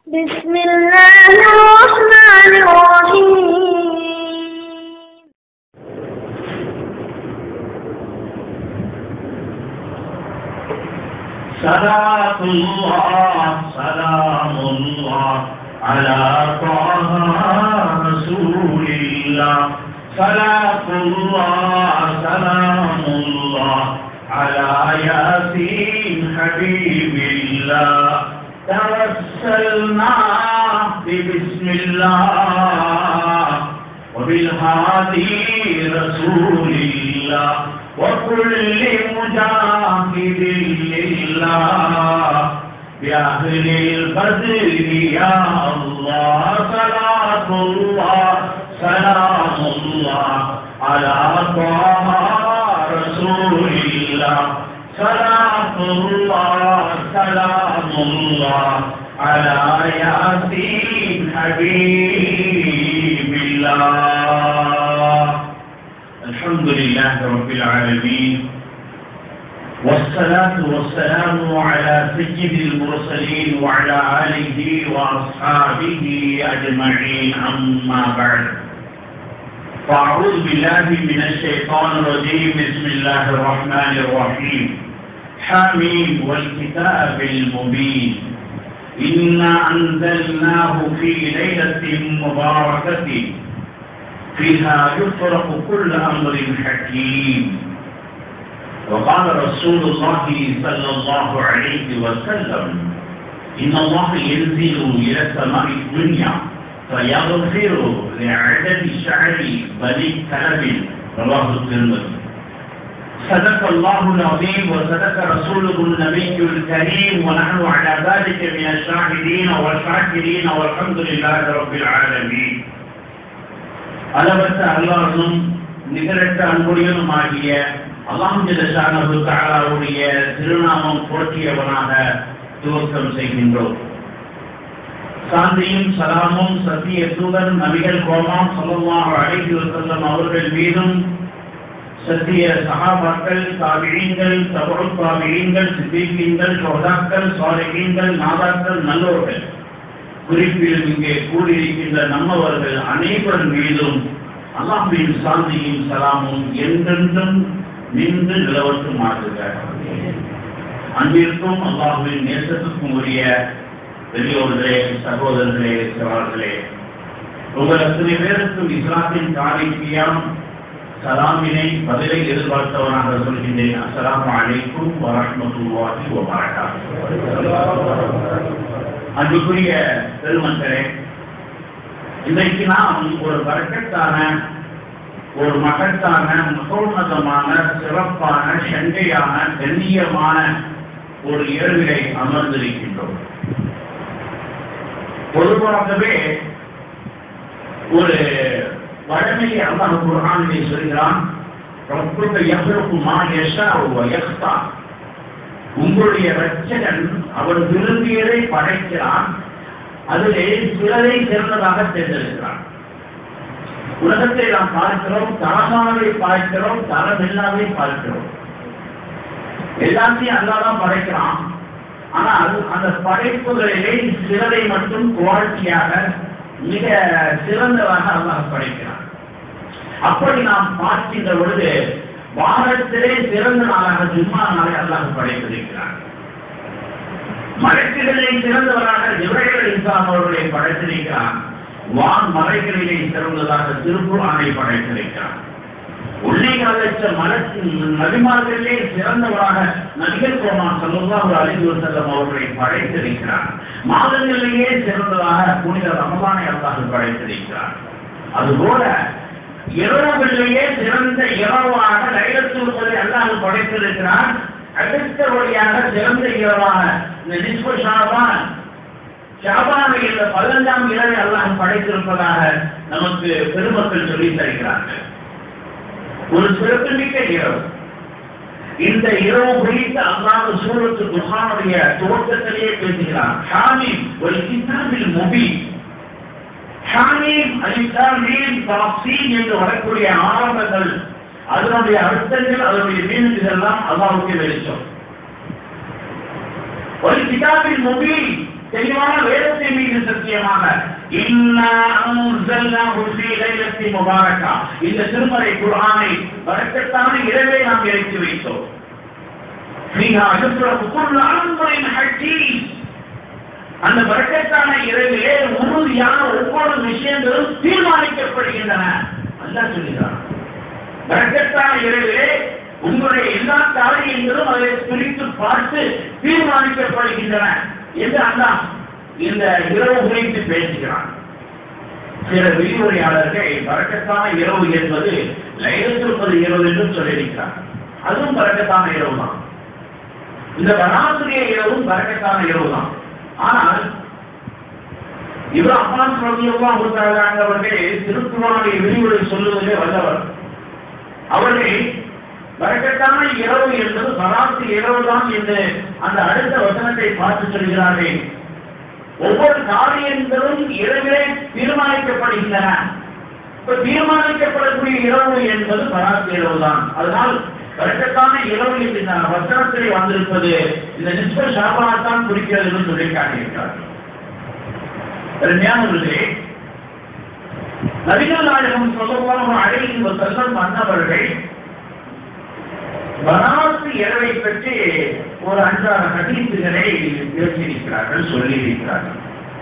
بسم الله الرحمن الرحيم صلاة الله سلام الله على طه رسول الله صلاة الله سلام الله على ياسين حبيب الله توسلنا ببسم الله وبالهادي رسول الله وكل مجاهد لله بأهل البدر يا الله صلاة الله سلام الله على طه رسول الله صلاة الله سلام الله على ياسين حبيب الله الحمد لله رب العالمين والصلاة والسلام على سيد المرسلين وعلى آله وأصحابه أجمعين أما بعد فأعوذ بالله من الشيطان الرجيم بسم الله الرحمن الرحيم حميم والكتاب المبين إنا أنزلناه في ليلة مباركة فيها يفرق كل أمر حكيم وقال رسول الله صلى الله عليه وسلم إن الله ينزل إلى السماء الدنيا فيغفر لعدد شعر بني كلب رواه الترمذي صدق الله العظيم وصدق رسوله النبي الكريم ونحن على ذلك من الشاهدين والشاكرين والحمد لله رب العالمين அளவற்ற அல்லாஹும் நிகரற்ற அன்புடையனும் ஆகிய அல்லாஹு தாலாவுடைய திருநாமம் போற்றியவனாக துவக்கம் செய்கின்றோம் சாந்தியும் சலாமும் சத்திய தூதன் நபிகள் கோமாம் சொல்லமாக அழைத்து வசல்லம் அவர்கள் மீதும் சத்திய சகாபாக்கள் தாபியங்கள் தபு தாபியங்கள் சித்திகீங்கள் சோதாக்கள் சாலிகீங்கள் நாதாக்கள் நல்லோர்கள் குறிப்பில் இங்கே கூடியிருக்கின்ற நம்மவர்கள் அனைவர் மீதும் அல்லாஹின் சாந்தியும் சலாமும் என்றென்றும் நின்று நிலவட்டுமாறுக அன்பிற்கும் அல்லாஹுவின் நேசத்துக்கும் உரிய பெரியோர்களே சகோதரர்களே சவால்களே உங்கள் அத்தனை பேருக்கும் இஸ்லாத்தின் காணிக்கையாம் சலாமினை பதிலை எதிர்பார்த்தவனாக சொல்கின்றேன் அஸ்ஸலாமு அலைக்கும் வரஹ்மத்துல்லாஹி வபரகாத்துஹு அன்புக்குரிய பெருமக்களே இன்றைக்கு நாம் ஒரு வரக்கத்தான ஒரு மகத்தான மகோன்னதமான சிறப்பான சண்டையான கண்ணியமான ஒரு இரவிலை அமர்ந்திருக்கின்றோம் பொதுவாகவே ஒரு வடமையை அல்லாஹ் குர்ஆனிலே சொல்கிறான் ரப்புக யஹ்லுகு மா யஷாஉ வ யக்தார் உங்களுடைய ரட்சகன் அவர் விரும்பியதை படைக்கிறான் அதிலே சிலரை சேர்ந்ததாக தேர்ந்தெடுக்கிறான் உலகத்தை நாம் பார்க்கிறோம் தரமானதை பார்க்கிறோம் தரமில்லாதை பார்க்கிறோம் எல்லாத்தையும் அல்லாதான் படைக்கிறான் ஆனால் அந்த படைப்புகளிலே சிலரை மட்டும் குவாலிட்டியாக மிக சிறந்ததாக அல்லாஹ் படைக்கிறான் அப்படி நாம் பார்க்கின்ற பொழுது வாரத்திலே சிறந்த நாளாக ஜும்மா நாளை அல்லாஹ் படைத்திருக்கிறார் மலைகளிலே சிறந்தவராக ஜிப்ரைல் இஸ்லாம் அவர்களை படைத்திருக்கிறார் வான் மலைகளிலே சிறந்ததாக திருக்குறானை படைத்திருக்கிறார் ஒன்னேகால் லட்சம் மலத்தின் நபிமார்களிலே சிறந்தவராக நபிகள் கோமான் சல்லாஹூ அலிவு செல்லம் அவர்களை படைத்திருக்கிறார் மாதங்களிலேயே சிறந்ததாக புனித ரமலானை அல்லாஹ் படைத்திருக்கிறார் அதுபோல இரவுகளிலேயே சிறந்த இரவாக லைலத்துவதை அல்லாஹ் படைத்திருக்கிறார் அடுத்தபடியாக சிறந்த இரவாக இந்த நிஸ்பு ஷாபான் ஷாபானை இந்த பதினஞ்சாம் இரவை அல்லாஹ் படைத்திருப்பதாக நமக்கு பெருமக்கள் சொல்லி தருகிறார்கள் ஒரு சிறப்புமிக்க இரவு இந்த இரவு குறித்து அல்லாஹ் சூரத்து துஹானுடைய துவக்கத்திலேயே பேசுகிறார் ஹாமி ஒரு கிதாபில் முபி ஹாமீம் அலிஸ்லாமீம் தாசீன் என்று வரக்கூடிய ஆரம்பங்கள் அதனுடைய அர்த்தங்கள் அதனுடைய மீனுகள் எல்லாம் அல்லாவுக்கு வெளிச்சம் ஒரு கிதாபில் முபி தெளிவான வேதத்தை மிக மீது சத்தியமாக இன்னா அன்சல்னாஹு ஃபீ லைலத்தின் முபாரக்கா இந்த திருமறை குர்ஆனை பரக்கத்தான இரவே நாம் இறக்கி வைத்தோம் ஃபீஹா யுஃப்ரகு குல்லு அம்ரின் ஹக்கீம் அந்த பரக்கத்தான இரவிலே உறுதியான ஒவ்வொரு விஷயங்களும் தீர்மானிக்கப்படுகின்றன அல்லாஹ் சொல்கிறான் பரக்கத்தான இரவிலே உங்களுடைய எல்லா காரியங்களும் அதை பிரித்து பார்த்து தீர்மானிக்கப்படுகின்றன என்று அல்லாஹ் இந்த இரவு குறித்து பேசுகிறான் சில விரிவுரையாளர்கள் பறக்கத்தான இரவு என்பது லைலத்திருப்பது இரவு என்றும் சொல்லியிருக்கிறார் அதுவும் பறக்கத்தான இரவு தான் இந்த வனாசுரிய இரவும் பறக்கத்தான இரவு தான் ஆனால் இவர் அப்பான் ரவியெல்லாம் கொடுத்தாங்க அவர்கள் திருக்குறானை விரிவுரை சொல்லுவதிலே வல்லவர் அவர்கள் வரக்கத்தான இரவு என்பது பராத்து இரவு தான் என்று அந்த அடுத்த வசனத்தை பார்த்து சொல்கிறார்கள் ஒவ்வொரு காரியங்களும் இரவிலே தீர்மானிக்கப்படுகின்றன இப்ப தீர்மானிக்கப்படக்கூடிய இரவு என்பது பராத்து இரவு தான் அதனால் வரக்கத்தான இரவு என்று இந்த வசனத்திலே வந்திருப்பது இந்த நிஸ்ப சாபாத்தான் குறிக்கிறது என்று சொல்லி காட்டியிருக்கிறார் அருமையானவர்களே நபிகள் நாயகம் சொல்லலாம் அழைத்து செல்லம் மன்னவர்கள் வராத்து இரவை பற்றி ஒரு அஞ்சாறு ஹதீசுகளை பேசியிருக்கிறார்கள் சொல்லியிருக்கிறார்கள்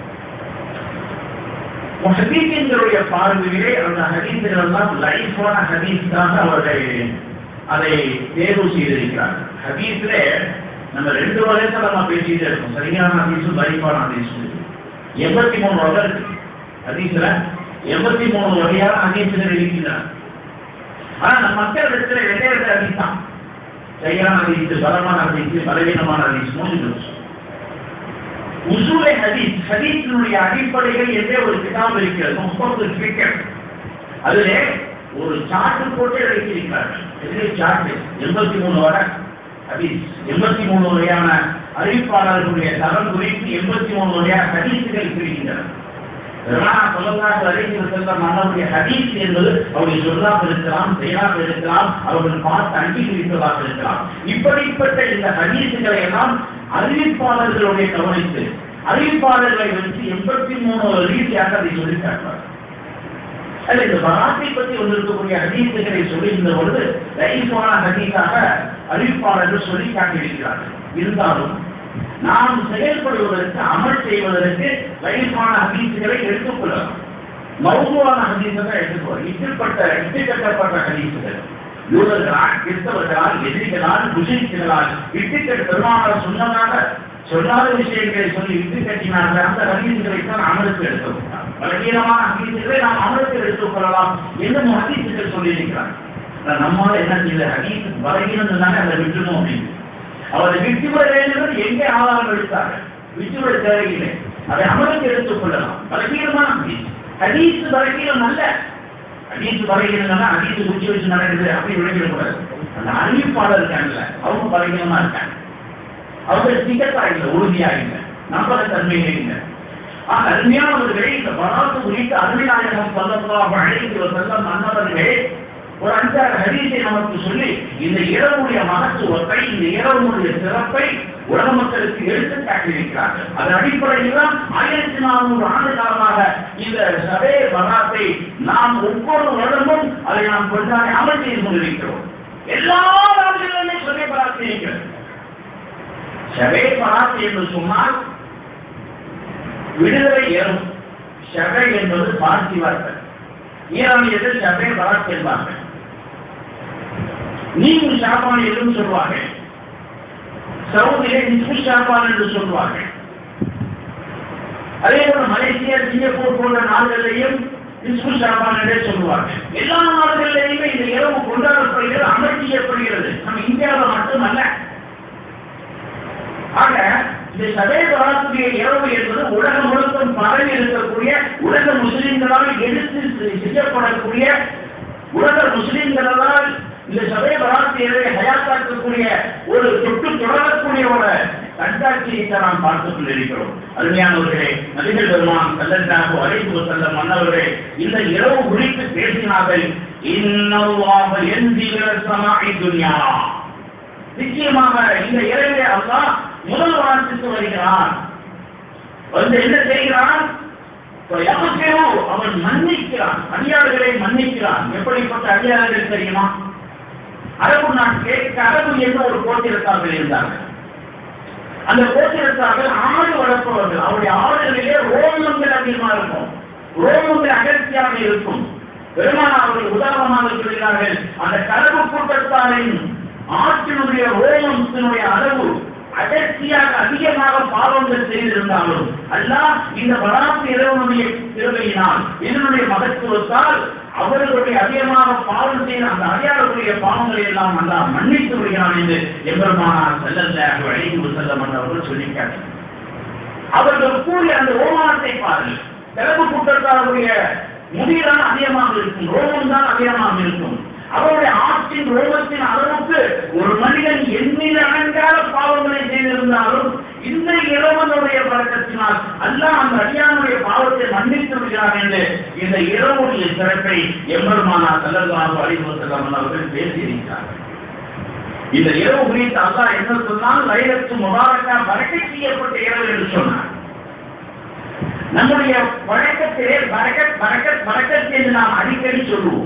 ஹதீசிங்களுடைய பார்வையிலே அந்த ஹதீசுகள் எல்லாம் லைஃபான ஹதீஸாக அவர்கள் அதை தேர்வு செய்திருக்கிறார்கள் ஹதீஸ்ல நம்ம ரெண்டு வகையத்தை நம்ம பேசிட்டே இருக்கோம் சரியான ஹதீஸும் லைஃபான ஹதீஸும் எண்பத்தி மூணு வகை இருக்கு ஹதீஸ்ல எண்பத்தி மூணு வகையான ஹதீசுகள் இருக்கின்றன ஆனா நம்ம மக்கள் இடத்துல ரெண்டே ரெண்டு ஹதீஸ் தான் சரியான ஹதீஸ் பலமான ஹதீஸ் பலவீனமான ஹதீஸ் மூணு உசூலை ஹதீஸ் ஹதீஸினுடைய அடிப்படைகள் என்றே ஒரு கிதாப் இருக்கிறது முப்பது கிரிக்கெட் அதிலே ஒரு சார்ட் போட்டு வைத்திருக்கிறார்கள் எதிரே சார்ட் எண்பத்தி மூணு வரை ஹதீஸ் எண்பத்தி மூணு வகையான அறிவிப்பாளர்களுடைய தரம் குறித்து எண்பத்தி மூணு வகையான ஹதீஸுகள் பிரிக்கின்றன இதெல்லாம் சொல்லலாம் அறிஞர் செல்லம் மன்னருடைய ஹதீஸ் என்பது அவர்கள் சொல்லாக இருக்கலாம் செயலாக இருக்கலாம் அவர்கள் பார்த்து அங்கீகரிப்பதாக இருக்கலாம் இப்படிப்பட்ட இந்த ஹதீஸுகளை எல்லாம் அறிவிப்பாளர்களுடைய கவனித்து அறிவிப்பாளர்களை வச்சு எண்பத்தி மூணு ரீதியாக அதை சொல்லி காட்டுவார் அல்ல இந்த பராத்தை பற்றி வந்திருக்கக்கூடிய ஹதீஸுகளை சொல்லுகின்ற பொழுது லைஃபான ஹதீஸாக அறிவிப்பாளர்கள் சொல்லி காட்டியிருக்கிறார்கள் இருந்தாலும் நாம் செயல்படுவதற்கு அமல் செய்வதற்கு லைஃபான ஹதீஸுகளை எடுத்துக்கொள்ளலாம் மௌதுவான ஹதீஸை எடுத்துக்கொள்ள இப்படிப்பட்ட இட்டு கட்டப்பட்ட ஹதீஸுகள் யூதர்களால் கிறிஸ்தவர்களால் எதிரிகளால் முஸ்லிம்களால் இட்டுக்கட்டு பெருமானார் சொன்னதாக சொல்லாத விஷயங்களை சொல்லி இட்டு கட்டினார்கள் அந்த ஹதீசுகளை தான் அமலுக்கு எடுத்துக்கொள்ளலாம் பலவீனமான ஹதீசுகளை நாம் அமலுக்கு எடுத்துக்கொள்ளலாம் என்று ஹதீசுகள் சொல்லியிருக்கிறார் நம்மால் என்ன செய்யல ஹதீஸ் பலவீனம் தானே அதை விட்டுணும் அப்படின்னு அவரை விட்டுவிட வேண்டும் எங்கே ஆதாரம் எடுத்தார்கள் விட்டுவிட தேவையில்லை அதை அமலுக்கு எடுத்துக் கொள்ளலாம் பலவீனமான ஹதீஸ் ஹதீஸ் பலவீனம் அல்ல ஹதீஸ் பலவீனம் ஹதீஸ் குச்சி வச்சு நடக்குது அப்படி விளைவிடக்கூடாது அந்த அறிவிப்பாளர் இருக்காங்கல்ல அவங்க பலவீனமா இருக்காங்க அவங்க திகத்தா இல்லை உறுதியா இல்லை நம்பக தன்மையில இல்லை ஆக அருமையானவர்களே இந்த வராத்து குறித்து அருமைநாயகம் சொல்லலாம் அழைத்து செல்லம் மன்னவர்களே ஒரு அஞ்சாறு ஹதீஸை நமக்கு சொல்லி இந்த இரவுடைய மகத்துவத்தை இந்த இரவுடைய சிறப்பை உலக மக்களுக்கு எடுத்து காட்டியிருக்கிறார்கள் அதன் அடிப்படையில் தான் ஆயிரத்தி நானூறு ஆண்டு காலமாக இந்த சபே பராத்தை நாம் ஒவ்வொரு வருடமும் அதை நாம் கொண்டாடி அமல் செய்து கொண்டிருக்கிறோம் எல்லா நாடுகளிலுமே சபே பராத்தை இருக்கிறது சபே பராத் என்று சொன்னால் விடுதலை ஏறும் சபை என்பது பார்த்தி வார்த்தை ஈரானியத்தில் சபை பராத் என்பார்கள் நீங்க ஷாபான் என்றும் சொல்வார்கள் சவுதியிலே நிஸ்பு ஷாபான் என்று சொல்வார்கள் அதே போல மலேசியா சிங்கப்பூர் போன்ற நாடுகளிலேயும் நிஸ்பு ஷாபான் என்றே சொல்வார்கள் எல்லா நாடுகளிலேயுமே இந்த இரவு கொண்டாடப்படுகிறது அமல் செய்யப்படுகிறது நம்ம இந்தியாவில் மட்டுமல்ல ஆக இந்த சபை வராக்கூடிய இரவு என்பது உலகம் முழுக்கும் பரவி இருக்கக்கூடிய உலக முஸ்லிம்களால் எடுத்து செய்யப்படக்கூடிய உலக முஸ்லிம்களால் இந்த சபை வராத்தியரை ஹயாத்தாக்கக்கூடிய ஒரு தொட்டு தொடரக்கூடிய ஒரு கண்காட்சியை நாம் பார்த்துக் கொண்டிருக்கிறோம் அருமையானவர்களே நபிகள் பெருமான் செல்லத்தாகோ அழைத்து செல்ல மன்னவர்களே இந்த இரவு குறித்து பேசினார்கள் இன்னவாக எந்திர சமாய் துன்யா நிச்சயமாக இந்த இரவே அல்லாஹ் முதல் வாரத்துக்கு வருகிறான் வந்து என்ன செய்கிறான் எவருக்கையோ அவன் மன்னிக்கிறான் அடியார்களை மன்னிக்கிறான் எப்படிப்பட்ட அடியார்கள் தெரியுமா அரபு நாட்டிலே அரபு என்று ஒரு கோத்திரத்தார்கள் இருந்தார்கள் அந்த கோத்திரத்தார்கள் ஆடு வளர்ப்பவர்கள் அவருடைய ஆடுகளிலே ரோமங்கள் அதிகமாக இருக்கும் ரோமங்கள் அடர்த்தியாக இருக்கும் பெருமான் அவர்கள் உதாரணமாக சொல்கிறார்கள் அந்த கரவு கூட்டத்தாரின் ஆற்றினுடைய ரோமத்தினுடைய அளவு அடர்த்தியாக அதிகமாக பாவங்கள் செய்திருந்தாலும் அல்லாஹ் இந்த வராசு இறைவனுடைய திருவையினால் இதனுடைய மகத்துவத்தால் அவர்களுடைய அதிகமாக பாவம் செய்த அந்த அடியாளர்களுடைய பாவங்களை எல்லாம் அல்லாஹ் மன்னித்து விடுகிறான் என்று எம்பெருமானார் செல்லல்ல அழைந்து செல்லம் அவர்கள் சொல்லிட்டார் அவர்கள் கூறிய அந்த ரோமானத்தை பாருங்கள் சிறப்பு குற்றத்தாருடைய முடிதான் அதிகமாக இருக்கும் ரோமம் தான் அதிகமாக இருக்கும் அவருடைய ஆற்றின் ரோமத்தின் அளவுக்கு ஒரு மனிதன் எண்ணில் அடங்காத பாவங்களை செய்திருந்தாலும் இந்த இறைவனுடைய பழக்கத்தினால் அல்லாஹ் அந்த அடியானுடைய பாவத்தை மன்னித்து விடுகிறார் என்று இந்த இரவுடைய சிறப்பை எம்பெருமானா செல்லல்லாஹு அலைஹி செல்லம் அவர்கள் பேசியிருக்கிறார்கள் இந்த இரவு குறித்து அல்லாஹ் என்ன சொன்னால் லைலத்து முபாரக்கா பறக்கை செய்யப்பட்ட இரவு என்று சொன்னார் நம்முடைய வழக்கத்திலே பரக்கத் பரக்கத் பரக்கத் என்று நாம் அடிக்கடி சொல்லுவோம்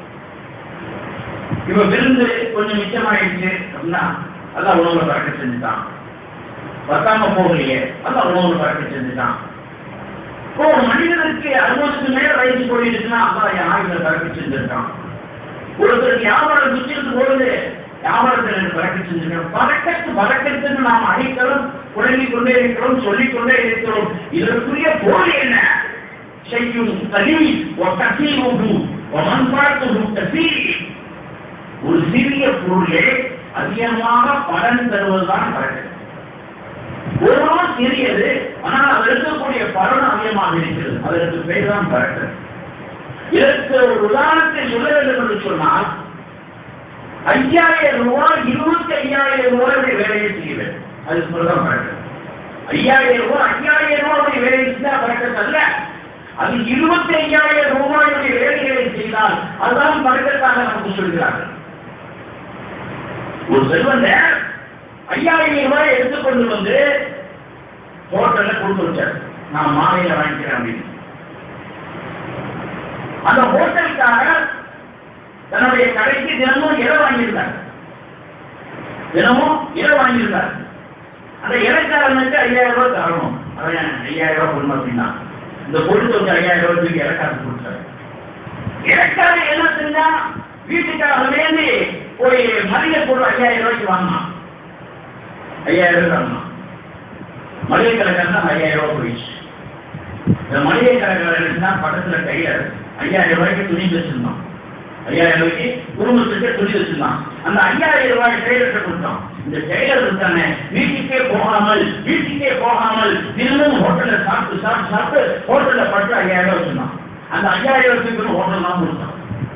இப்ப விருந்து கொஞ்சம் மிச்சமாயிடுச்சு அப்படின்னா அதான் உணவுல பறக்க செஞ்சுட்டான் பத்தாம போகலையே அதான் உணவுல பறக்க செஞ்சுட்டான் இப்போ ஒரு மனிதனுக்கு அறுபதுக்கு மேல வயசு போயிடுச்சுன்னா அதான் என் ஆயுத பறக்க செஞ்சிருக்கான் ஒருத்தருக்கு வியாபாரம் மிச்சிருக்கு பொழுது வியாபாரத்தில் எனக்கு பறக்க செஞ்சிருக்கோம் பறக்கத்து பறக்கத்துன்னு நாம் அழைக்கிறோம் குழம்பிக் கொண்டே இருக்கிறோம் சொல்லிக் கொண்டே இருக்கிறோம் இதற்குரிய பொருள் என்ன செய்யும் தனி ஒட்டீரு மண்பாட்டு தீ ஒரு சிறிய பொருளே அதிகமாக பலன் தருவதுதான் பறக்கத்து ஒரு நாள் சிறியது ஆனால் அது இருக்கக்கூடிய பலன் அதிகமாக இருக்கிறது அதற்கு பேர் தான் பறக்கத்து இதற்கு ஒரு உதாரணத்தை சொல்ல வேண்டும் என்று சொன்னால் ஐயாயிரம் ரூபாய் இருபத்தி ஐயாயிரம் ரூபாய் வேலையை செய்ய வேண்டும் அதுக்கு பிறகுதான் பறக்கத்து ஐயாயிரம் ரூபாய் ஐயாயிரம் ரூபாய் வேலை செய்தால் பறக்கத்து அல்ல அது இருபத்தி ஐயாயிரம் ரூபாயுடைய வேலைகளை செய்தால் அதுதான் பறக்கத்தாக நமக்கு சொல்கிறார்கள் ஒரு செல்வந்தர் ஐயாயிரம் ரூபாய் எடுத்துக்கொண்டு வந்து ஹோட்டல்ல கொடுத்து வச்சார் நான் மாலையில வாங்கிக்கிறேன் அப்படின்னு அந்த ஹோட்டலுக்காக தன்னுடைய கடைக்கு தினமும் இலை வாங்கியிருந்தார் தினமும் இலை வாங்கியிருந்தார் அந்த இலைக்காரனுக்கு ஐயாயிரம் ரூபாய் தரணும் அவன் ஐயாயிரம் ரூபாய் கொடுணும் அப்படின்னா இந்த பொருள் வந்து ஐயாயிரம் ரூபாய் தூக்கி இலைக்காரன் கொடுத்தாரு இலைக்காரன் என்ன செஞ்சா வீட்டுக்காக வேண்டி போய் மளிகை பொருள் ஐயாயிரம் ரூபாய்க்கு வாங்கினான் ஐயாயிரம் ரூபாய் வாங்கினான் மளிகை கடைக்காரன் ஐயாயிரம் ரூபாய் போயிடுச்சு இந்த மளிகை கடைக்காரன் தான் பக்கத்துல கையில ஐயாயிரம் ரூபாய்க்கு துணி வச்சிருந்தான் ஐயாயிரம் ரூபாய்க்கு குடும்பத்துக்கு துணி வச்சிருந்தான் அந்த ஐயாயிரம் ரூபாய் டெய்லர்கிட்ட கொடுத்தான் இந்த டெய்லர் இருக்கானே வீட்டுக்கே போகாமல் வீட்டுக்கே போகாமல் தினமும் ஹோட்டல்ல சாப்பிட்டு சாப்பிட்டு சாப்பிட்டு ஹோட்டல்ல பட்டு ஐயாயிரம் ரூபாய் வச்சிருந்தான் அந்த ஐயாயிரம் ரூபாய்க்கு ஹோட்டல் தான் கொடுத்தான்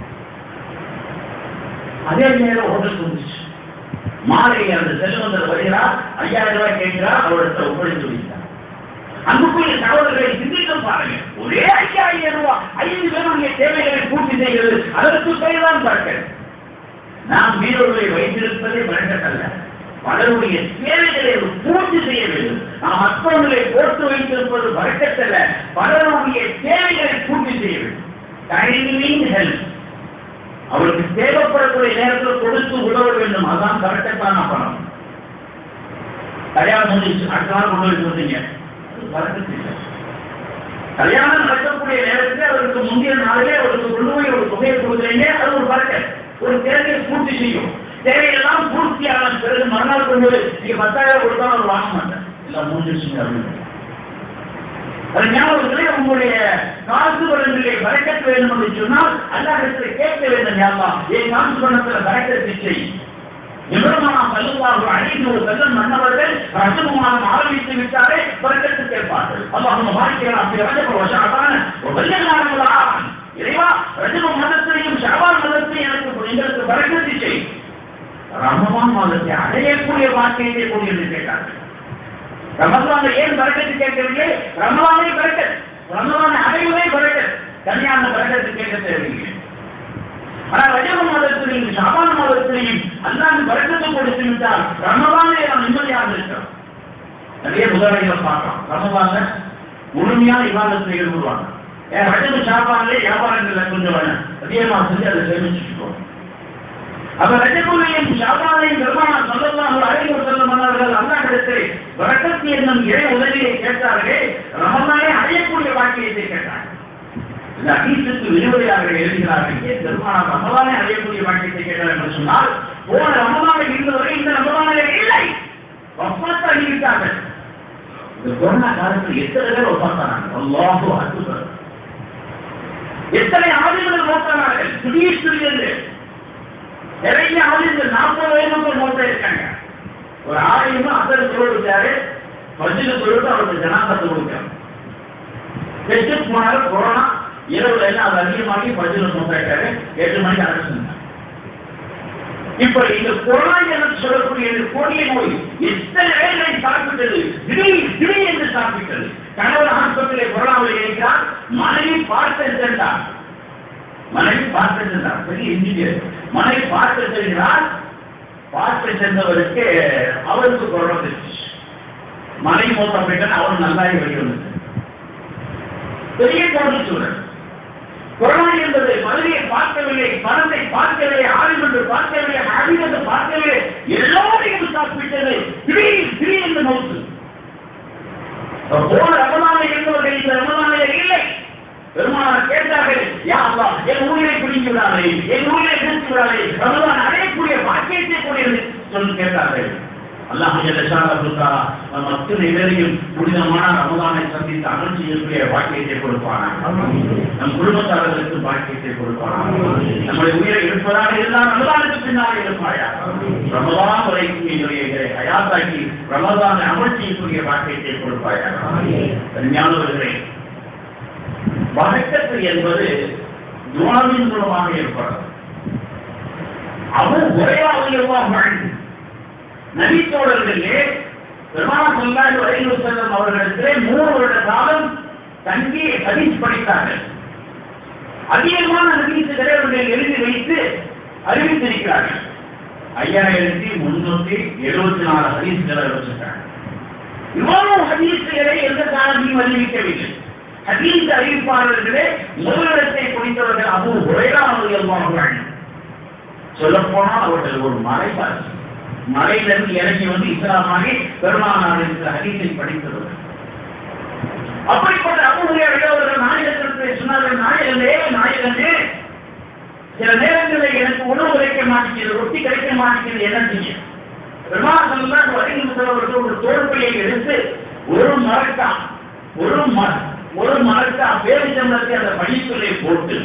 அதே நேரம் ஹோட்டல் வந்துச்சு மாலை அந்த செல்வந்தர் வருகிறார் ஐயாயிரம் ரூபாய் கேட்கிறார் அவரிடத்தை ஒப்படைத்து வைத்தார் அன்புக்குரிய சகோதரர்களை சிந்தித்து பாருங்க ஒரே ஐயாயிரம் ரூபாய் ஐந்து பேருடைய தேவைகளை பூர்த்தி செய்கிறது அதற்கு பெயர் தான் பார்க்க நாம் வீரர்களை வைத்திருப்பதே வழங்கத்தல்ல பலருடைய தேவைகளை பூர்த்தி செய்ய வேண்டும் நாம் மற்றவர்களை போட்டு வைத்திருப்பது வழக்கத்தல்ல பலருடைய தேவைகளை பூர்த்தி செய்ய வேண்டும் டைமிங் ஹெல்ப் அவருக்கு தேவைப்படக்கூடிய நேரத்தில் கொடுத்து உதவ வேண்டும் அதான் கரெக்டான பணம் கல்யாணம் முடிச்சு அடுத்த நாள் கொண்டு போய் சொல்றீங்க அது பறக்கத்து இல்லை. கல்யாணம் நடக்கக்கூடிய நேரத்தில் அவருக்கு முந்தைய நாளிலே அவருக்கு கொண்டு போய் ஒரு தொகையை கொடுக்குறீங்க அது ஒரு பறக்க ஒரு தேவையை பூர்த்தி செய்யும் தேவையெல்லாம் பூர்த்தியான பிறகு மறுநாள் கொண்டு போய் நீங்க பத்தாயிரம் கொடுத்தா அவர் வாங்க மாட்டேன் இல்லை முடிஞ்சிருச்சுங்க அப்படின்னு அது ஞாபகத்திலே உங்களுடைய காசு பலன்களை வரக்கத்து வேண்டும் என்று சொன்னால் அல்லாஹிடத்தில் கேட்க வேண்டும் யாரா என் காசு பணத்தில் வரக்கத்து செய் நிபுணமான செல்லுவார்கள் அனைத்து ஒரு செல்லம் மன்னவர்கள் ரசகுமாரம் ஆரம்பித்து விட்டாலே வரக்கத்து கேட்பார்கள் அல்லாஹ் நம்ம வாழ்க்கையில் அப்படி ரஜப வசாதான ஒரு வெள்ளக்காரங்களா இறைவா ரஜப மதத்திலையும் ஷாபான் மதத்திலையும் எனக்கு எங்களுக்கு வரக்கத்து செய் ரமமான் மாதத்தை அடையக்கூடிய வாக்கியத்தை கொண்டு என்று கேட்டார்கள் ரமலான ஏன் பறக்கத்து கேட்கவில்லை ரமலானை பறக்கத் ரமலானை அடைவதே பறக்கத் தனியான பறக்கத்து கேட்க தேவையில்லை ஆனா ரஜப மாதத்திலையும் சாபான மாதத்திலையும் அல்லாஹ் பறக்கத்தை கொடுத்து விட்டால் ரமலானை நாம் நிம்மதியாக இருக்கிறோம் நிறைய முதலாளிகளை பார்க்கலாம் ரமலான முழுமையா விவாதத்தில் ஈடுபடுவாங்க ஏன் ரஜபு ஷாபான்லே வியாபாரங்கள்ல கொஞ்சம் அதிகமா செஞ்சு அதை சேமிச்சுட்டு அப்ப ரஜகுலையும் ஷாபானையும் பெருமானார் சொல்லலாம் அழைவு செல்லும் மன்னர்கள் அல்லா கிடத்து வரக்கத்து என்னும் இறை உதவியை கேட்டார்களே ரமலானே அடையக்கூடிய வாக்கியத்தை கேட்டார்கள் இந்த அகீசுக்கு விரிவுரையாக எழுதுகிறார்கள் ஏன் பெருமானார் ரமலானே அடையக்கூடிய வாக்கியத்தை கேட்டார் என்று சொன்னால் போன ரமலானை இருந்தவரை இந்த ரமலானிலே இல்லை வஃபாத் அறிவித்தார்கள் இந்த கொரோனா காலத்தில் எத்தனை பேர் ஒப்பாத்தானாங்க அல்லாஹோ அற்புதம் எத்தனை ஆதிகள் நோக்கானார்கள் திடீர் திடீர்னு நிறைய ஆளுநர் நாற்பது வயது மோட்ட இருக்காங்க ஒரு ஆலயமும் அசல் தொழிலுக்காரு பஜ்ஜில் தொழிலுக்கு அவருக்கு ஜனாதத்தை கொடுக்காங்க டெஸ்ட்டுக்கு போனாரு கொரோனா இரவுல எல்லாம் அது அதிகமாகி பஜ்ஜில் மோட்டாரு எட்டு மணிக்கு அரசு இப்ப இந்த கொரோனா என்று சொல்லக்கூடிய இந்த கொடிய நோய் எத்தனை வேலை சாப்பிட்டது திடீர் திடீர் என்று சாப்பிட்டது கணவர் ஆஸ்பத்திரியை கொரோனாவில் இருக்கிறார் மனைவி பார்த்து சென்றார் மனைவி பார்த்து சென்றார் பெரிய இன்ஜினியர் மனைவி பார்த்து செல்கிறார் பார்த்து சென்றவருக்கு அவருக்கு கொரோனா வந்துச்சு மனைவி மோசம் போயிட்டான் அவன் நல்லாவே வெளிவந்தது பெரிய குழந்தை சூழல் கொரோனா என்பது மதுரையை பார்க்கவில்லை பணத்தை பார்க்கவில்லை ஆளும் என்று பார்க்கவில்லை ஆளும் என்று பார்க்கவில்லை எல்லோரையும் சாப்பிட்டது திடீர் திடீர் என்று நோக்கு போன ரமலானை இருந்தவர்கள் இந்த ரமலானிலே இல்லை பெருமானார் கேட்டார்கள் யா அல்லாஹ் என் உயிரை பிடித்து விடாதே என் உயிரை பிடித்து விடாதே ரமலான் அடையக்கூடிய பாக்கியத்தை கூடியது சொல்லி கேட்டார்கள் அல்லாஹ் ஜல்லஷானஹு நம் அத்தனை பேரையும் புனிதமான ரமலானை சந்தித்து அமல் செய்யக்கூடிய பாக்கியத்தை கொடுப்பானாக நம் குடும்பத்தாரர்களுக்கு பாக்கியத்தை கொடுப்பானாக நம்முடைய உயிரை இருப்பதாக இருந்தால் ரமலானுக்கு பின்னால் இருப்பாயா ரமலான் வரைக்கும் எங்களுடைய அயாத்தாக்கி ரமலானை அமல் செய்யக்கூடிய பாக்கியத்தை கொடுப்பாயா கல்யாணவர்களே வழக்கத்து என்பது துவாவின் மூலமாக ஏற்படும் அவர் உரையாடுவார்கள் நபித்தோழர்களே பெருமாள் சொல்லாது வரையில் செல்லும் அவர்களிடத்திலே மூணு வருட காலம் தங்கி ஹதீஸ் படித்தார்கள் அதிகமான ஹதீசுகளை அவர்கள் எழுதி வைத்து அறிவித்திருக்கிறார்கள் ஐயாயிரத்தி முன்னூத்தி எழுபத்தி நாலு ஹதீஸ்களை வச்சிருக்காங்க இவ்வளவு ஹதீசுகளை எந்த காலத்தையும் அறிவிக்கவில்லை ஹதீஸ் அறிவிப்பாளர்களே முதலிடத்தை பிடித்தவர்கள் அபு உரையாடுவார்கள் சொல்ல போனால் அவர்கள் ஒரு மலைவாசி மலையிலிருந்து இறங்கி வந்து இஸ்லாமாகி பெருமானார் என்ற ஹதீஸை படித்தவர்கள் அப்படிப்பட்ட அபுரையாளர்கள் அவர்கள் நாயகத்திற்கு சொன்னார்கள் நாயகனே நாயகனே சில நேரங்களில் எனக்கு உணவு கிடைக்க மாட்டேங்குது ரொட்டி கிடைக்க மாட்டேங்குது என்ன செய்ய பெருமாள் வருகின்ற ஒரு தோல்பையை எடுத்து ஒரு மரக்கா ஒரு மர ஒரு மரக்கா பேரிச்சம்பளத்தை அந்த பணித்துறை போட்டு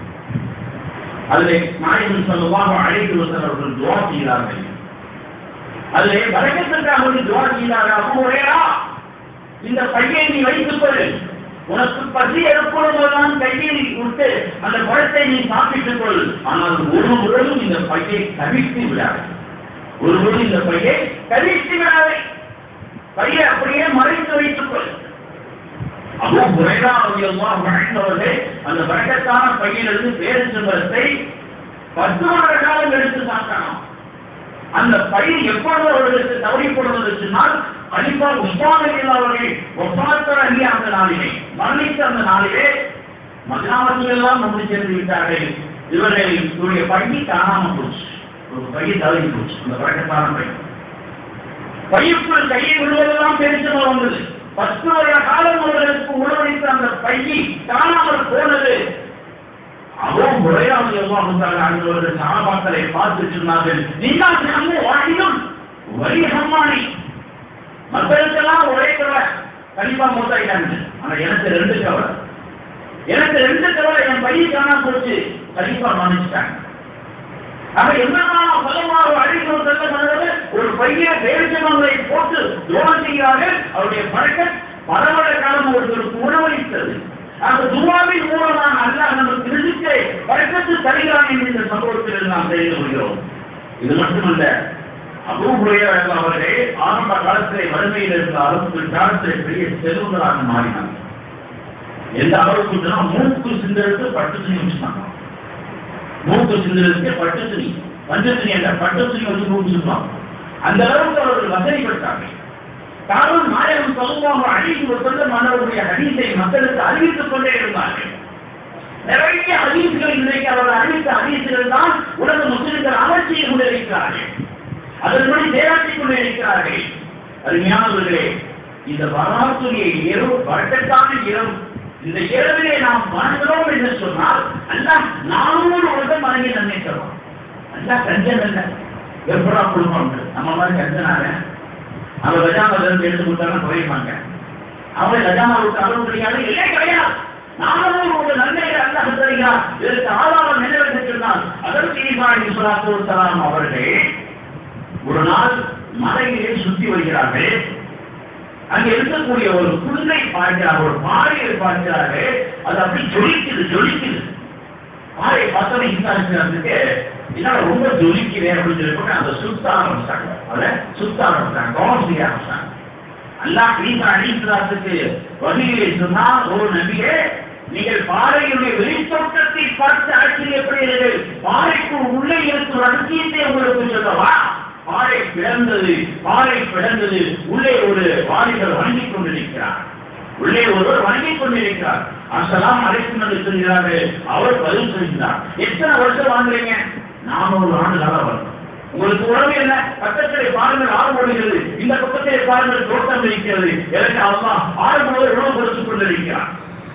அதில் நாயகன் சொல்லுவாக அழைத்து வந்தவர்கள் துவா செய்கிறார்கள் அதிலே வழக்கத்திற்காக அவர்கள் துவா செய்கிறார்கள் அபுரையா இந்த பையை நீ வைத்துக் கொள் உனக்கு பசி எடுப்பதுதான் கையை விட்டு அந்த பழத்தை நீ சாப்பிட்டுக் கொள் ஆனால் ஒரு முழுவதும் இந்த பையை கவிழ்த்து விடாது ஒரு முழு இந்த பையை கவிழ்த்து விடாதே பையை அப்படியே மறைத்து வைத்துக் கொள் அப்போ குறைவாக அந்த வழக்கத்தான பையிலிருந்து பேரிச்சம்பரத்தை பத்து வருட காலம் எடுத்து சாப்பிடணும் அந்த பயிர் எப்பொழுது அவர்களுக்கு தவறிப்படுவது சொன்னால் கண்டிப்பா உஸ்மானில் அவர்கள் ஒப்பாத்தரங்கி அந்த நாளிலே மரணித்த அந்த நாளிலே மதினாவத்தில் எல்லாம் ஒன்று சேர்ந்து விட்டார்கள் இவர்கள் இவருடைய பள்ளி காணாம போச்சு ஒரு பையன் தவறி போச்சு அந்த வழக்கத்தான பையன் பையுக்குள் கையை விடுவதெல்லாம் பேசுமா வந்தது பத்து வருட காலம் அவர்களுக்கு உணவளித்த அந்த பையை காணாமல் போனது அவரும் முறையாக எவ்வாறு ஆண்டவர்கள் சகாபாக்களை பார்த்து சொன்னார்கள் நீங்கள் நம்ம வாழியும் வரி சம்மானி மக்களுக்கெல்லாம் ஒரே கவலை கண்டிப்பா மூத்தாயிட்டாங்க ஆனா எனக்கு ரெண்டு கவலை எனக்கு ரெண்டு கவலை என் பையன் காணாம போச்சு கண்டிப்பா மன்னிச்சுட்டாங்க ஆக என்னமான பலமாக அழைப்பு செல்ல ஒரு பையன் பேரிச்சமங்களை போட்டு துரோகம் செய்கிறார்கள் அவருடைய பழக்கம் பல வருட காலம் ஒருவருக்கு உணவளித்தது அந்த துவாவின் மூலமாக அல்லாஹ் நமக்கு ரிசுக்கை பழக்கத்து தருகிறான் என்று இந்த சம்பவத்தில் நாம் தெரிந்து கொள்கிறோம் இது மட்டுமல்ல அபூபுடைய அவர்களே ஆரம்ப காலத்திலே வறுமையில் இருந்தாலும் பிற்காலத்திலே பெரிய செல்வங்களாக மாறினாங்க எந்த அளவுக்கு சொன்னா மூக்கு சிந்தருக்கு பட்டு துணி வச்சுட்டாங்க மூக்கு சிந்தருக்கு பட்டு துணி பஞ்ச துணி என்ற பட்டு துணி வச்சு மூக்கு சொல்லுவாங்க அந்த அளவுக்கு அவர்கள் வசதிப்பட்டாங்க தானும் நாயகம் சொல்லுவாங்க அழிவு சொல்ல மன்னருடைய ஹதீஸை மக்களுக்கு அறிவித்துக் கொண்டே இருந்தார்கள் நிறைய ஹதீஸ்கள் இன்றைக்கு அவர்கள் அறிவித்த ஹதீஸ்கள் தான் உலக முஸ்லிம்கள் அமல் செய்து கொண்டிருக்கிறார்கள் அதன்படி செயலாற்றிக் கொண்டிருக்கிறார்கள் அருமையானவர்களே இந்த வரலாற்றுடைய இரவு வழக்கத்தான இரவு இந்த இரவிலே நாம் வணங்குகிறோம் என்று சொன்னால் அல்லாஹ் நானூறு வருடம் வணங்கி நன்மை தருவோம் அல்லாஹ் கஞ்சன் அல்ல எப்படா குடும்பம் நம்ம மாதிரி கஞ்சனாக அவர் கஜானாவிலிருந்து எடுத்து கொடுத்தாலும் குறையுமாங்க அவன் கஜானா விட்டு அளவு கிடையாது இல்லை கிடையாது நானும் ஒரு நன்மையை அல்லாஹ் தருகிறார் இதற்கு ஆதாரம் நிறைவேற்றிருந்தால் அதற்கு ஈசானி சுலாத்து சலாம் அவர்கள் ஒரு நாள் மலையிலே சுற்றி வருகிறார்கள் அங்க இருக்கக்கூடிய ஒரு புல்லை பார்க்கிறார் ஒரு பாறையை பார்க்கிறார்கள் அது அப்படி ஜொலிக்குது ஜொலிக்குது பாறையை பார்த்தோன்னே இந்தாருக்கு இதனால ரொம்ப ஜொலிக்குது அப்படின்னு சொல்லி போட்டு அதை சுத்த ஆரம்பிச்சாங்க அதை சுத்த ஆரம்பிச்சாங்க கவனம் செய்ய ஆரம்பிச்சாங்க அல்லாஹ் ஈசா அலிஸ்லாத்துக்கு வகையிலே சொன்னா ஒரு நபியே நீங்கள் பாறையுடைய வெளித்தோட்டத்தை பார்த்து ஆச்சரியப்படுகிறீர்கள் பாறைக்கு உள்ளே இருக்கிற ரகசியத்தை உங்களுக்கு சொல்லவா பாறை பிளந்தது பாறை பிளந்தது உள்ளே ஒரு வாலிபர் வணங்கிக் கொண்டிருக்கிறார் உள்ளே ஒருவர் வணங்கிக் கொண்டிருக்கிறார் அசலாம் அழைக்கும் என்று சொல்கிறாரு அவர் பதில் சொல்கிறார் எத்தனை வருஷம் வாங்குறீங்க நானூறு ஆண்டு காலம் வரும் உங்களுக்கு உறவு என்ன பக்கத்திலே பாருங்கள் ஆறு ஓடுகிறது இந்த பக்கத்திலே பாருங்கள் தோட்டம் இருக்கிறது எனக்கு அம்மா ஆறு முதல் உணவு கொடுத்துக் கொண்டிருக்கிறார்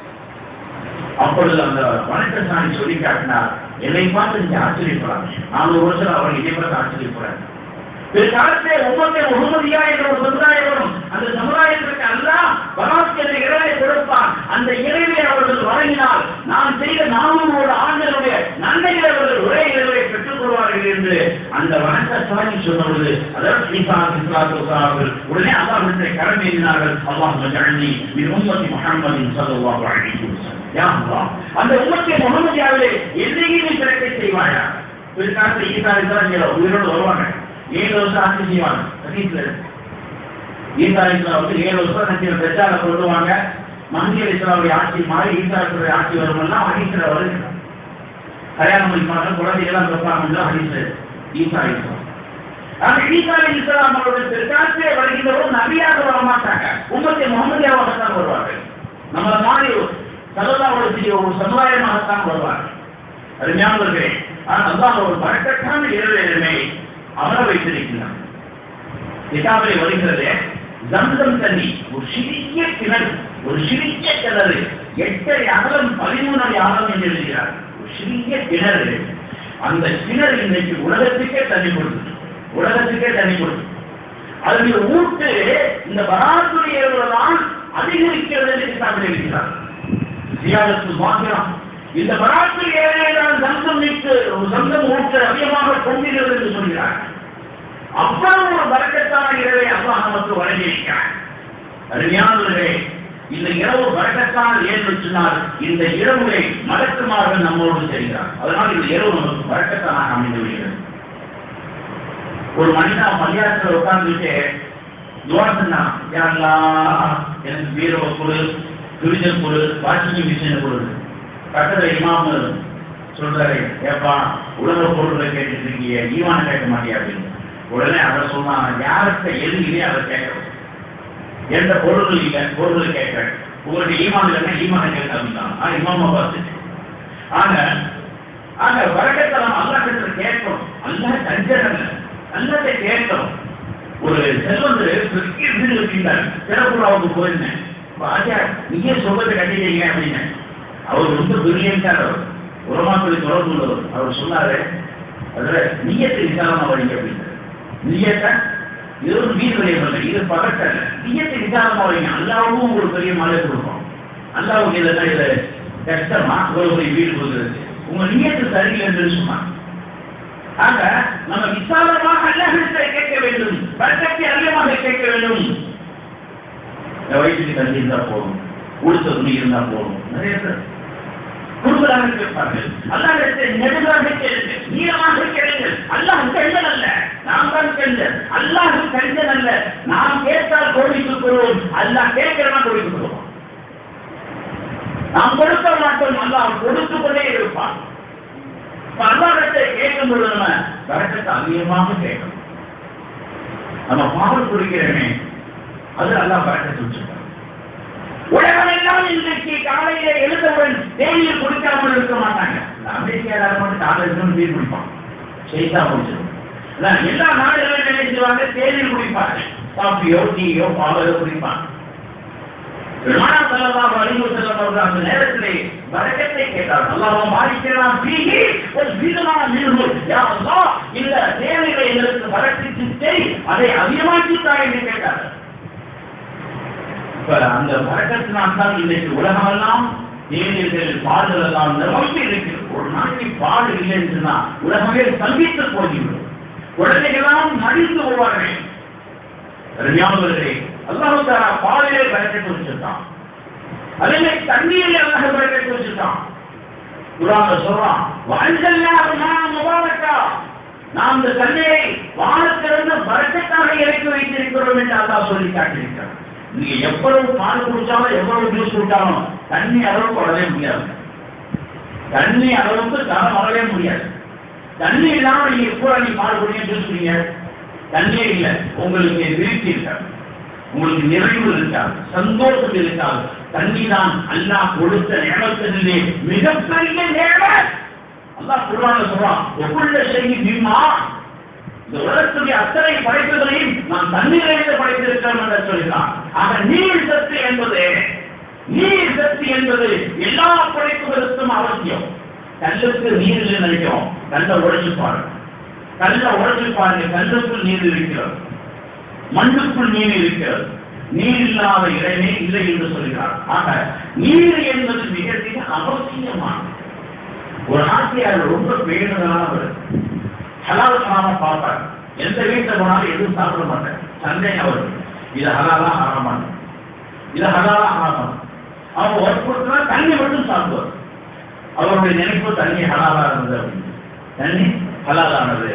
அப்பொழுது அந்த வணக்கசாமி சொல்லி காட்டினார் என்னை பார்த்து நீங்க ஆச்சரியப்படாது நானூறு வருஷம் அவர் இதை பார்த்து ஆச்சரியப்படாது பிற்காலத்திலே உமத்தை முகமதியா என்ற ஒரு சமுதாயம் வரும் அந்த சமுதாயத்திற்கு அல்லாஹ் பராத் என்ற இறைவை கொடுப்பான் அந்த இறைவை அவர்கள் வழங்கினால் நான் செய்த நானூறு ஆண்டுகளுடைய நன்மைகளை அவர்கள் ஒரே இறைவை பெற்றுக் கொள்வார்கள் என்று அந்த வணக்கசாமி சொன்னபொழுது அதாவது ஈசா இஸ்லாத்து அவர்கள் உடனே அல்லாஹ் கடமை எழுதினார்கள் அல்லாஹ் மஜஅல்னி மின் உம்மத்தி முஹம்மதின் ஸல்லல்லாஹு அலைஹி வஸல்லம் யா அல்லாஹ் அந்த உம்மத்தை முகமதியாவிலே என்னையும் நீ பிறக்க செய்வாயா பிற்காலத்தில் ஈசா இஸ்லாம் உயிரோடு வருவாங்க ஏழு வருஷம் ஆட்சி செய்வாங்க ஹதீஸ்ல இருக்கு. ஈசா இஸ்லாம் வந்து ஏழு வருஷம் நம்பிக்கை பிரச்சார கொள்ளுவாங்க மஹதி இஸ்லாமுடைய ஆட்சி மாறி ஈசா இஸ்லாமுடைய ஆட்சி வருமெல்லாம் ஹதீஸ்ல வருது கல்யாணம் முடிப்பாங்க குழந்தைகள்லாம் பிறப்பாங்க ஹதீஸ்ல இருக்கு. ஈசா இஸ்லாம் ஆனா ஈசா இஸ்லாம் அவருடைய பிற்காலத்திலே வருகிறவரும் நபியாக வர மாட்டாங்க உம்மத்தை முகமதியாவாகத்தான் வருவார்கள் நம்மள மாதிரி சல்லல்லாஹு ஒரு சமுதாயமாகத்தான் வருவார்கள் அருமையானவர்களே ஆனால் அல்லாஹ் ஒரு பறக்கத்தான இரவிலுமே அமர வைத்திருக்கிறார் கிதாபிலே வருகிறது ஜம்சம் தண்ணி ஒரு சிறிய கிணறு ஒரு சிறிய கிணறு எட்டரை அகலம் பதிமூணு அடி ஆழம் என்று எழுதுகிறார் ஒரு சிறிய கிணறு அந்த கிணறு இன்னைக்கு உலகத்துக்கே தண்ணி கொடுத்து உலகத்துக்கே தண்ணி கொடுத்து அதனுடைய ஊட்டு இந்த பராத்துடைய தான் அதிகரிக்கிறது என்று கிதாபில் இருக்கிறார் சியாதத்து மாத்திரம் இந்த பராத்தில் ஏழையில்தான் சந்தம் நீட்டு சந்தம் ஊற்று அதிகமாக கொண்டிருக்கிறது என்று சொல்கிறார் அவ்வளவு ஒரு வரக்கத்தான இரவை அல்லாஹ் நமக்கு வழங்கியிருக்கிறார் அருமையானவர்களே இந்த இரவு வரக்கத்தான ஏன்னு சொன்னால் இந்த இரவுகளை மலக்குமார்கள் நம்மோடு செய்கிறார் அதனால் இந்த இரவு நமக்கு வரக்கத்தானாக அமைந்து விடுகிறது ஒரு மனிதன் மலையாளத்தில் உட்கார்ந்துட்டு துவா சொன்னான் யா அல்லாஹ், எனக்கு பீரோ கொடு ஃப்ரிட்ஜர் கொடு வாஷிங் மிஷின் கொடு கட்டளை இமாம சொல்றாரு ஏப்பா உலக பொருள்களை கேட்டுட்டு இருக்கீங்க ஈவான கேட்க மாட்டியா அப்படின்னு உடனே அவர் சொன்னான் யார்கிட்ட எது இல்லையே அதை கேட்கணும் எந்த பொருள்கள் இல்லை பொருள்கள் கேட்கிறேன் உங்களுக்கு ஈமான் இல்லைன்னா ஈமான கேட்க ஆரம்பித்தான் ஆ இமாமா பார்த்துட்டு ஆக ஆக வரக்கத்தலம் அல்லாஹ் கேட்கணும் அல்லாஹ் கஞ்சனல்ல அல்லாஹ் கேட்கணும் ஒரு செல்வந்தர் பெரிய வீடு வச்சிருந்தார் சிறப்புறாவுக்கு போயிருந்தேன் அப்ப ஆச்சா நீயே சொந்தத்தை கட்டிட்டீங்க அப்படின்னு அவர் ரொம்ப பிரில்லியன்டார் அவர் உரமாக்குடி தொடர்பு உள்ளவர் அவர் சொன்னாரு அதுல நீயத்தை விசாரணை வரீங்க அப்படின்னு நீயத்தை இது ஒரு வீடு கிடையாது இது பகட்டல்ல நீயத்தை விசாரணை வரீங்க அல்லாவும் ஒரு பெரிய மலை கொடுப்போம் அல்லாவுக்கு இதெல்லாம் இது கஷ்டமா ஒரு பெரிய வீடு கொடுக்குறது உங்க நீயத்து சரியில்லை என்று சொன்னாங்க ஆக நம்ம விசாலமாக அல்லாஹிடத்தை கேட்க வேண்டும் பரக்கத்தை அதிகமாக கேட்க வேண்டும் இந்த வயிற்றுக்கு தண்ணி இருந்தா போதும் உடுத்த துணி இருந்தா போதும் நிறைய பேர் குடும்பதாக கேட்பார்கள் அல்லாஹிடத்தை நெடுதாக கேளுங்கள் நீளமாக கேளுங்கள் அல்லாஹ் கண்டல் அல்ல நாம் தான் கண்டல் அல்லாஹ் கண்டல் அல்ல நாம் கேட்டால் கோடித்துக் கொள்வோம் அல்லாஹ் கேட்கிறவன் கோடித்துக் கொள்வோம் நாம் கொடுக்க மாட்டோம் அல்லாஹ் கொடுத்து கொண்டே இருப்பான் இப்ப அல்லாஹத்தை கேட்கும் பொழுது நம்ம வரக்கத்தை அதிகமாக கேட்கணும் நம்ம பால் குடிக்கிறோமே அது அல்லாஹ் பறக்கத்து வச்சிருக்கான் உலகமெல்லாம் இன்றைக்கு காலையில எழுந்தவுடன் தேநீர் குடிக்காமல் இருக்க மாட்டாங்க இந்த அமெரிக்காவில் மட்டும் காலையில் நீர் குடிப்பான் செய்தா முடிச்சிடும் அதான் எல்லா நாடுகளும் என்ன செய்வாங்க தேநீர் குடிப்பாங்க காஃபியோ டீயோ பாலோ குடிப்பாங்க பெருமானா ஸல்லல்லாஹு அலைஹி வஸல்லம் அவர்கள் அந்த நேரத்திலே பரக்கத்தை கேட்டார் அல்லாஹ் மாறிக்கிறான் ஃபீஹி ஒரு வீதமான மின்ஹு யா அல்லாஹ் இந்த தேவைகளை எங்களுக்கு பரக்கத்து செய் அதை அதிகமாக்கித்தாய் என்று கேட்டார் இப்ப அந்த பறக்கத்தினால் தான் இன்றைக்கு உலகமெல்லாம் தேநீர்கள் பாடல் எல்லாம் நிரம்பி இருக்கிறது ஒரு நாளைக்கு பாடு இல்லை என்று சொன்னால் உலகமே சந்தித்து போகிவிடும் குழந்தைகளாம் மடிந்து போவார்கள் அருமையானவர்களே அல்லாஹு தாலா பாலிலே பறக்கத்து வச்சிருக்கான் அதிலே தண்ணீரில் அல்லாஹ் பறக்கத்து வச்சிருக்கான் குரான் சொல்றான் வாழ்ந்தல்லா முபாரக்கா நாம் இந்த தண்ணீரை வானத்திலிருந்து பறக்கத்தாக இறக்கி வைத்திருக்கிறோம் என்று அல்லாஹ் சொல்லி காட்டியிருக்கிறார் நீங்க எவ்வளவு பால் குடிச்சாலும் எவ்வளவு ஜூஸ் குடிச்சாலும் தண்ணி அளவுக்கு வரவே முடியாது தண்ணி அளவுக்கு தரம் வரவே முடியாது தண்ணி இல்லாம நீங்க கூட நீ பால் குடிங்க ஜூஸ் குடிங்க தண்ணி இல்லை உங்களுக்கு திருப்தி இருக்காது உங்களுக்கு நிறைவு இருக்காது சந்தோஷம் இருக்காது தண்ணி தான் அல்லாஹ் கொடுத்த நேரத்திலே மிகப்பெரிய நேரம் அல்லாஹ் குர்ஆன்ல சொல்றான் ஒவ்வொரு செய்தி பீமா இந்த உலகத்துடைய அத்தனை படைப்புகளையும் நான் தண்ணீரிலிருந்து படைத்திருக்கிறேன் என்று சொல்கிறான் ஆக நீர் சக்தி என்பது நீர் சக்தி என்பது எல்லா படைப்புகளுக்கும் அவசியம் கல்லுக்கு நீர் இல்லை நினைக்கிறோம் கல்லை உடைச்சு பாருங்க கல்லை உடைச்சு பாருங்க கல்லுக்குள் நீர் இருக்கிறது மண்ணுக்குள் நீர் இருக்கிறது நீர் இல்லாத இடமே இல்லை என்று சொல்கிறார் ஆக நீர் என்பது மிக மிக அவசியமானது ஒரு ஆசிரியர் ரொம்ப பேணுதலானவர் ஹலால் சாம பார்ப்பார் எந்த வீட்டில் போனாலும் எதுவும் சாப்பிட மாட்டார் சந்தேகம் அவர் இது ஹலாலா ஆரம்பம் இது ஹலாலா ஆரம்பம் அவங்க ஒர்க் கொடுத்தா தண்ணி மட்டும் சாப்பிடுவார் அவருடைய நினைப்பு தண்ணி ஹலாலா இருந்தது அப்படின்னு தண்ணி ஹலாலானது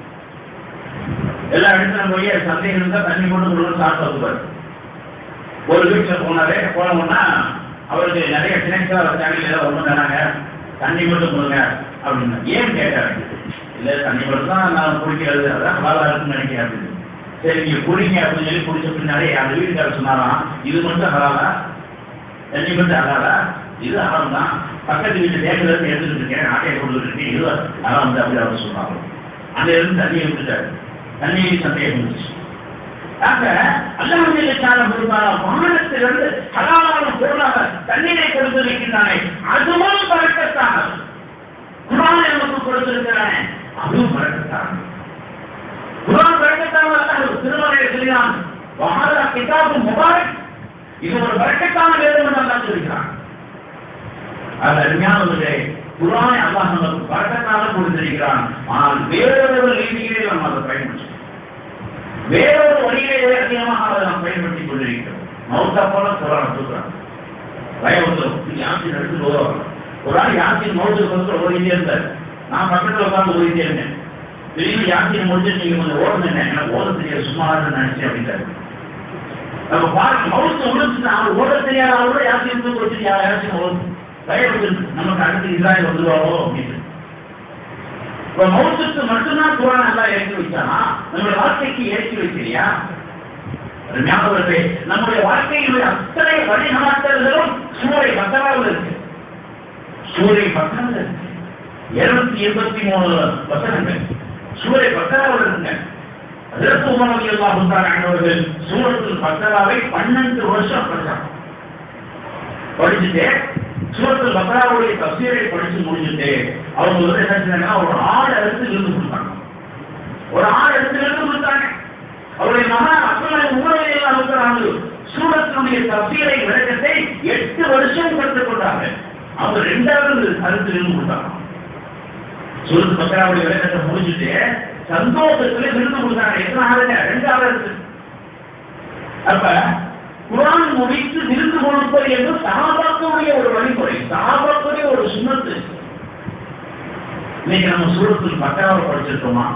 எல்லா இடத்துல போய் சந்தேகம் இருந்தா தண்ணி மட்டும் கொடுத்து சாப்பிட்டு வந்துருவார் ஒரு வீட்டில் போனாலே போனோம்னா அவருக்கு நிறைய சினைக்கா வச்சாங்க ஏதோ ஒன்றும் வேணாங்க தண்ணி மட்டும் கொடுங்க அப்படின்னு ஏன் கேட்டாரு இல்ல தண்ணி மட்டும் தான் நான் குடிக்கிறது அதான் ஹலாலா இருக்குன்னு நினைக்கிறேன் அப்படின்னு சரி நீங்க குடிங்க அப்படின்னு சொல்லி குடிச்ச பின்னாலே அந்த வீட்டுக்காரர் சொன்னாராம் இது மட்டும் ஹலாலா தண்ணி மட்டும் ஹலாலா இது ஹராம் தான் பக்கத்து வீட்டு டேபிள் இருந்து எடுத்துட்டு இருக்கேன் ஆட்டையை கொடுத்துட்டு இருக்கேன் இது ஹராம் வந்து அப்படி அவர் சொன்னாங்க அந்த இருந்து தண்ணியை விட்டுட்டாரு தண்ணியை சந்தேகம் இருந்துச்சு ஆக அல்லாஹ் பொறுப்பான வானத்திலிருந்து ஹலாலான பொருளாக தண்ணீரை கொடுத்திருக்கின்றானே அதுவும் பறக்கத்தான குரான் நமக்கு கொடுத்திருக்கிறானே அதுவும் பறக்கத்தான குரான் பறக்கத்தான அல்லாஹ் திருமலையை சொல்கிறான் வஹாதா கிதாபு முபாரக் இது ஒரு பறக்கத்தான வேதம் என்று அல்லாஹ் சொல்கிறான் அது அருமையானவர்களே குரானை அல்லாஹ் நமக்கு பறக்கத்தான கொடுத்திருக்கிறான் ஆனால் வேறொரு ரீதியிலே நாம் அதை பயன்படுத்தணும் வேறொரு வழியிலே அதிகமாக அதை நாம் பயன்படுத்திக் கொண்டிருக்கிறோம் மௌத்தா போல குரான் சொல்றான் பயம் வந்துடும் யாசின் எடுத்து ஓதுவாங்க ஒரு ஆள் யாசின் மௌத்து வந்து ஓடிட்டே இருந்தார் நான் பக்கத்தில் உட்காந்து ஓடிட்டே இருந்தேன் திடீர்னு யாசின் முடிஞ்சு நீங்க கொஞ்சம் ஓடுங்க எனக்கு ஓட தெரியாது சும்மா நினைச்சேன் அப்படின்ட்டாரு நம்ம பார்க்க மௌத்து முடிச்சுட்டு அவர் ஓட தெரியாத அவரோட யாசின் தூக்கு வச்சுட்டு யார் யாசின் ஓடும் பயம் வந்துருக்கு நமக்கு அடுத்து இஸ்ராயல் வந்துருவாரோ அப்படின்னு இப்ப மௌத்துக்கு மட்டும்தான் குரான் நல்லா இறக்கி வச்சானா நம்முடைய வாழ்க்கைக்கு இறக்கி வைக்கிறியா ஞாபகத்தை நம்முடைய வாழ்க்கையினுடைய அத்தனை வழிநாட்டல்களும் சூறை பத்தராவில் இருக்கு சூறை பத்தராவில் இருக்கு இருநூத்தி எண்பத்தி மூணு வசனங்கள் சூறை பத்தராவில் இருக்குங்க அதற்கு உமரவி எல்லாம் உண்டான ஆண்டவர்கள் சூரத்தில் பத்தராவை பன்னெண்டு வருஷம் படிச்சாங்க படிச்சுட்டு சூரத்தில் பக்கராவுடைய தப்சீரை படிச்சு முடிச்சுட்டு அவங்க வந்து என்ன செஞ்சாங்கன்னா ஒரு ஆறு இடத்துல இருந்து கொடுத்தாங்க ஒரு ஆறு இடத்துல இருந்து கொடுத்தாங்க அவருடைய மகா அப்துல்லாஹி உமரவே எல்லாம் இருக்கிறாங்க சூரத்தினுடைய தப்சீரை விளக்கத்தை எட்டு வருஷம் கற்றுக்கொண்டாங்க அவங்க ரெண்டாவது கருத்துல இருந்து கொடுத்தாங்க சூரத்து பக்கராவுடைய விளக்கத்தை முடிச்சுட்டு சந்தோஷத்துல விருது கொடுத்தாங்க எத்தனை ஆளுங்க ரெண்டாவது அப்ப குரான் முடித்து விருந்து கொடுப்பது என்று சகாபாக்களுடைய ஒரு வழிமுறை சகாபாக்களுடைய ஒரு சுண்ணத்து இன்னைக்கு நம்ம சூரத்தில் பக்கராவை படிச்சிருக்கோமா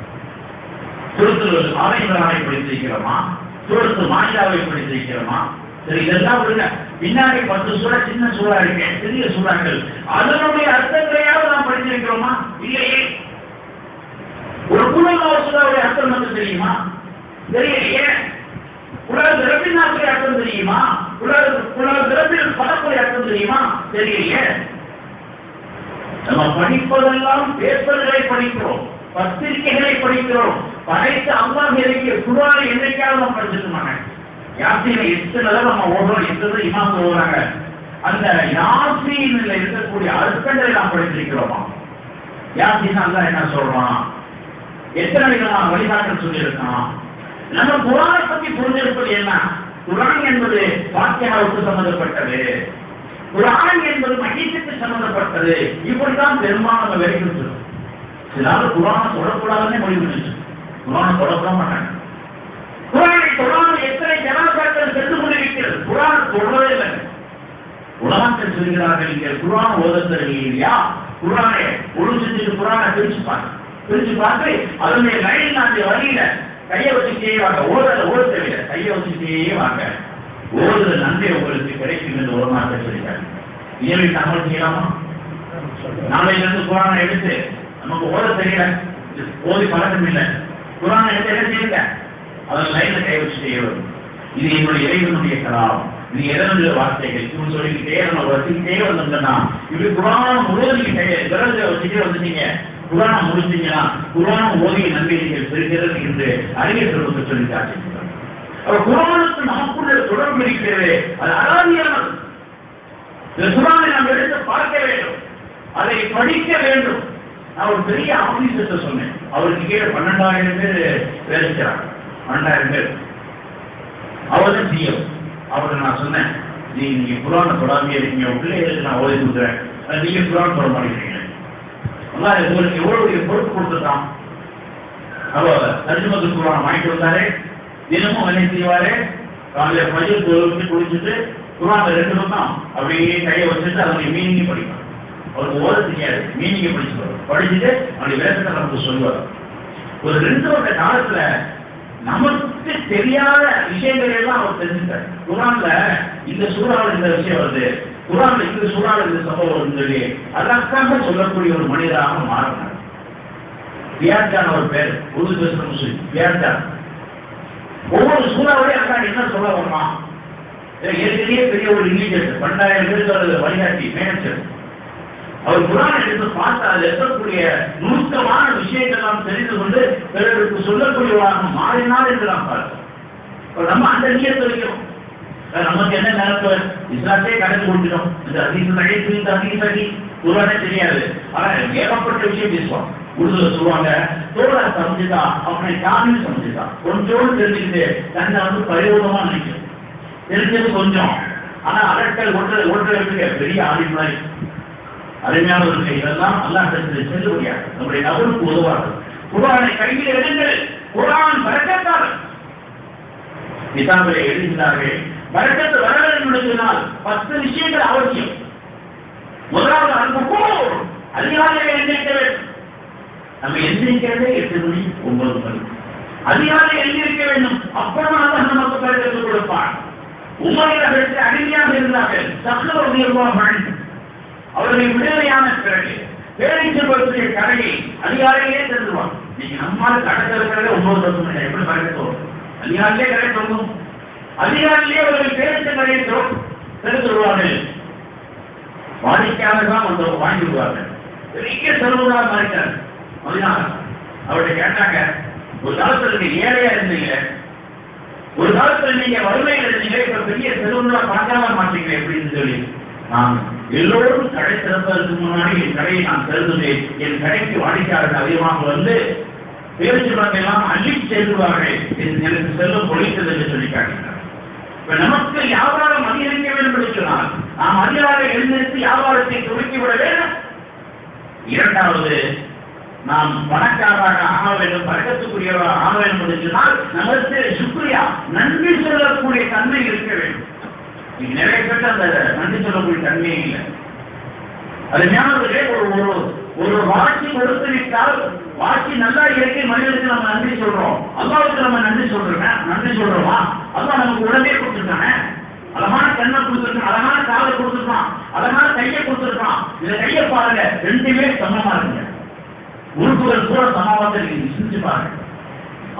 சூரத்தில் ஆலயங்களாவை படித்திருக்கிறோமா சூரத்தில் மாநிலாவை படித்திருக்கிறோமா சரி இதெல்லாம் விடுங்க பின்னாடி பத்து சூறா சின்ன சூறா இருக்கு சிறிய சூறாக்கள் அதனுடைய அர்த்தங்களையாவது நாம் படித்திருக்கிறோமா இல்லையே ஒரு குழந்தை சூறாவுடைய அர்த்தம் வந்து தெரியுமா தெரியலையே உலக திறப்பினாக்குடைய அர்த்தம் தெரியுமா உலக உலக திறப்பில் படக்கூடிய அர்த்தம் தெரியுமா தெரியலையே நம்ம படிப்பதெல்லாம் பேப்பர்களை படிக்கிறோம் பத்திரிகைகளை படிக்கிறோம் படைத்த அல்லாஹ் இறக்கிய குரானை என்னைக்காவது நம்ம படிச்சிருக்கோமாங்க யாசீனை எத்தனை தடவை நம்ம ஓடுறோம் எத்தனை இமாம் ஓடுறாங்க அந்த யாசீனில் இருக்கக்கூடிய அர்த்தங்களை நாம் படித்திருக்கிறோமா யாசீன் அல்லாஹ் என்ன சொல்றான் எத்தனை விதமான வழிகாட்டல் சொல்லியிருக்கான் நம்ம குரானை பத்தி புரிஞ்சிருப்பது என்ன குரான் என்பது வாக்கியாவுக்கு சம்பந்தப்பட்டது குரான் என்பது மகிழ்ச்சிக்கு சம்பந்தப்பட்டது இப்படித்தான் பெரும்பாலும் நம்ம வரைக்கும் சொல்லுவோம் சிலாவது குரானை தொடக்கூடாதுன்னு முடிவு பண்ணிச்சு குரானை தொடக்கூட மாட்டாங்க குரானை தொடாமல் எத்தனை ஜனாசாக்கள் சென்று கொண்டிருக்கிறது குரானை தொடரவே இல்லை உலகத்தில் சொல்கிறார்கள் இங்க குரான் ஓதத்தர்கள் இல்லையா குரானை ஒரு செஞ்சுட்டு குரானை பிரிச்சு பாருங்க பிரிச்சு பார்த்து அதனுடைய லைன் அந்த வழியில கையை வச்சுட்டே வாங்க ஓதல ஓட தெரியல கையை வச்சுட்டே வாங்க ஓடுதல் நன்மை உங்களுக்கு கிடைக்கும் என்று ஒரு மாற்ற சொல்லிட்டாங்க இயல்பை தமிழ் செய்யலாமா நாளையில இருந்து குரானை எடுத்து நமக்கு ஓத தெரியல இது ஓதி பழக்கம் இல்லை குரானை எடுத்து என்ன செய்யுங்க அதன் லைன்ல கை வச்சுட்டே வரும் இது என்னுடைய இறைவனுடைய கலாம் இது எதனுடைய வார்த்தைகள் இவன் சொல்லிக்கிட்டே நம்ம வச்சுக்கிட்டே வந்தோம்னா இப்படி குரான் முழுவதும் நீங்க கையை விரல்ல வச்சுட்டே வந்துட்டீங்க குரான் முடிச்சீங்கன்னா குரான் ஓதிய நன்மை நீங்கள் பெறுகிறது என்று அறிஞர்களுக்கு சொல்லி காட்டியிருக்கிறார் அவர் குரானுக்கு நமக்குள்ள தொடர்பு இருக்கிறது அது அலாதியானது இந்த குரானை நாம் எடுத்து பார்க்க வேண்டும் அதை படிக்க வேண்டும் நான் ஒரு பெரிய ஆபீசர்கிட்ட சொன்னேன் அவருக்கு கீழே பன்னெண்டாயிரம் பேர் வேலை செய்றாங்க பன்னெண்டாயிரம் பேர் அவர் தான் சிஎம் அவருக்கு நான் சொன்னேன் நீ நீங்க குரானை தொடாமே இருக்கீங்க உங்க பிள்ளைகளுக்கு நான் ஓதி கொடுக்குறேன் அது நீங்க குரான் தொட மாட்டேங்கிறீங்க அல்லாஹ் உங்களுக்கு எவ்வளவு பெரிய பொறுப்பு கொடுத்துட்டான் அவ தர்ஜுமத்து குரான் வாங்கிட்டு வந்தாரு தினமும் என்ன செய்வாரு காலையில பஜர் தொழுவிட்டு குளிச்சுட்டு குரான் ரெண்டு பக்கம் அப்படியே கையை வச்சுட்டு அதனுடைய மீனிங்கை படிப்பார் அவருக்கு ஓத தெரியாது மீனிங்கை படிச்சுப்பார் படிச்சுட்டு அவனுடைய விளக்கத்தை நமக்கு சொல்லுவார் ஒரு ரெண்டு வருட காலத்துல நமக்கு தெரியாத விஷயங்கள் எல்லாம் அவர் தெரிஞ்சுட்டார் குரான்ல இந்த சூறாவில் இந்த விஷயம் வருது குரான்ல இந்த சூறாவில் இந்த சம்பவம் வருதுன்னு சொல்லி அதற்காக சொல்லக்கூடிய ஒரு மனிதராக மாறினார் பியார்ஜான் ஒரு பேர் உருது பேசுற முஸ்லீம் பியார்ஜான் ஒவ்வொரு சூறாவிலையும் அக்கா என்ன சொல்ல வருவான் ஏற்கனவே பெரிய ஒரு இன்ஜினியர் பன்னெண்டாயிரம் பேருக்கு வழிகாட்டி மேனேஜர் அவர் குரான் எடுத்து பார்த்து அதில் இருக்கக்கூடிய நுணுக்கமான விஷயங்கள் நாம் தெரிந்து கொண்டு பிறருக்கு சொல்லக்கூடியவராக மாறினார் என்று நாம் பார்த்தோம் இப்ப நம்ம அந்த நீயத்தை வைக்கிறோம் அஹ் நமக்கு என்ன நினைப்பு இஸ்லாத்தையே கடந்து கொண்டுட்டோம் இந்த அதிக நகைப்பு இந்த அதிக சரி குரானே தெரியாது ஆனா ஏகப்பட்ட விஷயம் பேசுவான் உருதுல சொல்லுவாங்க தோழா சமைச்சுதா அவனை காமில் சமைச்சுதா கொஞ்சோடு தெரிஞ்சுக்கிட்டு தன்னை வந்து பரிபூர்ணமா நினைக்கும் தெரிஞ்சது கொஞ்சம் ஆனா அரட்டல் ஒற்றை ஒற்றை பெரிய ஆடி மாதிரி அருமையானவர்கள் இதெல்லாம் அல்லாஹ் செல்லுபடியாக நம்முடைய நபருக்கு உதவாது குரானை கையில் எடுங்கள் குரான் பறக்கத்தார் கிதாபிலே எழுதினார்கள் பறக்கத்து வர வேண்டும் என்று சொன்னால் பத்து விஷயங்கள் அவசியம் முதலாவது அன்புக்கும் அதிகாலையை எந்திரிக்க வேண்டும் நம்ம எந்திரிக்கிறதே எட்டு மணி ஒன்பது மணி அதிகாலை எழுந்திருக்க வேண்டும் அப்பொழுது நமக்கு பறக்கத்து கொடுப்பான் உண்மையில அடிமையாக இருந்தார்கள் சக்கர உயர்வாக அவர்கள் விடுதலையான பிறகு பேரீச்சம்பரத்துடைய கடையை அதிகாரிகளே திறந்துருவாங்க நீங்க நம்மால் கடை திறக்கிறத ஒன்பது வருஷம் இல்லை எப்படி பறக்கத்தோம் அதிகாரிலே கடை தொடங்கும் அதிகாரிலே அவர்கள் பேரீச்ச கடையை திறந்துருவார்கள் வாடிக்கையாளர் தான் வந்து வாங்கிடுவார்கள் பெரிய செலவுதான் மாறிட்டார் அதுதான் அவர்கிட்ட கேட்டாங்க ஒரு காலத்துல நீங்க ஏழையா இருந்தீங்க ஒரு காலத்துல நீங்க வறுமையில் இருந்தீங்க இப்ப பெரிய செலவுலாம் பார்க்காம மாட்டீங்க எப்படின்னு சொல்லி நான் எல்லோரும் கடை திறப்பதற்கு முன்னாடி என் கடையை நான் திறந்தது என் கடைக்கு வாடிக்கையாளர்கள் அதிகமாக வந்து பேருச்சுவாங்க எல்லாம் அள்ளி செல்வார்கள் எனக்கு செல்வம் பொழித்தது என்று சொல்லி காட்டினார் இப்ப நமக்கு வியாபாரம் அதிகரிக்க வேண்டும் என்று சொன்னால் நாம் அதிகாரை எழுந்திருத்து வியாபாரத்தை துவக்கிவிட வேண்டும் இரண்டாவது நாம் பணக்காரராக ஆக வேண்டும் பழக்கத்துக்குரியவராக ஆக வேண்டும் என்று சொன்னால் நமக்கு சுக்ரியா நன்றி சொல்லக்கூடிய தன்மை இருக்க வேண்டும் இன்னைக்கு நிறைய பேர் அந்த நன்றி சொல்லக்கூடிய தன்மையே இல்லை அது ஞாபகத்திலே ஒரு ஒரு ஒரு வாட்சி கொடுத்து விட்டால் வாட்சி நல்லா இயற்கை மனிதனுக்கு நம்ம நன்றி சொல்றோம் அல்லாவுக்கு நம்ம நன்றி சொல்றோமே நன்றி சொல்றோமா அல்லா நமக்கு உடனே கொடுத்துருக்கானே அழகான கண்ணை கொடுத்துருக்கான் அழகான காலை கொடுத்துருக்கான் அழகான கையை கொடுத்துருக்கான் இந்த கையை பாருங்க ரெண்டுமே சமமா இருக்குங்க உறுப்புகள் கூட சமமாக நீங்க சிந்திச்சு பாருங்க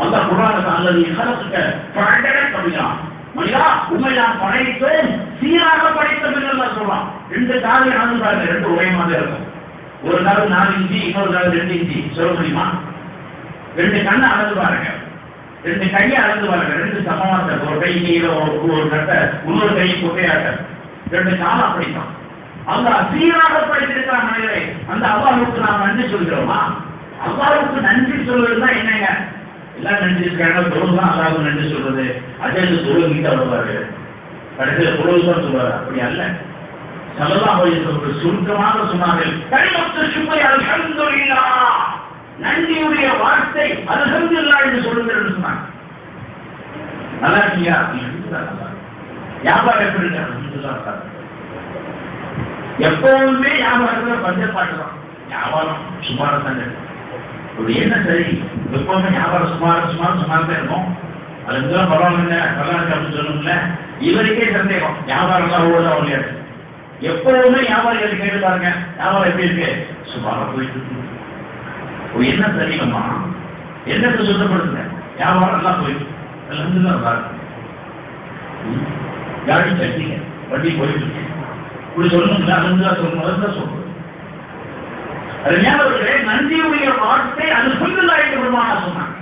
அந்த குரான் அல்லது இகலத்துக்க பழகட கவிதான் மனிதா உண்மை நான் படைத்தேன் சீராக படைத்தோம் என்று அல்லாஹ் சொல்றான் ரெண்டு காலை அணுகுறாங்க ரெண்டு ஒரே மாதிரி இருக்கும் ஒரு கால் நாலு இன்ச்சு இன்னொரு கால் ரெண்டு இன்ச்சு சொல்ல முடியுமா ரெண்டு கண்ணை அளந்து பாருங்க ரெண்டு கையை அளந்து பாருங்க ரெண்டு சமமாக ஒரு கை நீர ஒரு ஒரு கட்டை இன்னொரு கை குட்டையாட்ட ரெண்டு காலம் அப்படித்தான் அந்த சீராக படைத்திருக்கிறான் மனிதரை அந்த அல்லாஹுக்கு நாம் நன்றி சொல்கிறோமா அல்லாஹுக்கு நன்றி சொல்வதுன்னா என்னங்க எல்லாம் நன்றி இருக்காங்க தொழில் தான் அல்லாஹுக்கு நன்றி சொல்றது அதே தொழில் கிட்ட வருவாரு கடைசியில் தொழில் தான் சொல்வாரு அப்படி அல்ல சல்லல்லாஹு அலைஹி வஸல்லம் சுருக்கமாக சொன்னார்கள் கலிமத்து சுக்ரி அல்ஹம்துலில்லாஹ் நன்றியுடைய வார்த்தை அல்ஹம்துலில்லாஹ் என்று சொல்லுங்கள் என்று சொன்னாங்க நல்லா இருக்கியா அல்ஹம்துலில்லாஹ் நல்லா இருக்கு. வியாபாரம் எப்படி இருக்கு அல்ஹம்துலில்லாஹ் நல்லா இருக்கு. எப்பவுமே வியாபாரத்துல பஞ்சப்பாட்டு தான் வியாபாரம் சுமாரா தாங்க இருக்கு. ஒரு என்ன சரி எப்பவுமே வியாபாரம் சுமார் சுமார் சுமார் தான் இருக்கும் அது இருந்தாலும் பரவாயில்ல நல்லா இருக்கு அப்படின்னு சொல்லணும்ல இவருக்கே சந்தேகம் வியாபாரம் தான் ஓடுதா இல்லையா எப்பவுமே வியாபாரிகள் கேட்டு பாருங்க வியாபாரம் எப்படி இருக்கு சுமாரா போயிட்டு இருக்கு ஓ, என்ன சரிங்கம்மா என்னத்தை சுத்தப்படுத்துங்க வியாபாரம் நல்லா போயிட்டு எல்லாம் நல்லா இருக்கு ம். காடி சட்டிங்க வண்டி போயிட்டு இருக்கு இப்படி சொல்லணும்ல அதுதான் சொல்லணும் அதுதான் சொல்லணும் அருமையானவர்களே நன்றியுடைய வார்த்தை அது சொல்லுதாய் பெருமானா சொன்னாங்க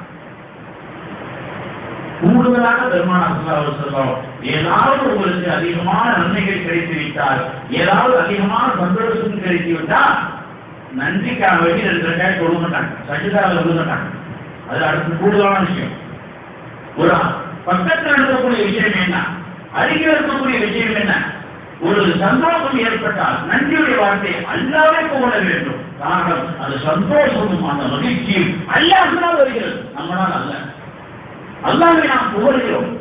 கூடுதலாக பெருமானா சொல்லாமல் சொல்லும் ஏதாவது உங்களுக்கு அதிகமான நன்மைகள் கிடைத்து விட்டால் ஏதாவது அதிகமான சந்தோஷம் கிடைத்து விட்டால் நன்றிக்காக வேண்டி ரெண்டு ரெண்டாயிரம் கொடுக்க மாட்டாங்க சஜிதாவில் விழுக மாட்டாங்க அது அடுத்து கூடுதலான விஷயம் ஒரு பக்கத்தில் இருக்கக்கூடிய விஷயம் என்ன அருகில் இருக்கக்கூடிய விஷயம் என்ன ஒரு சந்தோஷம் ஏற்பட்டால் நன்றியுடைய வார்த்தை அல்லாவே புகழ வேண்டும் காரணம் அது சந்தோஷமும் அந்த மகிழ்ச்சியும் அல்லாஹினால் வருகிறது நம்மளால் அல்ல அல்லாவை நாம் புகழ்கிறோம்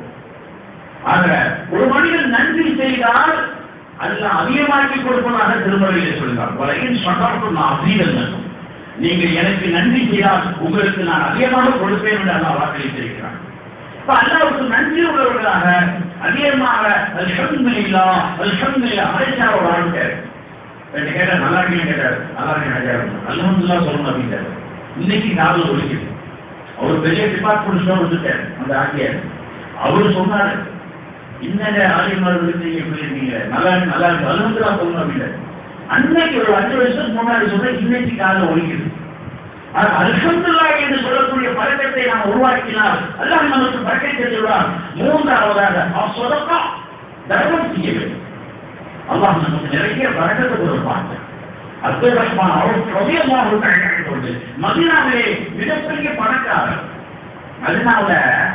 ஆக ஒரு மனிதன் நன்றி செய்தால் அல்லாஹ் அதிகமாக்கி கொடுப்பதாக திருமறையிலே சொல்கிறார் வரையில் சொன்னாலும் நான் அதிகம் நீங்கள் எனக்கு நன்றி செய்தால் உங்களுக்கு நான் அதிகமாக கொடுப்பேன் என்று அல்லாஹ் வாக்களித்திருக்கிறான் இப்ப அல்லாவுக்கு நன்றி உள்ளவர்களாக அதிகமாக அல்ஹம்துலில்லா அல்ஹம்துலில்லா அழைச்சாரோட வாழ்ந்தார் ரெண்டு கேட்டார் நல்லா இருக்கீங்க கேட்டார் நல்லா இருக்கேன் அல்ஹம்துல்லா சொல்லணும் அப்படின்ட்டார் இன்னைக்கு காதல் ஒழிக்குது அவர் பெரிய டிபார்ட்மெண்ட் ஸ்டோர் வச்சுட்டார் அந்த ஆசிரியர் அவரு சொன்னாரு இன்னங்க ஆரியமார்களுக்கு நீங்க எப்படி இருக்கீங்க நல்லா இருக்கு நல்லா இருக்கு அல்ஹம்துல்லா சொல்லணும் அப்படின்ட்டார் அன்னைக்கு ஒரு அஞ்சு வருஷத்துக்கு முன்னாடி சொன்ன இன்னைக்கு காதல் ஒழிக்குது அல்ஹம்துல்லா என்று சொல்லக்கூடிய பழக்கத்தை நாம் உருவாக்கினால் அல்லாஹ் நமக்கு பழக்கத்தை சொல்வார் மூன்றாவதாக சொதக்கா தர்மம் செய்ய வேண்டும் அல்லாஹ் நமக்கு நிறைய பழக்கத்தை கொடுப்பாங்க அப்துல் ரஹ்மான் அவர் பிரதியமாக கொண்டு மதினாவிலே மிகப்பெரிய பணக்காரர் மதினாவில்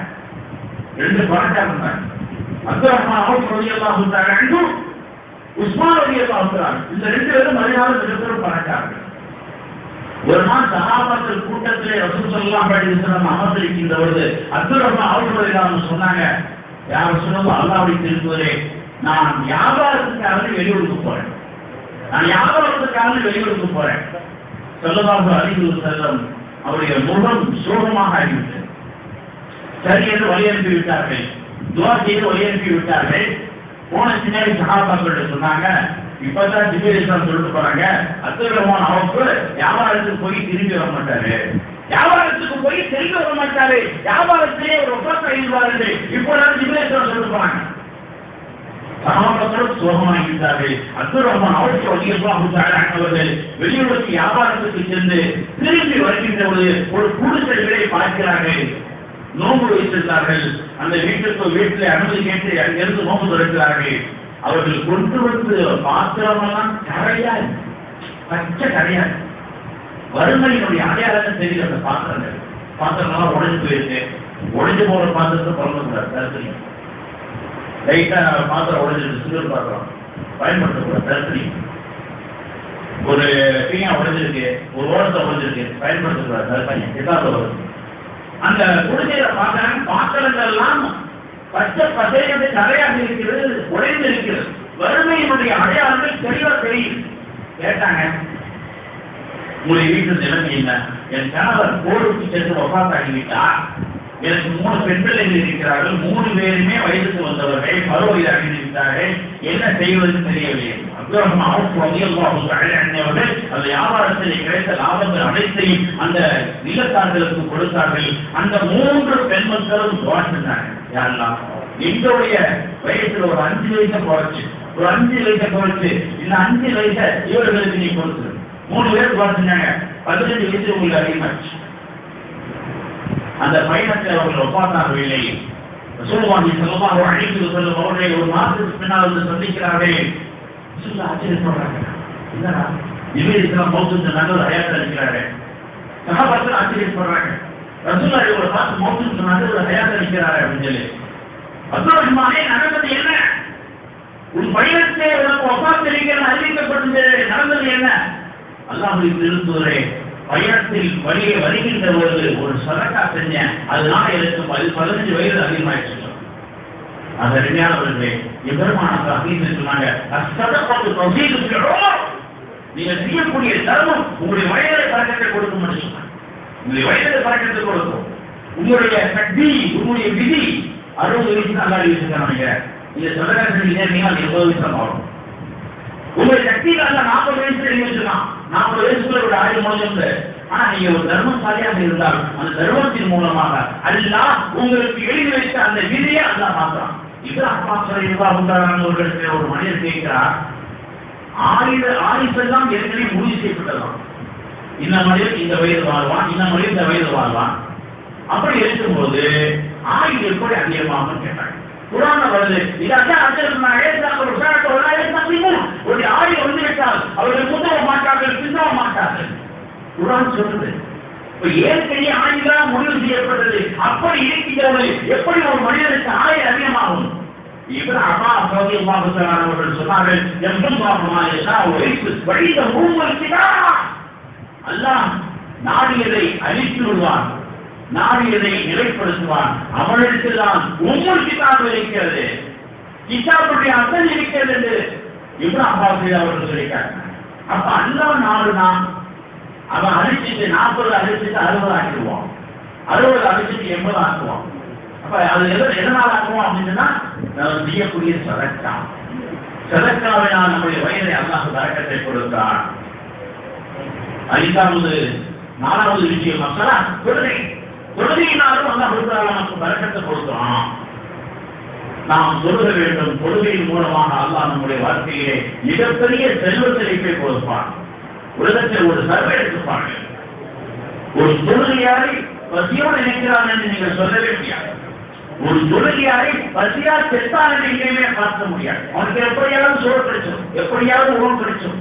ரெண்டு பணக்காரர் இருந்தாங்க அப்துல் ரஹ்மான் அவர் பிரதியமாக உஸ்மான் ரதியல்லாஹு இந்த ரெண்டு பேரும் மதினாவில் மிகப்பெரிய பணக்காரர்கள் ஒரு நாள் சகாபாக்கள் கூட்டத்திலே ரசூல் ஸல்லல்லாஹு அலைஹி வஸல்லம் அமர்ந்திருக்கின்ற பொழுது அப்துல் ரஹ்மான் அவர்கள் சொன்னாங்க யார் சொன்னது அல்லாஹ்வுடைய திருக்குறளே நான் வியாபாரத்துக்காக வெளியூருக்கு போறேன் நான் வியாபாரத்துக்காக வெளியூருக்கு போறேன் ஸல்லல்லாஹு அலைஹி வஸல்லம் அவருடைய முகம் சோகமாக ஆகிவிட்டது சரி என்று வழி அனுப்பி விட்டார்கள் துவா செய்து வழி அனுப்பி விட்டார்கள் போன பின்னாடி சகாபாக்கள் சொன்னாங்க இப்பதான் ஜிபேரிசம் சொல்லிட்டு போறாங்க அப்துல் ரஹ்மான் அவருக்கு வியாபாரத்துக்கு போய் திரும்பி வர மாட்டாரு வியாபாரத்துக்கு போய் திரும்பி வர மாட்டாரு வியாபாரத்திலே ஒரு ஒப்பந்தம் எழுதுவாரு இப்போதான் ஜிபேரிசம் சொல்லிட்டு போறாங்க சகாபாக்கள் சோகமாகிவிட்டார்கள் அப்துல் ரஹ்மான் அவருக்கு அதிகமாக அவர்கள் வெளியூருக்கு வியாபாரத்துக்கு சென்று திரும்பி வருகின்ற பொழுது ஒரு கூடுதல்களை பார்க்கிறார்கள் நோன்பு வைத்திருந்தார்கள் அந்த வீட்டுக்கு வீட்டில் அனுமதி கேட்டு அங்கிருந்து நோன்பு திறக்கிறார்கள் அவர்கள் கொண்டு வந்து பாத்திரமெல்லாம் கரையா இருக்கு. பச்சை கரையா இருக்கு. வறுமையினுடைய அடையாளம் தெரியுது அந்த பாத்திரங்கள் பாத்திரமெல்லாம் உடைஞ்சு போயிருக்கு உடைஞ்சு போற பாத்திரத்தை பிறந்தக்கூடாது தரிசனி லைட்டா பாத்திரம் உடைஞ்சிருக்கு சில்வர் பாத்திரம் பயன்படுத்தக்கூடாது தரிசனி ஒரு பீங்கா உடைஞ்சிருக்கு ஒரு ஓரத்தை உடைஞ்சிருக்கு பயன்படுத்தக்கூடாது தரிசனி எதாவது வருது அந்த குடிசையில பார்த்தாங்க பாத்திரங்கள் எல்லாம் பச்சை பசையிலிருந்து கரையாக இருக்கிறது உடைந்து இருக்கிறது வறுமையினுடைய அடையாளங்கள் தெளிவா தெரியும் கேட்டாங்க உங்களுடைய வீட்டு நிலைமை என்ன என் கணவர் போருக்கு சென்று ஒப்பாத்தாகிவிட்டார் எனக்கு மூணு பெண் பிள்ளைகள் இருக்கிறார்கள் மூணு பேருமே வயதுக்கு வந்தவர்கள் பருவ வயதாகி விட்டார்கள் என்ன செய்வதுன்னு தெரியவில்லை அவர்கள் அந்த வியாபாரத்தில் கிடைத்த லாபங்கள் அனைத்தையும் அந்த நிலத்தார்களுக்கு கொடுத்தார்கள் அந்த மூன்று பெண் மக்களும் தோற்றினாங்க யாரெல்லாம் எங்களுடைய வயசுல ஒரு அஞ்சு வயசை குறைச்சு ஒரு அஞ்சு வயசை குறைச்சு இந்த அஞ்சு வயசை இவர்களுக்கு நீ கொடுத்துரு மூணு பேர் குறைச்சினாங்க பதினஞ்சு வயசு உங்களுக்கு அதிகமாச்சு அந்த பயணத்தில் அவர்கள் ஒப்பாந்தார்கள் சொல்லுவாங்க செல்லமாக அழைத்து செல்லும் அவர்களை ஒரு மாதத்துக்கு பின்னால் வந்து சந்திக்கிறார்கள் சொல்ல ஆச்சரியப்படுறாங்க என்னடா இவருக்கு மௌத்து நல்ல ஹயாத் அளிக்கிறாரு சகாபாத்தில் ஆச்சரியப்படுறாங்க ரசூல்லா இவரை பார்த்து மௌத்து சொன்னாங்க ஒரு ஹயாத் அளிக்கிறாரு அப்படின்னு சொல்லி அப்துல் ரஹ்மானே நடந்தது என்ன உன் பயணத்தை உனக்கு ஒப்பாத்திரிகள் அறிவிக்கப்பட்டது நடந்தது என்ன அல்லாஹ் திருத்துவரே பயணத்தில் வழியே வருகின்றவர்கள் ஒரு சதக்கா செஞ்சேன் அதனால எனக்கு பதி பதினஞ்சு வயது அதிகமாயிடுச்சு அது அருமையானவர்களே எவ்வளமான அப்படின்னு சொன்னாங்க அசதப்பட்டு தொகைக்கு நீங்க செய்யக்கூடிய தர்மம் உங்களுடைய வயதை பழக்கத்தை கொடுக்கும் என்று சொன்னாங்க உங்களுடைய வயதை பழக்கத்தை கொடுக்கும் உங்களுடைய சக்தி உங்களுடைய விதி அறுபது வயசு நல்லா வச்சுருக்காங்க நீங்க சதக்கா செஞ்சீங்க நீங்கள் எண்பது வயசு ஆகும் உங்களுடைய சக்தி கால நாற்பது வயசுல நீங்க வச்சுக்கலாம் நாற்பது வயசுக்குள்ள ஒரு ஆயுள் முடிஞ்சு ஆனா நீங்க ஒரு தர்மசாலியாக இருந்தால் அந்த தர்மத்தின் மூலமாக அல்லாஹ் உங்களுக்கு எழுதி வைத்த அந்த விதியை அல்லாஹ் மாற்றான் இது அப்பா சொல்லிருவா உண்டானவர்களுக்கு ஒரு மனிதர் கேட்கிறார் ஆயுத ஆயுசெல்லாம் ஏற்கனவே முடிவு செய்யப்பட்டதாம் இந்த மனிதன் இந்த வயது வாழ்வான் இந்த மனிதன் இந்த வயது வாழ்வான் அப்படி இருக்கும்போது ஆயுள் எப்படி அதிகமாகும் கேட்டாங்க குரான வருது இதற்கா ஒரு ஆடி வந்து விட்டால் அவர்கள் முன்னவ மாட்டார்கள் பின்னவ மாட்டார்கள் குரான் சொல்லுது இப்ப ஏற்கனவே ஆயுதம் முடிவு செய்யப்பட்டது அப்படி இருக்கின்றது எப்படி ஒரு மனிதனுக்கு ஆயுள் அதிகமாகும் இவர் அப்பா பகுதி அவர்கள் சொன்னார்கள் எவ்வளவு பாபமாயிருந்தா வயசு வழித மூவருக்கிறா அல்லாஹ் நாடியதை அழித்து விடுவான் நாடியதை நிலைப்படுத்துவான் அவனிடத்தில் தான் ஒவ்வொரு கிதாபு இருக்கிறது கிதாபுடைய அர்த்தம் இருக்கிறது என்று இவ்வளவு அப்பாவுக்கு அவர்கள் சொல்லிட்டாங்க அப்ப அல்லா நாடுனா அவன் அழிச்சிட்டு நாற்பது அழிச்சிட்டு அறுபது ஆக்கிடுவான் அறுபது அழிச்சிட்டு எண்பது ஆக்குவான் அப்ப அது எது எதனால் ஆக்குவோம் அப்படின்னா நம்ம செய்யக்கூடிய சதக்கா சதக்காவினால் நம்முடைய வயதை அல்லாஹ் வரக்கத்தை கொடுத்தான் ஐந்தாவது நாலாவது விஷயம் மசாலா தொழுகை தொழுகையினாலும் அல்லாஹ் கொடுத்தாலும் நமக்கு வரக்கத்தை கொடுக்கிறான் நாம் தொழுக வேண்டும் தொழுகையின் மூலமாக அல்லாஹ் நம்முடைய வாழ்க்கையிலே மிகப்பெரிய செல்வ செழிப்பை கொடுப்பான் உலகத்தில் ஒரு சர்வே எடுத்துப்பாங்க ஒரு தொழுகையாரை பசியோடு நினைக்கிறான் என்று நீங்கள் சொல்லவே முடியாது ஒரு தொழுகையாரை பசியா செத்தான் என்று எங்கேயுமே பார்க்க முடியாது அவனுக்கு எப்படியாவது சோறு கிடைச்சோம் எப்படியாவது உணவு கிடைச்சோம்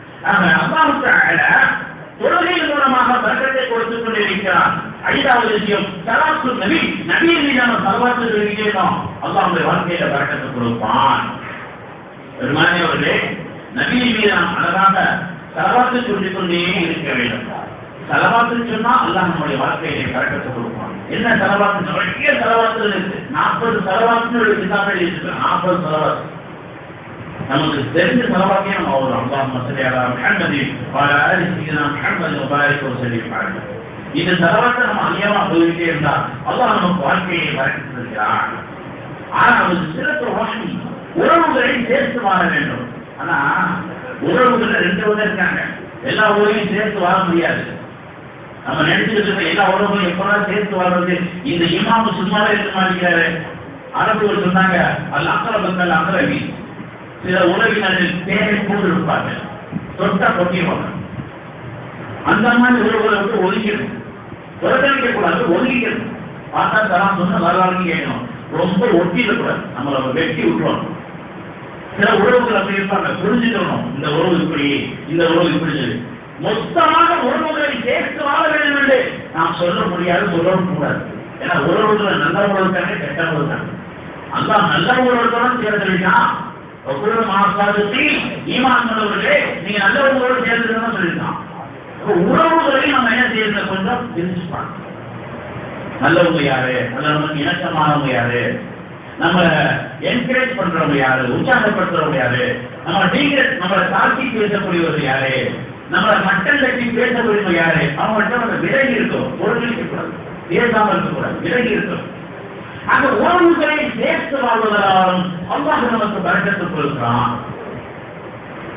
அல்லாஹ் தொழுகையின் மூலமாக பறக்கத்தை கொடுத்துக் கொண்டிருக்கிறான் ஐந்தாவது விஷயம் சலாத்து நபி நபியின் மீதான சலவாத்து சொல்லிக்கிறோம் அல்லாஹுடைய வாழ்க்கையில பறக்கத்தை கொடுப்பான் பெருமானே அவர்களே நபியின் மீது நாம் அழகாக சலவாத்து சொல்லிக் கொண்டே இருக்க வேண்டும் செலவாத்து சொன்னா அல்லாஹ் நம்முடைய வாழ்க்கையிலே பறக்கத்தை கொடுப்பான் என்ன செலவாத்து நிறைய செலவாத்து இருக்கு நாற்பது செலவாத்து ஒரு கிதாபில் இருக்கு நாற்பது செலவாத்து நமக்கு தெரிஞ்ச செலவாக்கே நம்ம ஒரு அல்லாஹ் மசலியாரா முஹம்மதி பல ஆரி சீனா முஹம்மது முபாரிக் ஒரு சொல்லி பாருங்க இந்த செலவாத்தை நம்ம அதிகமா போயிட்டே இருந்தா அல்லாஹ் நமக்கு வாழ்க்கையை வரைக்கிறான் ஆனா அது சிறப்பு வாசி உறவுகளை சேர்த்து வாழ வேண்டும் ஆனா உறவுகள் ரெண்டு விதம் இருக்காங்க எல்லா ஊரையும் சேர்த்து வாழ முடியாது நம்ம நினைச்சுட்டு இருக்க எல்லா உறவுகளும் எப்பதான் சேர்த்து வாழ்றது இந்த இமாமு சும்மாவே இருக்க மாட்டேங்கிறாரு அரபுகள் சொன்னாங்க அல்ல அக்கற பக்கல் அக்கரவி சில உறவினர்கள் பேரை போட்டு இருப்பாங்க தொட்டா கொட்டிடுவாங்க அந்த மாதிரி உறவுகளை விட்டு ஒதுக்கிடும் புறக்கணிக்க கூடாது ஒதுக்கிக்கணும் பார்த்தா தரான் சொன்ன வரலாறு கேட்கணும் ரொம்ப ஒட்டிடக்கூடாது நம்மளை வெட்டி விட்டுருவாங்க சில உறவுகள் அப்படி இருப்பாங்க புரிஞ்சுக்கணும் இந்த உறவு இப்படி இந்த உறவு இப்படி சொல்லி மொத்தமாக உறவுகளை சேர்த்து வாழ வேண்டும் என்று நாம் சொல்ல முடியாது சொல்லவும் கூடாது ஏன்னா உறவுகள் நல்ல உறவு இருக்காங்க கெட்ட உறவு இருக்காங்க அல்லா நல்ல உறவுகளுடன் சேர்ந்துருக்கா ஒவ்வொரு மாசாதத்தில் ஈமான் உள்ளவர்களே நீங்க நல்ல உறவோடு சேர்ந்துருக்கணும் சொல்லியிருக்கான் அப்ப உறவுகளை நம்ம என்ன செய்யறது கொஞ்சம் தெரிஞ்சுப்பாங்க நல்லவங்க யாரு நல்லவங்க இணக்கமானவங்க யாரு நம்ம என்கரேஜ் பண்றவங்க யாரு உற்சாகப்படுத்துறவங்க யாரு நம்ம டீகரேட் நம்மளை தாக்கி பேசக்கூடியவர்கள் யாரு நம்மளை மட்டம் கட்டி பேசக்கூடியவங்க யாரு அவங்கள்ட்ட நம்ம விலகி இருக்கும் பொருளிக்க கூடாது பேசாம இருக்கக்கூடாது விலகி இருக்கும் அந்த உறவுகளை சேர்த்து வாழ்வதாலும் அல்லாஹ் நமக்கு பறக்கத்து கொடுக்கிறான்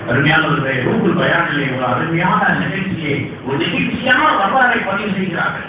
அருமையானவர்களை ரூபுல் பயானிலே ஒரு அருமையான நிகழ்ச்சியை ஒரு நிகழ்ச்சியான வரலாறை பதிவு செய்கிறார்கள்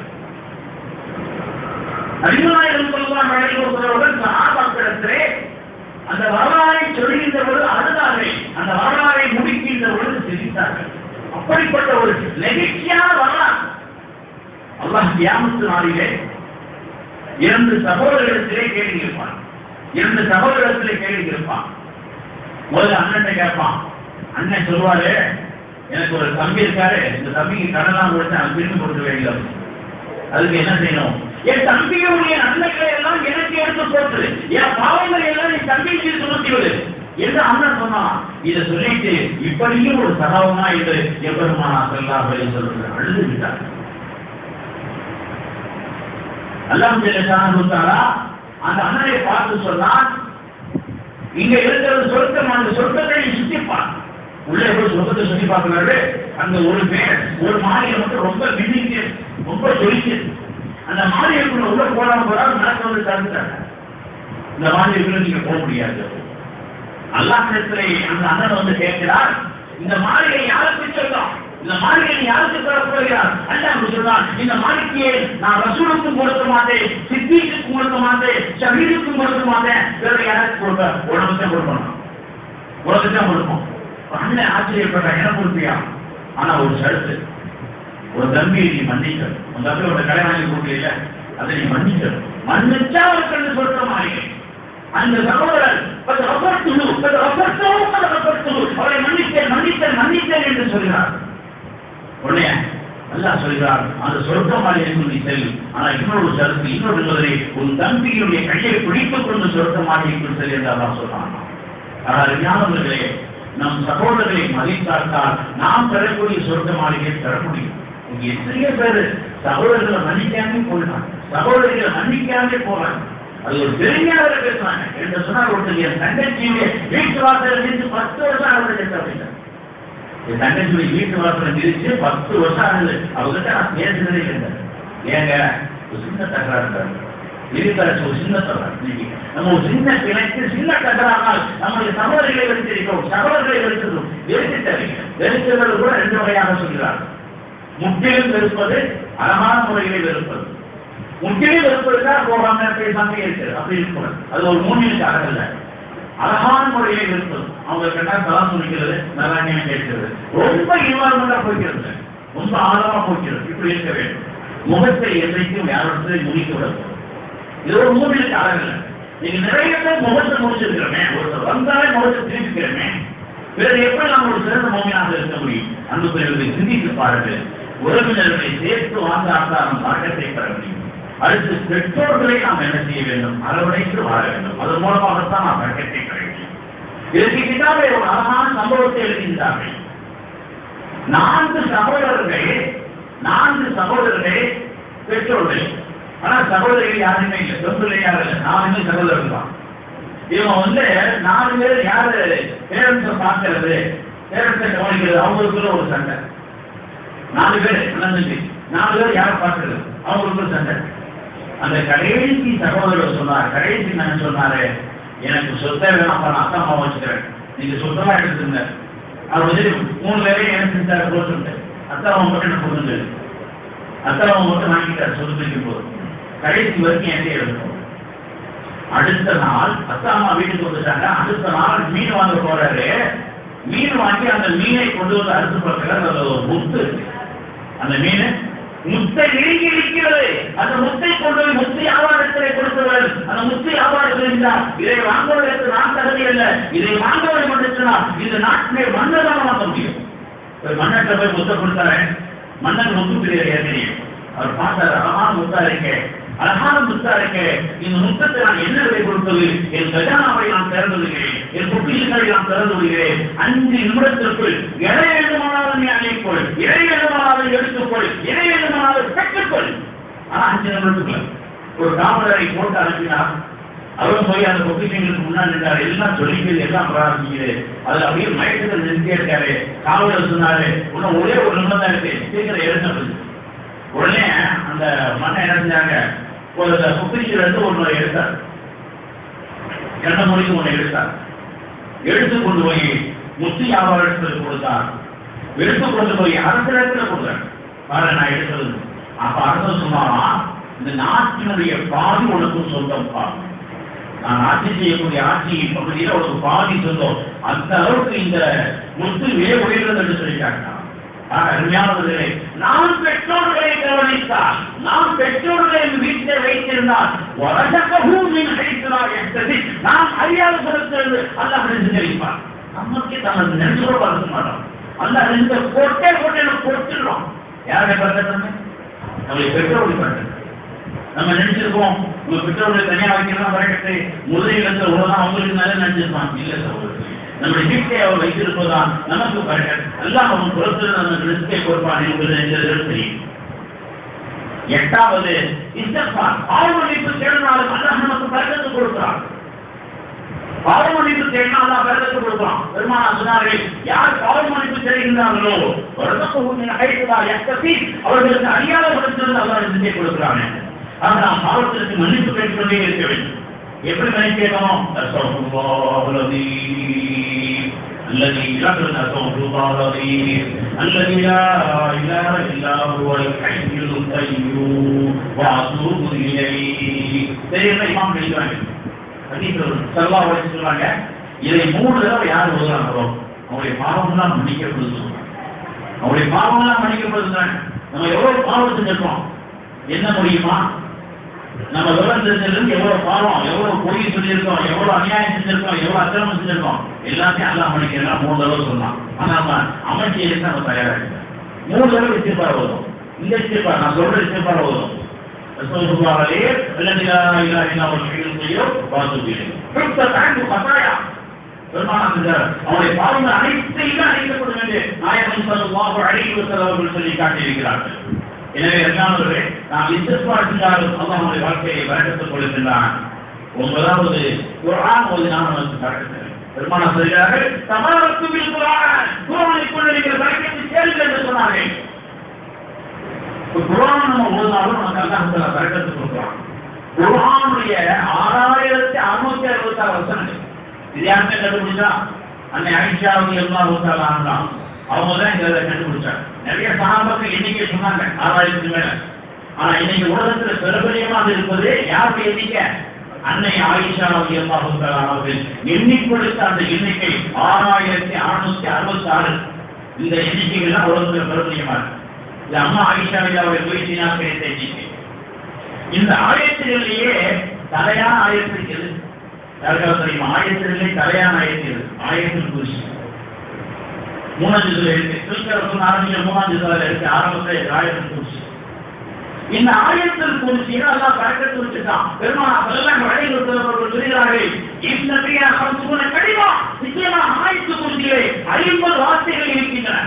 அறிவுநாயகம் சொல்லுவான் வழங்குவதோடு சகாபாக்களிடத்திலே அந்த வரலாறை சொல்கின்ற பொழுது அழுதார்கள் அந்த வரலாறை முடிக்கின்ற பொழுது சிரித்தார்கள் அப்படிப்பட்ட ஒரு நெகிழ்ச்சியான வரலாறு அல்லாஹ் தியாமத்து நாளிலே இரண்டு சகோதரத்திலே கேள்வி இருப்பான் இரண்டு சகோதரத்திலே கேள்வி இருப்பான் முதல்ல அண்ணன் கேட்பான் அண்ணன் சொல்லுவாரு எனக்கு ஒரு தம்பி இருக்காரு இந்த தம்பிக்கு கடலாம் கொடுத்து நான் திரும்பி கொடுக்க வேண்டும் அதுக்கு என்ன செய்யணும் என் தம்பியுடைய நன்மைகளை எல்லாம் எனக்கு எடுத்து போட்டு என் பாவங்களை எல்லாம் என் தம்பிக்கு சுமத்தி விடு என்று அண்ணன் சொன்னான் இதை சொல்லிட்டு இப்படியும் ஒரு சகாவமா இது எவ்வளவுமானா செல்லா வழி சொல்றது அழுது விட்டார் அல்லாம் ஜெயசானா அந்த அண்ணனை பார்த்து சொன்னான் இங்க இருக்கிறது சொர்க்கம் அந்த சொர்க்கத்தை நீ சுத்திப்பான் உள்ளே போய் சொர்க்கத்தை சுத்தி பார்க்கிறாரு அங்க ஒரு பேர் ஒரு மாளிகை மட்டும் ரொம்ப மின்னிக்கு ரொம்ப ஜொலிக்கு அந்த மாளிகைக்குள்ள உள்ள போடாம போறாரு நடக்க வந்து தடுத்தாங்க இந்த மாளிகைக்குள்ள நீங்க போக முடியாது அல்லாஹிடத்திலே அந்த அண்ணன் வந்து கேட்கிறார் இந்த மாளிகை யாருக்கு சொல்லும் இந்த மாளிகை யாருக்கு தரப்போகிறார் அல்லாஹ் சொன்னார் இந்த மாளிகையை நான் ரசூலுக்கும் கொடுக்க மாட்டேன் சித்திக்கும் கொடுக்க மாட்டேன் ஷஹீதுக்கும் கொடுக்க மாட்டேன் வேற யாருக்கு கொடுப்பேன் உனக்கு தான் கொடுக்கணும் உனக்கு தான் கொடுப்போம் அண்ணன் ஆச்சரியப்பட்ட என்ன கொடுப்பியா ஆனா ஒரு ஷர்த்து ஒரு தம்பியை நீ மன்னிக்கணும் உன் தம்பியோட கடை வாங்கி கொடுக்கல அதை நீ மன்னிக்கணும் மன்னிச்சா அவருக்கு சொல்ற மாளிகை அந்த சகோதரர் பத்து ரப்பர்த்துழு பத்து ரப்பர்த்தோ பத்து ரப்பர்த்துழு அவரை மன்னித்தேன் மன்னித்தேன் மன்னித்தேன் என்று சொல்கிறார் உடனே அல்லாஹ் சொல்கிறார் அந்த சொர்க்கமாளிகைக்கு நீ செல் ஆனா இன்னொரு சரத்து இன்னொரு என்பதை உன் தம்பியினுடைய கையை பிடித்துக் கொண்டு சொர்க்கமாளிகைக்குள் செல் என்று அல்லாஹ் சொல்றான் ஆனால் ஞானவர்களே நம் சகோதரர்களை மதித்தால் நாம் பெறக்கூடிய சொர்க்க மாளிகையை பெற முடியும் இங்க எத்தனையோ பேர் சகோதரர்களை மன்னிக்காமே போயிட்டாங்க சகோதரிகளை மன்னிக்காமே போறாங்க அது ஒரு பெருமையாக பேசுறாங்க என்று சொன்னால் ஒருத்தர் என் தங்கச்சியுடைய வீட்டு வாசல் இருந்து பத்து வருஷம் ஆகுது அப்படின்னா என் தங்கச்சியுடைய வீட்டு வாசல மிதிச்சு பத்து வருஷம் ஆகுது அவங்ககிட்ட நான் பேசுறதே இல்லை ஏங்க ஒரு சின்ன தகராறு இருக்காரு இருக்கிற ஒரு சின்ன தகராறு இன்னைக்கு நம்ம ஒரு சின்ன பிணைக்கு சின்ன தகராறுனால் நம்முடைய சகோதரிகளை வெறுத்திருக்கிறோம் சகோதரர்களை வெறுக்கிறோம் வெறுத்து தேவைங்க வெறுக்கிறது கூட ரெண்டு வகையாக சொல்கிறார் முற்றிலும் வெறுப்பது அழகான முறைகளை வெறுப்பது முற்றிலும் வெறுப்பதுதான் போகாம பேசாம இருக்கு அப்படி இருக்கக்கூடாது அது ஒரு மூணிலுக்கு அழகல்ல அழகான முறையிலே இருப்பது அவங்க கேட்டா கலாம் துணிக்கிறது நல்லாண்மையா கேட்கிறது ரொம்ப இன்வால்மெண்டா போய்க்கிறது ரொம்ப ஆழமா போய்க்கிறது இப்படி இருக்க வேண்டும் முகத்தை என்றைக்கும் யாரோடத்தையும் முடிக்க விடக்கூடாது இது ஒரு மூவிலுக்கு அழகில்ல நீங்க நிறைய பேர் முகத்தை முடிச்சிருக்கிறோமே ஒருத்தர் வந்தாலே முகத்தை திருப்பிக்கிறோமே வேற எப்படி நாம் ஒரு சிறந்த மோமியாக இருக்க முடியும் அன்பு பிரிவுகளை சிந்தித்து பாருங்கள் உறவினர்களை சேர்த்து வாழ்ந்த ஆசாரம் பழக்கத்தை பெற முடியும் அடுத்து பெற்றோர்களை நாம் என்ன செய்ய வேண்டும் அரவணைத்து வாழ வேண்டும் அதன் மூலமாகத்தான் நாம் பழக்கத்தை பெற முடியும் இதற்கு கிட்டாவே ஒரு அழகான சம்பவத்தை எழுதியிருந்தார்கள் நான்கு சகோதரர்கள் நான்கு சகோதரர்கள் பெற்றோர்கள் ஆனா சகோதரிகள் யாருமே இல்லை சொந்த யாரும் இல்லை நாலுமே சகோதரர்கள் தான் இவங்க வந்து நாலு பேர் யாரு பேரண்ட்ஸை பார்க்கறது பேரண்ட்ஸை கவனிக்கிறது அவங்களுக்குள்ள ஒரு சண்டை நாலு பேர் நடந்துச்சு நாலு பேர் யாரை பார்க்கறது அவங்களுக்குள்ள சண்டை அந்த கடைசி சகோதரர் சொன்னார் கடைசி நான் சொன்னாரு எனக்கு சொத்தை வேணாம் நான் அத்தா அம்மா வச்சுக்கிறேன் நீங்க சொத்தமா எடுத்துங்க அவர் வந்து மூணு பேரையும் என்ன செஞ்சாரு போட்டு அத்தா அம்மா மட்டும் என்ன கொடுங்க அத்தா அம்மா மட்டும் வாங்கிட்டார் சொத்துக்கு போது கடைசி வரைக்கும் என்கிட்ட எடுக்கணும் அடுத்த நாள் அத்தாமா வீட்டுக்கு வந்துட்டாங்க அடுத்த நாள் மீன் வாங்க போறாரு மீன் வாங்கி அந்த மீனை கொண்டு வந்து அறுத்து பார்க்கல அதுல ஒரு முத்து இருக்கு. அந்த மீன் முத்தை நெருங்கி இருக்கிறது அந்த முத்தை கொண்டு போய் முத்து வியாபாரத்திலே கொடுத்தவர் அந்த முத்து வியாபாரம் இருந்தார் இதை வாங்குவதற்கு நான் தகுதி அல்ல இதை வாங்குவது மட்டும்னா இந்த நாட்டிலே மன்னதான் வாங்க முடியும் ஒரு மன்னர்கிட்ட போய் முத்தை கொடுத்தாரு மன்னன் முத்து பிரியர் ஏற்கனவே அவர் பார்த்தாரு அழகான முத்தா இருக்கே அழகான முத்தா இருக்கே இந்த முத்தத்தை நான் என்ன விலை கொடுப்பது என் கஜானாவை நான் திறந்து விடுகிறேன் என் பொக்கிஷங்களை நான் திறந்து விடுகிறேன் அஞ்சு நிமிடத்திற்குள் எதை வேண்டுமானாலும் நீ அழைக்கொள் எதை வேண்டுமானாலும் எடுத்துக்கொள் எதை வேண்டுமானாலும் பெற்றுக்கொள் ஆனா அஞ்சு நிமிடத்துக்குள்ள ஒரு காவலரை போட்டு அனுப்பினார் அவர் போய் அந்த பொக்கிஷங்களுக்கு முன்னாடி நின்றார் எல்லாம் சொல்லிக்கிறது எல்லாம் பிரார்த்திக்குது அது அப்படியே மயக்கத்தில் நிறுத்தியே இருக்காரு காவலர் சொன்னாரு இன்னும் ஒரே ஒரு நிமிடம் தான் இருக்கு சீக்கிரம் எழுந்து உடனே அந்த மண்ணை என்ன செஞ்சாங்க ஒரு பொக்கிஷில இருந்து ஒன்று எடுத்தார் எண்ணெய் மொழிக்கு ஒன்று எடுத்தார் எடுத்து கொண்டு போய் முத்து வியாபாரத்தில் கொடுத்தார் எடுத்து கொண்டு போய் அரசிடத்தில் கொடுத்தார் பாரு நான் எடுத்தது அப்ப அரசர் சொன்னாரா இந்த நாட்டினுடைய பாதி உனக்கு சொந்தம் பாரு நான் ஆட்சி செய்யக்கூடிய ஆட்சியின் பகுதியில் உனக்கு பாதி சொந்தம் அந்த அளவுக்கு இந்த முத்து மிக உயர்ந்தது என்று சொல்லிட்டாங்க அருமையானவர்களே நாம் பெற்றோர்களை கவனித்தால் நாம் பெற்றோர்களை வீட்டில் வைத்திருந்தால் வரதகவும் மின் அழைத்ததாக என்பது நாம் அறியாத பொருட்கள் அல்லாஹ் நினைப்பார் நமக்கு தங்கள் நினைச்சு கூட பார்க்க மாட்டோம் அல்லாஹ் நினைச்ச போட்டே போட்டே நம்ம பொறுத்துடுறோம் யாரை பார்த்தது நம்மளை பெற்றோர்கள் பார்த்தது நம்ம நினைச்சிருக்கோம் உங்க பெற்றோர்களை தனியா வைக்கிறதா வரக்கட்டு முதலிடத்துல உள்ளதான் அவங்களுக்கு நல்ல நினைச்சிருப்பான் இல்ல சகோதரர்களே நம்முடைய வீட்டை அவர் வைத்திருப்பதுதான் நமக்கு வரக்கட்டு எல்லாம் அவன் புறத்தில் நம்ம ரிஸ்கை கொடுப்பான் என்பது எங்களுக்கு தெரியும் எட்டாவது இஸ்தஃபார் பாவமன்னிப்பு தேடினாலும் அல்லாஹ் நமக்கு பரக்கத்து கொடுக்கிறான் பாவமன்னிப்பு தேடினா அல்லாஹ் பரக்கத்து கொடுக்கிறான் பெருமானா சொன்னார்கள் யார் பாவமன்னிப்பு தேடுகின்றார்களோ வருடப்பகுதியின் அழைத்ததா எத்தசி அவர்களுக்கு அறியாத படத்திலிருந்து அல்லாஹ் சிந்தை கொடுக்கிறான் ஆனால் நாம் பாவத்திற்கு மன்னிப்பு கேட்டுக்கொண்டே இருக்க வேண்டும் எப்படி மன்னிப்பு கேட்கணும் அஸ்தக்ஃபிருல்லாஹ் الذي يغفر الله العظيم الذي لا اله الا هو الحي القيوم واتوب اليه தெரியுமா இமாம் எழுதுவாங்க ஹதீஸ்ல ஸல்லல்லாஹு அலைஹி சொல்றாங்க இதை மூணு தடவை யார் ஓதுறாங்களோ அவங்களுடைய பாவம்லாம் மன்னிக்கப்படுது சொல்றாங்க அவங்களுடைய பாவம்லாம் மன்னிக்கப்படுதுங்க நம்ம எவ்வளவு பாவம் செஞ்சிருக்கோம் என்ன முடியுமா நம்ம விவரம் தெரிஞ்சிருந்து எவ்வளவு பாவம் எவ்வளவு பொய் சொல்லியிருக்கோம் எவ்வளவு அநியாயம் செஞ்சிருக்கோம் எவ்வளவு அக்கிரமம் செஞ்சிருக்கோம் எல்லாத்தையும் அல்லா மன்னிக்கிறா மூணு தடவை சொல்லலாம் ஆனா நம்ம அமைச்சி எடுத்து நம்ம தயாரா இல்லை மூணு தடவை இஸ்திஃபார் வரும் இந்த இஸ்திஃபார் நான் சொல்ற இஸ்திஃபார் வரும் ரசூலுல்லாஹி அல்லதி லா இலாஹ இல்லா ஹுவல் ஹய்யுல் கய்யூம் வாத்துபிஹி ஹுத்தத் அன்ஹு கதாயா பெருமானார் அவருடைய பாவங்கள் அனைத்தையும் அழைக்கப்படும் என்று நாயகம் ஸல்லல்லாஹு அலைஹி வஸல்லம் அவர்கள் சொல்லி காட்டியிருக்கிறார்கள் எனவே இரண்டாவது நாம் இஸ்திஃபார் செஞ்சாலும் அல்லாஹ் நம்முடைய வாழ்க்கையை வரக்கத்துக் கொள்கின்றான் ஒன்பதாவது குர்ஆன் ஓதினால் நமக்கு பறக்கத்து பெருமானா சொல்கிறார்கள் தமாரத்து பில் குர்ஆன் குர்ஆனை கொண்டு நீங்கள் பறக்கத்து சேருங்கள் என்று சொன்னார்கள் குர்ஆன் நம்ம ஓதினாலும் நமக்கு அல்லாஹ் தஆலா பறக்கத்து கொடுக்கிறான் குர்ஆனுடைய ஆறாயிரத்தி அறுநூத்தி அறுபத்தி ஆறு வசனங்கள் இது யாருமே கண்டுபிடிச்சா அன்னை ஆயிஷா அல்லாஹ் தஆலா அவங்க தான் இதை கண்டுபிடிச்சாங்க நிறைய சகாபாக்கள் எண்ணிக்கை சொன்னாங்க ஆறாயிரத்துக்கு மேல ஆனா இன்னைக்கு உலகத்துல பிரபலியமாக இருப்பது யாருடைய எண்ணிக்கை அன்னை ஆயிஷா அவர்கள் எண்ணிக்கொடுத்த அந்த எண்ணிக்கை ஆறாயிரத்தி அறுநூத்தி அறுபத்தி ஆறு இந்த எண்ணிக்கைகள் தான் உலகத்துல பிரபலியமா இருக்கு இது அம்மா ஆயிஷா அவர்கள் பேசினா கிடைத்த எண்ணிக்கை இந்த ஆயத்திலேயே தலையான ஆயத்து எது யாருக்காவது தெரியுமா ஆயத்திலே தலையான ஆயத்து எது ஆயத்தில் குறிச்சி மூணாம் ஜிதில் இருக்கு கிறிஸ்தவர்கள் ஆரம்பிச்ச மூணாம் ஜிதில் இருக்கு ஆரம்பத்தில் ஆயத்தில் குறிச்சி இந்த ஆயத்தில் குறிச்சியில் எல்லாம் பறக்கத்து வச்சுட்டான் பெருமானா அதெல்லாம் வழிகள் சொல்கிறார்கள் இந்த ஹம்சுன கடிமா நிச்சயமா ஆயத்து குறிச்சியிலே ஐம்பது வார்த்தைகள் இருக்கின்றன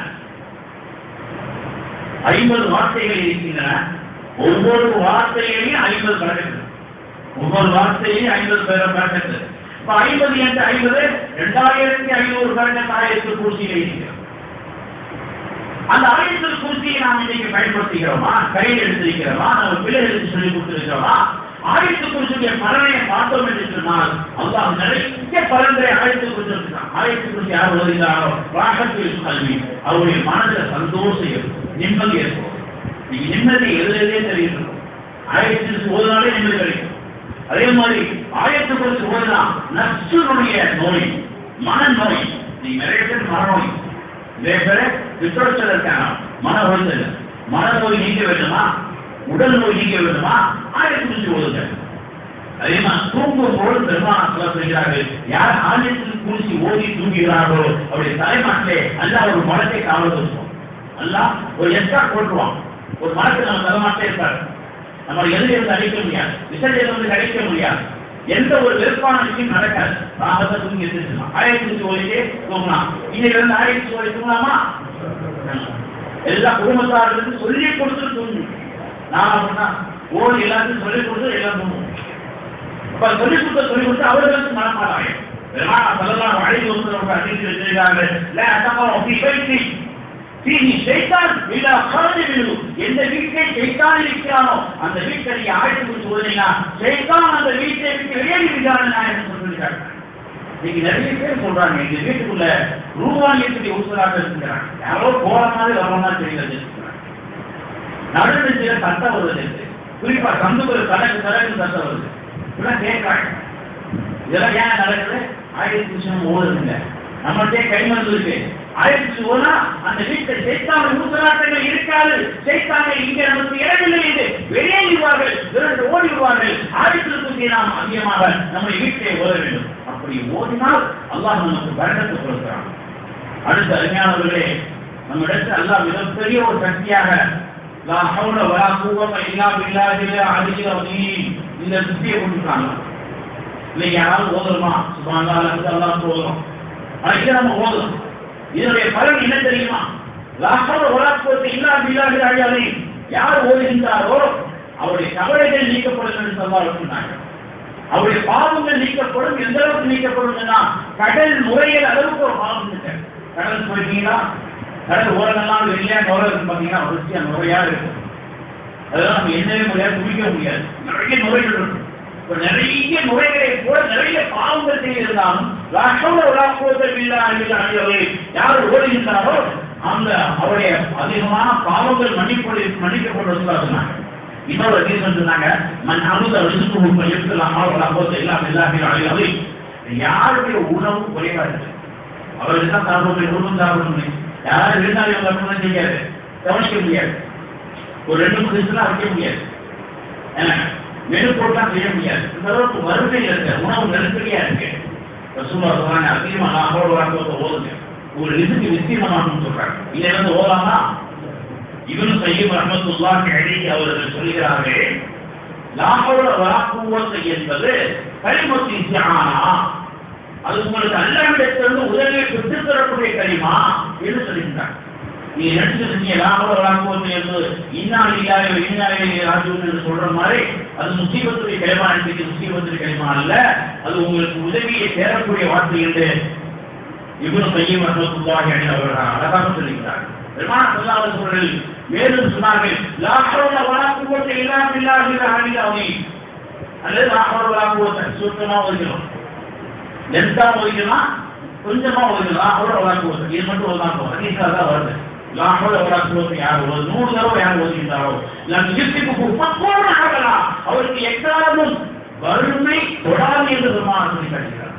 ஐம்பது வார்த்தைகள் இருக்கின்றன ஒவ்வொரு வார்த்தையிலையும் ஐம்பது பறக்கத்து ஒவ்வொரு வார்த்தையிலையும் ஐம்பது பேர பறக்கத்து இப்ப ஐம்பது என்று ஐம்பது இரண்டாயிரத்தி ஐநூறு பறக்கத்து ஆயிரத்து குறிச்சியிலே இருக்கிறது அந்த ஆயத்தில் குறிச்சியை நாம் இன்னைக்கு பயன்படுத்துகிறோமா கையில் எடுத்திருக்கிறோமா நம்ம பிள்ளைகளுக்கு சொல்லிக் கொடுத்திருக்கிறோமா ஆயத்து குறிச்சியுடைய பலனை பார்த்தோம் என்று சொன்னால் அல்லாஹ் நிறைய பலன்களை ஆயத்து குறிச்சிருக்கிறான் ஆயத்து குறிச்சி யார் ஓதுகிறாரோ ராகத்தில் கல்வி அவருடைய மனதில் சந்தோஷம் இருக்கும் நிம்மதி இருக்கும் நீங்க நிம்மதி எதுலேயே தெரியும் ஆயத்திற்கு ஓதுனாலே நிம்மதி கிடைக்கும் அதே மாதிரி ஆயத்து குறித்து ஓதுனா நச்சுனுடைய நோய் மனநோய் நீங்க நிறைய பேர் மனநோய் நிறைய பேர் விட்டோச்சல் இருக்காங்க மன உளைச்சல் மனநோய் நீங்க வேண்டுமா உடல் நோய் நீங்க வேண்டுமா ஆயத்து குறித்து ஓதுங்க அதே மாதிரி தூங்கும் போது பெருமானா சொல்ல சொல்கிறார்கள் யார் ஆலயத்தில் குறிச்சி ஓதி தூங்குகிறார்களோ அவருடைய தலைமாட்டிலே அல்ல ஒரு மரத்தை காவல் வச்சுப்போம் அல்ல ஒரு எக்ஸ்ட்ரா போட்டுருவான் ஒரு மரத்தை நம்ம தலைமாட்டே இருப்பார் நம்ம எதிரில் இருந்து அழிக்க முடியாது விசையில வந்து அழிக்க முடியாது எந்த ஒரு வெறுப்பான விஷயம் நடக்காது ராகத்தை தூங்கி எதிர்த்துலாம் ஆயிரத்தி ஓடிட்டே தூங்கலாம் இன்னைக்கு இருந்து ஆயிரத்தி ஓடி தூங்கலாமா எல்லா குடும்பத்தாருக்கு சொல்லி கொடுத்து தூங்கு நான் அப்படின்னா ஓடி எல்லாத்தையும் சொல்லி கொடுத்து எல்லாம் தூங்கும் அப்ப சொல்லி கொடுத்த சொல்லி கொடுத்து அவர்களுக்கு மனப்பாடாங்க பெருமாள் சொல்லலாம் அழைத்து வந்து அறிவித்து வச்சிருக்காங்க இல்ல அத்தப்பா பேசி தீனி சைத்தான் இல்ல கலந்து விழும் எந்த வீட்டை சைத்தான் இருக்கிறானோ அந்த வீட்டை நீங்க ஆய்வு குறித்து ஓதுனீங்கன்னா சைத்தான் அந்த வீட்டை விட்டு வெளியேறி விட்டான்னு நான் என்ன சொல்லிருக்காங்க இன்னைக்கு நிறைய பேர் சொல்றாங்க எங்க வீட்டுக்குள்ள ரூபானியத்துடைய ஊசலாக இருக்கிறாங்க யாரோ போற மாதிரி வர மாதிரி தெரியல நடுநிலையில சத்தம் வருது குறிப்பா சந்துக்குள்ள தனக்கு தனக்கு சத்தம் வருது இதெல்லாம் கேட்கறாங்க இதெல்லாம் ஏன் நடக்குது ஆயிரத்தி விஷயம் ஓடுதுங்க நம்மள்டே கைமருந்து இருக்கு ஆயிரத்தி ஓனா அந்த வீட்டில் சைத்தான ஊசலாட்டங்கள் இருக்காது சைத்தான இங்க நமக்கு இடமில்லை இது வெளியேறுவார்கள் விரண்டு ஓடி விடுவார்கள் ஆயிரத்திற்கு நாம் அதிகமாக நம்ம வீட்டை ஓட வேண்டும் அப்படி ஓடினால் அல்லாஹ் நமக்கு வருடத்தை கொடுக்கிறான் அடுத்த அருமையானவர்களே நம்ம இடத்துல அல்லாஹ் மிகப்பெரிய ஒரு சக்தியாக லா ஹவுல வலா குவத்த இல்லா பில்லாஹில் அலியில் அலீம் இந்த சக்தியை கொடுத்துருக்காங்க இல்லை யாராவது ஓதுறோமா சுபான் அல்லாஹ் ஓதுறோம் அதுக்கு நம்ம ஓதுறோம் இதனுடைய பலன் என்ன தெரியுமா லாஹவுல வலா குவத்த இல்லா பில்லாஹில் அலியில் யார் ஓதுகின்றாரோ அவருடைய கவலைகள் நீக்கப்படும் என்று சொல்ல சொன்னாங்க அவருடைய பாவங்கள் நீக்கப்படும் எந்த அளவுக்கு நீக்கப்படும்னா கடல் முறையில் அளவுக்கு ஒரு பாவம் இருக்கு கடல் போயிருக்கீங்களா கடல் ஓரங்கள்லாம் வெளியா நுரை இருக்கு பார்த்தீங்கன்னா ருசியா நுரையா இருக்கும் அதெல்லாம் நம்ம என்னவே முடியாது குடிக்க முடியாது நிறைய நுரைகள் இருக்கும் இப்ப நிறைய நுரைகளை போல நிறைய பாவங்கள் செய்திருந்தாலும் ராஷ்டிர உலாக்குவதை இல்லா அழிவை யார் ஓடுகின்றாரோ அந்த அவருடைய அதிகமான பாவங்கள் மன்னிப்படு மன்னிக்கப்படுவதாக சொன்னாங்க இன்னொரு ரீசன் சொன்னாங்க மண் அமுத ரிசுக்கு எடுத்துலாமா உலாக்குவதை இல்லா இல்லாமல் அழிவை யாருடைய உணவு குறைவா இருக்கு அவருக்கு தான் சாப்பிட உணவு சாப்பிடணும் யாரும் இருந்தாலும் இவங்க அப்படிலாம் செய்யாது கவனிக்க முடியாது ஒரு ரெண்டு மூணு நிமிஷம் வைக்க முடியாது ஏன்னா மெனு போட்டுலாம் செய்ய முடியாது இந்த அளவுக்கு வறுமை இருக்கு உணவு நெருக்கடியா இருக்கு ரசூலா சொல்றாங்க அதிகமா நான் போட வாங்க ஓதுங்க ஒரு இதுக்கு விஸ்தீர்ணமாகணும்னு சொல்றாங்க இதை வந்து ஓதாமா இவனு சையீம் ரஹமத்துல்லாஹி அலைஹி அவர்கள் சொல்கிறார்கள் லாஹோட வராக்குவத்தை என்பது கலிமத்து இஸ்திஆனா அது உங்களுக்கு அல்லாவிடத்திலிருந்து உதவியை பெற்றுத் தரக்கூடிய கலிமா என்று சொல்லியிருந்தார் நீங்க நினைச்சிருக்கீங்க லாபம் வராக்குவது என்பது இன்னாலியாய இன்னாலிய ராஜுவன் என்று சொல்ற மாதிரி அது முசீபத்துடைய கலிமா என்பது முசீபத்துடைய கலிமா அல்ல அது உங்களுக்கு உதவியை தேரக்கூடிய வார்த்தை என்று இவனு கையும் ரஹமத்துல்லாஹி அலைஹி அவர்கள் அழகாக சொல்லியிருக்கிறார் பெருமான சொல்லாத சூழலில் மேலும் சொன்னார்கள் லாஹோட வராக்குவத்தை இல்லாமல் இல்லாத அழிதாவே அல்லது லாஹோட வராக்குவத்தை சுத்தமாக வருகிறோம் லென்த்தா ஒதுக்கலாம் கொஞ்சமா ஒதுக்கலாம் அவரோட வளர்க்குவது இது மட்டும் ஒதுக்கலாம் ஹதீஸாக தான் வருது லாஹோட வளர்க்குவது யார் ஒரு நூறு தடவை யார் ஒதுக்கின்றாரோ நம் இயற்கைக்கு முப்பத்தோடு ஆகலாம் அவருக்கு எக்காலமும் வறுமை தொடாது என்று பெருமாள் சொல்லி காட்டுகிறார்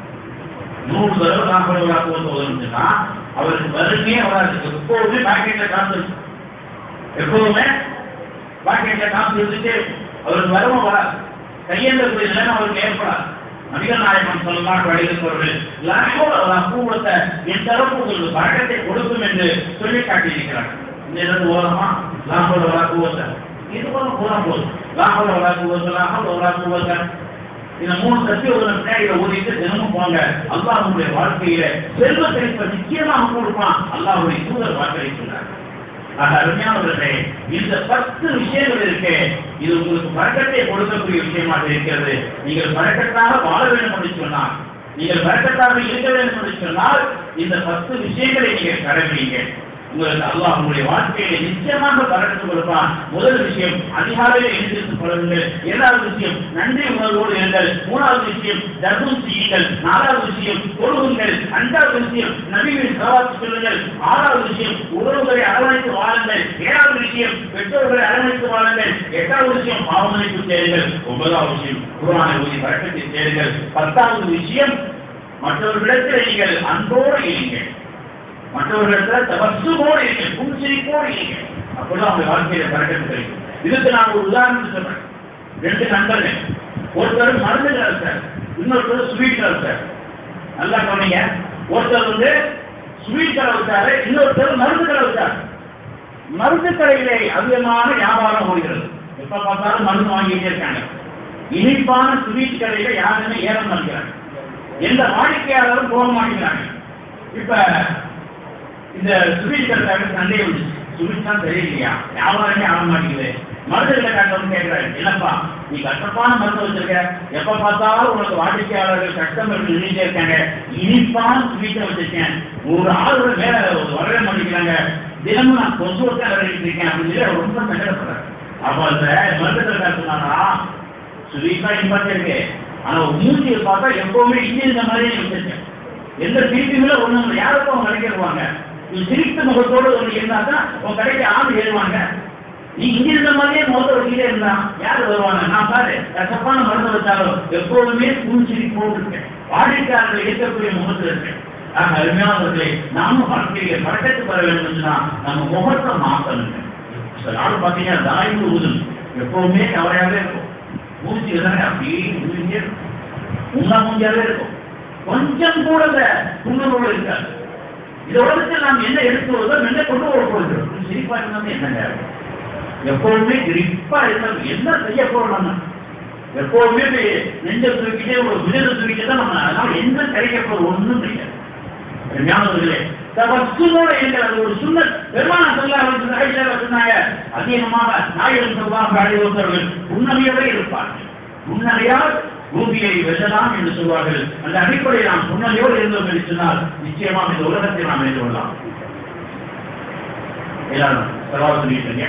நூறு தடவை லாஹோட வளர்க்குவது ஒதுக்குன்னா அவருக்கு வறுமையே வராது எப்போதுமே பாக்கெட்ல காசு இருக்கும் எப்போதுமே பாக்கெட்ல காசு இருந்துட்டு அவருக்கு வறுமை வராது கையெழுத்தக்கூடிய நிலைமை அவருக்கு ஏற்படாது நபிகள் நாயகம் சொல்லலாம் வழியிருப்பவர்கள் லாகோட கூவத்தை எந்த அளவுக்கு உங்களுக்கு பழக்கத்தை கொடுக்கும் என்று சொல்லி காட்டியிருக்கிறார் இந்த இடத்து ஓரமா லாகோட கூவத்தை இது போல போனா போதும் லாகோட கூவத்தை லாகோட கூவத்தை இந்த மூணு சக்தி ஒரு பின்னாடி ஓதிட்டு தினமும் போங்க அல்லாஹுடைய வாழ்க்கையில செல்வ செழிப்பை நிச்சயமாக கொடுப்பான் அல்லாஹுடைய தூதர் வாக்களித்துள்ளார் ஆக அருமையானவர்களே இந்த பத்து விஷயங்கள் இருக்கு இது உங்களுக்கு பழக்கத்தை கொடுக்கக்கூடிய விஷயமாக இருக்கிறது நீங்கள் பழக்கத்தாக வாழ வேண்டும் என்று சொன்னால் நீங்கள் பழக்கத்தாக இருக்க வேண்டும் என்று சொன்னால் இந்த பத்து விஷயங்களை நீங்கள் கடைபிடிங்க உங்களுக்கு அல்லாஹ் உங்களுடைய வாழ்க்கையில நிச்சயமாக பழக்கத்து கொடுப்பான் முதல் விஷயம் அதிகாலையில் எழுந்திருந்து கொள்ளுங்கள் இரண்டாவது விஷயம் நன்றி உணர்வோடு இருங்கள் மூணாவது விஷயம் தர்மம் செய்யுங்கள் நாலாவது விஷயம் தொழுகுங்கள் அஞ்சாவது விஷயம் நபிகளின் சவாத்து சொல்லுங்கள் ஆறாவது விஷயம் உறவுகளை அரவணைத்து வாழுங்கள் ஏழாவது விஷயம் பெற்றோர்களை அரவணைத்து வாழுங்கள் எட்டாவது விஷயம் பாவமளிப்பு சேருங்கள் ஒன்பதாவது விஷயம் குரானை ஊதி பழக்கத்தை சேருங்கள் பத்தாவது விஷயம் மற்றவர்களிடத்தில் நீங்கள் அன்போடு இருங்கள் மற்றவர்களிடத்தில் தவசுமோடு இருங்கள் புன்சிரிப்போடு இருங்கள் அப்பதான் அவங்க வாழ்க்கையில பழக்கம் கிடைக்கும் இதுக்கு நான் ஒரு உதாரணம் சொல்றேன் ரெண்டு நண்பர்கள் ஒருத்தர் மருந்து கலச்சார் இன்னொருத்தர் ஸ்வீட் கலச்சார் நல்லா கவனிங்க ஒருத்தர் வந்து ஸ்வீட் கடை வச்சாரு இன்னொருத்தர் மருந்து கடை வச்சார் மருந்து கடையிலே அதிகமான வியாபாரம் ஓடுகிறது எப்ப பார்த்தாலும் மருந்து வாங்கிட்டே இருக்காங்க இனிப்பான ஸ்வீட் கடையில யாருமே ஏற மாட்டேங்கிறாங்க எந்த வாடிக்கையாளரும் போக மாட்டேங்கிறாங்க இப்ப இந்த ஸ்வீட் கடை சண்டே வந்துச்சு ஸ்வீட் தான் தெரியலையா வியாபாரமே ஆக மாட்டேங்குது மருந்துகளை காட்டணும் கேட்கிறாரு என்னப்பா நீ கஷ்டமான மருந்து வச்சிருக்க எப்ப பார்த்தாலும் உனக்கு வாடிக்கையாளர்கள் கஸ்டமர் நின்றுட்டே இருக்காங்க இனிப்பான ஸ்வீட்டை வச்சிருக்கேன் ஒரு ஆளோட மேல வரவே மாட்டேங்கிறாங்க தினமும் நான் கொஞ்சம் தான் விளையாடிட்டு இருக்கேன் அப்படின்னு சொல்லி அவர் ரொம்ப சங்கடப்படுறாரு அப்ப அந்த மருந்துகளை சொன்னாரா ஸ்வீட் தான் இம்பார்ட்டன் இருக்கு ஆனா ஒரு மூச்சியை பார்த்தா எப்பவுமே இங்கே இந்த மாதிரி வச்சிருக்கேன் எந்த சிரிப்புகள ஒண்ணும் யாருக்கும் அவங்க கிடைக்கிறவாங்க நீ சிரித்த முகத்தோடு ஒன்று இருந்தா தான் உன் கடைக்கு ஆள் ஏறுவாங்க நீ இங்க இருந்த மாதிரியே முகத்தை வச்சுக்கிட்டே இருந்தா யாரு வருவாங்க நான் பாரு கசப்பான மருந்து வச்சாலும் எப்போதுமே புன்சிரிப்போடு இருக்கேன் வாடிக்கையாளர்கள் இருக்கக்கூடிய முகத்தில் இருக்கேன் ஆக அருமையானவர்களே நாமும் வாழ்க்கையை பழக்கத்து பெற வேண்டும் சொன்னா நம்ம முகத்தை மாற்றணும் சில நாள் பார்த்தீங்கன்னா தாய்வு ஊதும் எப்பவுமே கவலையாவே இருக்கும் மூச்சு எதானே அப்படியே மூஞ்சியே இருக்கும் உண்ணா மூஞ்சியாவே இருக்கும் கொஞ்சம் கூட இந்த புண்ணுணர்வு இருக்காது இந்த உலகத்தில் நாம் என்ன எடுத்து வருதோ என்ன கொண்டு வர போகிறோம் சிரிப்பா இருந்தாலும் என்னங்க எப்பவுமே கிரிப்பா இருந்தாலும் என்ன செய்ய போறோம் நம்ம எப்பவுமே நெஞ்ச தூக்கிட்டே ஒரு விழுத தூக்கிட்டு தான் நம்ம அதனால என்ன கிடைக்க போறது ஒண்ணும் கிடையாது ஞாபகங்களே தவசுனோட எங்கள் அது ஒரு சுண்ண பெருமான சொல்ல சொன்னாங்க அதிகமாக நாயகம் சொல்வாங்க அழிவர்கள் உன்னமையவே இருப்பார்கள் உன்னமையால் பூமியை வெல்லலாம் என்று சொல்வார்கள் அந்த அடிப்படையில் நாம் புன்னகையோடு இருந்தோம் என்று சொன்னால் நிச்சயமாக இந்த உலகத்தை நாம் எதிர்கொள்ளலாம் எல்லாரும் சவால் சொல்லிட்டீங்க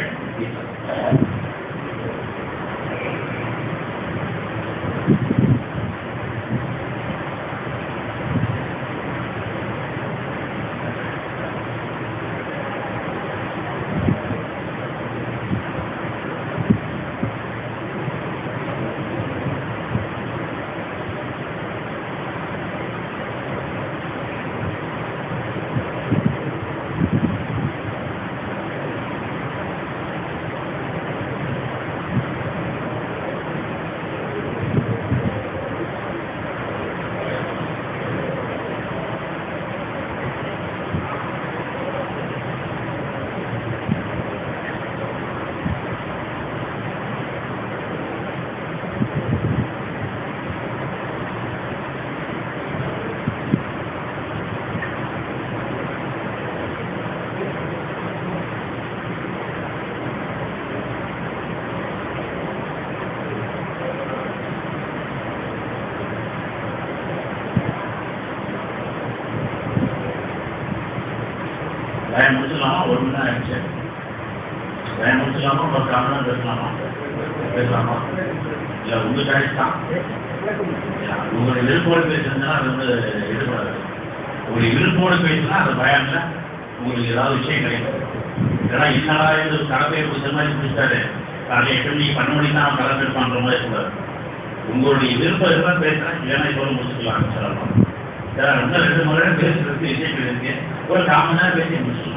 வேன் முடிச்சுலாமா ஒரு மணி நேரம் ஆயிடுச்சு வேன் முடிச்சுலாமா ஒரு கால் மணி நேரம் பேசலாமா பேசலாமா இல்லை உங்க சாய்ஸ் தான் உங்களுடைய விருப்போடு பேசுறதுனா அது வந்து எடுக்கூடாது உங்களுடைய விருப்போடு பேசினா அது பயம்ல உங்களுக்கு ஏதாவது விஷயம் கிடைக்கும் ஏன்னா என்னடா இது கடமையை பிடிச்ச மாதிரி பிடிச்சாரு காலையில் எட்டு மணிக்கு பன்னெண்டு மணிக்கு தான் கலந்து இருப்பான்ற மாதிரி கூடாது உங்களுடைய விருப்பம் இருந்தால் பேசுறேன் இல்லைன்னா இதோட முடிச்சுக்கலாம் சொல்லலாம் சார் இன்னும் ரெண்டு மணி நேரம் பேசுறதுக்கு விஷயங்கள் இருக்கு ஒரு கால் மணி நேரம் பேசி முடிச்சிடலாம்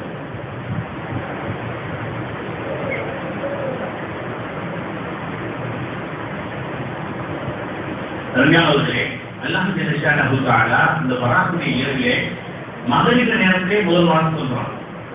அருமையானவர்களே அல்லாஹ் ஜெனிஷான தாலா இந்த வராக்கூடிய இரவிலே மகளிர் நேரத்திலே முதல் வாரம் சொல்றான்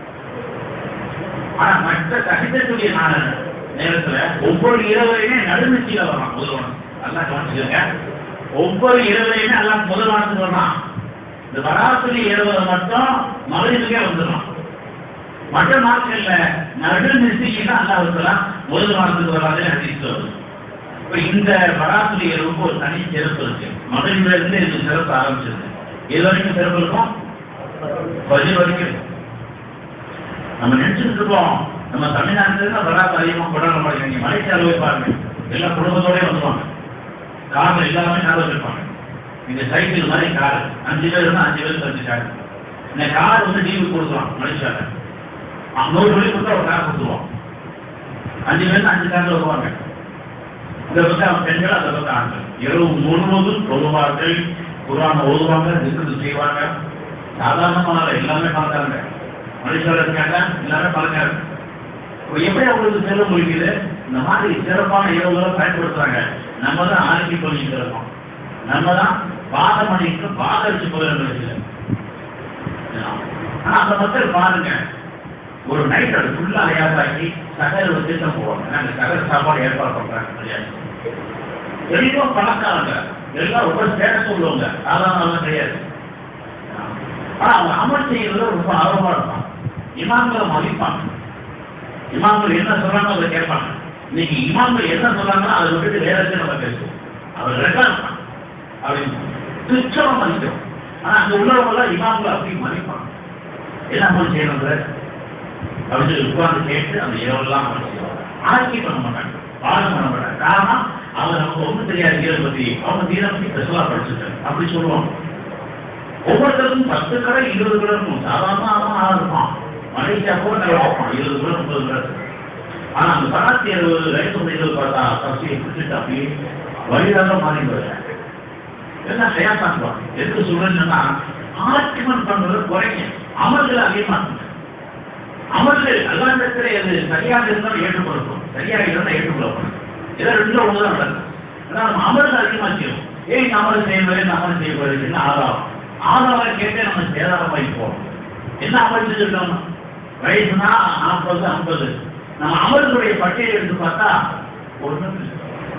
ஆனா மற்ற சகிதக்கூடிய நாள நேரத்துல ஒவ்வொரு இரவுலையுமே நடுநிச்சயில வரான் முதல் வாரம் நல்லா கவனிச்சுக்கோங்க ஒவ்வொரு இரவுலையுமே எல்லாம் முதல் வாரத்துக்கு வரான் இந்த வராசலி இரவுல மட்டும் மகளிருக்கே வந்துடும் மற்ற நாட்கள்ல நடுநிச்சயில அல்லாஹ் முதல் வாரத்துக்கு வராதே ஹதீஸ் வருது இப்ப இந்த வராசுரி இரவுக்கு ஒரு தனி சிறப்பு இருக்கு மகளிர்ல இருந்து இது சிறப்பு ஆரம்பிச்சிருக்கு எது வரைக்கும் சிறப்பு இருக்கும் பதில் வரைக்கும் இருக்கும். நம்ம நினைச்சிட்டு இருக்கோம் நம்ம தமிழ்நாட்டுல தான் வராசு அதிகமா கொண்டாட மாட்டேங்க மலைச்சாலை போய் பாருங்க எல்லாம் குடும்பத்தோடய வந்துருவாங்க கார்ல எல்லாமே கார் வச்சிருப்பாங்க இந்த சைக்கிள் மாதிரி கார் அஞ்சு பேர் இருந்தா அஞ்சு பேர் அஞ்சு கார் இந்த கார் வந்து லீவு கொடுக்குறோம் மலைச்சாலை நூறு மணி கொடுத்தா ஒரு கார் கொடுத்துருவோம் அஞ்சு பேர் அஞ்சு கார்ல வருவாங்க இந்த பக்கம் பெண்கள் அந்த பக்கம் ஆண்கள் இரவு முழுவதும் தொழுவார்கள் குரான ஓதுவாங்க திக்கு செய்வாங்க சாதாரணமான எல்லாமே பார்க்கறாங்க மனுஷர்கள் இருக்காங்க எல்லாமே பார்க்கறாங்க இப்ப எப்படி அவங்களுக்கு செல்ல முடியுது இந்த மாதிரி சிறப்பான இரவுகளை பயன்படுத்துறாங்க நம்ம தான் ஆட்சி பண்ணிட்டு இருக்கோம் நம்ம தான் வாதம் பண்ணிட்டு வாதடிச்சு போயிடுறது ஆனா அந்த மக்கள் பாருங்க ஒரு நைட் அது ஃபுல்லா அலையாதாக்கி சகல ஒரு திட்டம் போவாங்க நாங்க சகல சாப்பாடு ஏற்பாடு பண்றாங்க கிடையாது எல்லாம் பணக்காரங்க எல்லாம் ரொம்ப ஸ்டேட்டஸ் உள்ளவங்க சாதாரணமாக கிடையாது ஆனா அவங்க அமல் செய்யறதுல ரொம்ப ஆர்வமா இருப்பாங்க இமாம்களை மதிப்பாங்க இமாம்கள் என்ன சொல்றாங்க அதை கேட்பாங்க இன்னைக்கு இமாம்கள் என்ன சொல்றாங்களோ அதை விட்டுட்டு வேற எதுவும் நம்ம பேசுவோம் அவர் ரெக்கார்ட் அப்படின்னு துச்சமா மதிக்கிறோம் ஆனா அங்க உள்ளவங்க எல்லாம் இமாம்களை அப்படி மதிப்பாங்க என்ன அமல் செய்யறது அப்படின்னு சொல்லி உட்கார்ந்து கேட்டு அந்த இரவெல்லாம் அமல் செய்வாங்க ஆட்சி பண்ண மாட்டாங்க பாடம் பண்ண மாட்டாங்க காரணம் அவங்க நமக்கு ஒன்றும் தெரியாது தீரை பத்தி அவங்க தீரை பத்தி ஸ்பெஷலா படிச்சுட்டாங்க அப்படி சொல்லுவாங்க ஒவ்வொருத்தருக்கும் பத்து கடை இருபது கடை இருக்கும் சாதாரணமாக ஆள் இருப்பான் மலேசியா கூட நல்லா பார்ப்பான் இருபது கடை முப்பது கடை ஆனா அந்த தொள்ளாயிரத்தி அறுபது ரைட்டு முடிவு பார்த்தா கட்சியை பிடிச்சிட்டு அப்படியே வழியாக மாறி வருவேன் எல்லாம் செயல்பாடுவாங்க எதுக்கு சொல்றேன்னா ஆர்குமெண்ட் பண்றது குறைங்க அமல்கள் அதிகமாக்குங்க அமல்கள் அல்லாண்டத்தில் அது சரியாக இருந்தாலும் ஏற்றுக்கொள்ளப்படும் சரியாக இருந்தால் ஏற்றுக்கொள்ளப்படும் இதை ரெண்டும் ஒண்ணுதான் நடக்கும் ஆனா நம்ம அமல்கள் அதிகமாக்கிறோம் ஏன் இந்த அமல் செய்வது இந்த அமல் செய்வது என்ன ஆதாரம் ஆதாரம் கேட்டே நம்ம சேதாரமாகி போறோம் என்ன அமல் செஞ்சிருக்கோம் வயசுனா நாற்பது ஐம்பது நம்ம அமல்களுடைய பட்டியல் எடுத்து பார்த்தா ஒண்ணும் இல்லை.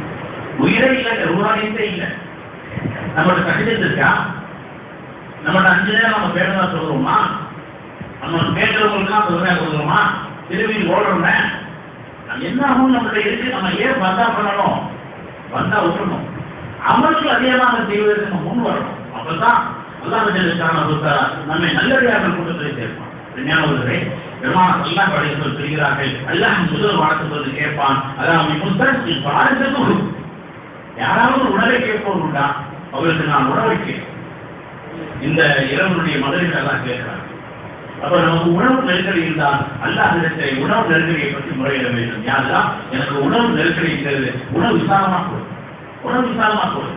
உயிரே இல்லை ரூபாயே இல்லை நம்மளோட கடிதம் இருக்கா நம்மளோட அஞ்சு நேரம் நம்ம பேருந்தா சொல்றோமா நம்ம கேட்கறவங்களுக்குலாம் பொறுமையா கொடுக்குறோமா திரும்பி ஓடுறோமே என்ன ஆகும் நம்மள்ட்ட இருக்கு நம்ம ஏன் வந்தா பண்ணணும் வந்தா விட்டுறணும் அமலுக்கு அதிகமாக செய்வதற்கு நம்ம முன் வரணும் அப்பதான் அல்லாஹான நம்மை நல்லடியாக கூட்டத்தில் சேர்ப்பான் ஞானவர்களே பெருமான அல்லாஹ் படைத்தவர் சொல்கிறார்கள் அல்லாஹ் முதல் வாழ்த்துவது கேட்பான் அதாவது முத்தரசு பாரதத்து யாராவது உணவை கேட்போம் உண்டா அவருக்கு நான் உணவை கேட்பேன் இந்த இரவனுடைய மகளிர் எல்லாம் கேட்கிறார் அப்ப நமக்கு உணவு நெருக்கடி இருந்தால் அல்லாஹிடத்தை உணவு நெருக்கடியை பற்றி முறையிட வேண்டும் யாரெல்லாம் எனக்கு உணவு நெருக்கடி இருக்கிறது உணவு விசாலமா கொடு உணவு விசாலமா கொடு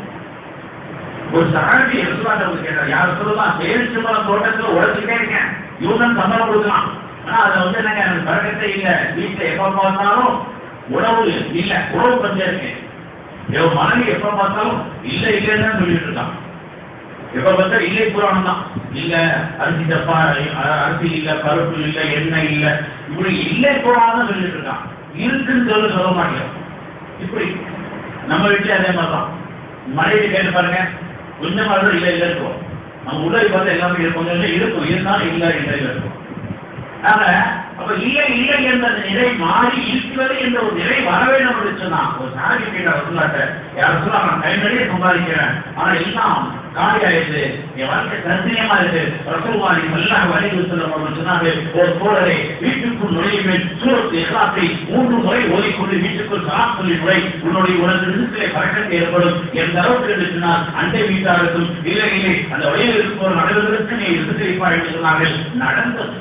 ஒரு சகாபி ரசூலாட்ட கேட்டார் யார் சொல்லலாம் பேரிச்சு மரம் தோட்டத்துல உழைச்சிட்டே இருக்கேன் இவங்க சம்பளம் கொடுக்கலாம் ஆனா அதுல வந்து என்னங்க எனக்கு பழக்கத்தை இல்ல வீட்டுல எப்ப பார்த்தாலும் உணவு இல்ல உணவு பஞ்சம் இருக்கேன் என் மனைவி எப்ப பார்த்தாலும் இல்ல இல்லைன்னு தான் சொல்லிட்டு இருக்கான் எப்ப பார்த்தா இல்லை புராணம் தான் இல்ல அரிசி தப்பா அரிசி இல்ல பருப்பு இல்ல எண்ணெய் இல்ல இப்படி இல்லை புராணம் தான் சொல்லிட்டு இருக்கான் இருக்குன்னு சொல்ல சொல்ல மாட்டேன் இப்படி நம்ம வீட்டுல அதே மாதிரி தான் மனைவி கேட்டு பாருங்க கொஞ்சமா தான் இல்ல இல்ல இருக்கும் நம்ம உடலை பார்த்து எல்லாமே இருக்கும் கொஞ்சம் இருக்கும் இருந்தாலும் இல்ல இல்ல இருக்கும் ஆக அப்ப இல்லை இல்லை என்ற அந்த நிலை மாறி இருக்கிறது என்ற ஒரு நிலை வர வேண்டும் என்று சொன்னா ஒரு சாரி கேட்ட சொல்லாட்ட யார் சொல்ல நான் கை நிறைய சம்பாதிக்கிறேன் ஆனா எல்லாம் காலி ஆயிடுது என் வாழ்க்கை தர்சனியமா இருக்கு ரசூல்வாரி எல்லாம் வரைவு சொல்ல சொன்னாங்க ஒரு தோழரை வீட்டுக்குள் நுழையுவேன் சூரத்து எல்லாத்தை மூன்று முறை ஓதிக்கொண்டு வீட்டுக்குள் சலாம் சொல்லி நுழை உன்னுடைய உனது ரிசுக்கிலே பழக்கத்தை ஏற்படும் எந்த அளவுக்கு என்று சொன்னால் அண்டை வீட்டாருக்கும் இல்லை இல்லை அந்த வழியில் இருப்பவர் நடவதற்கு நீ ரிசுக்களிப்பாய் என்று சொன்னார்கள் நடந்தது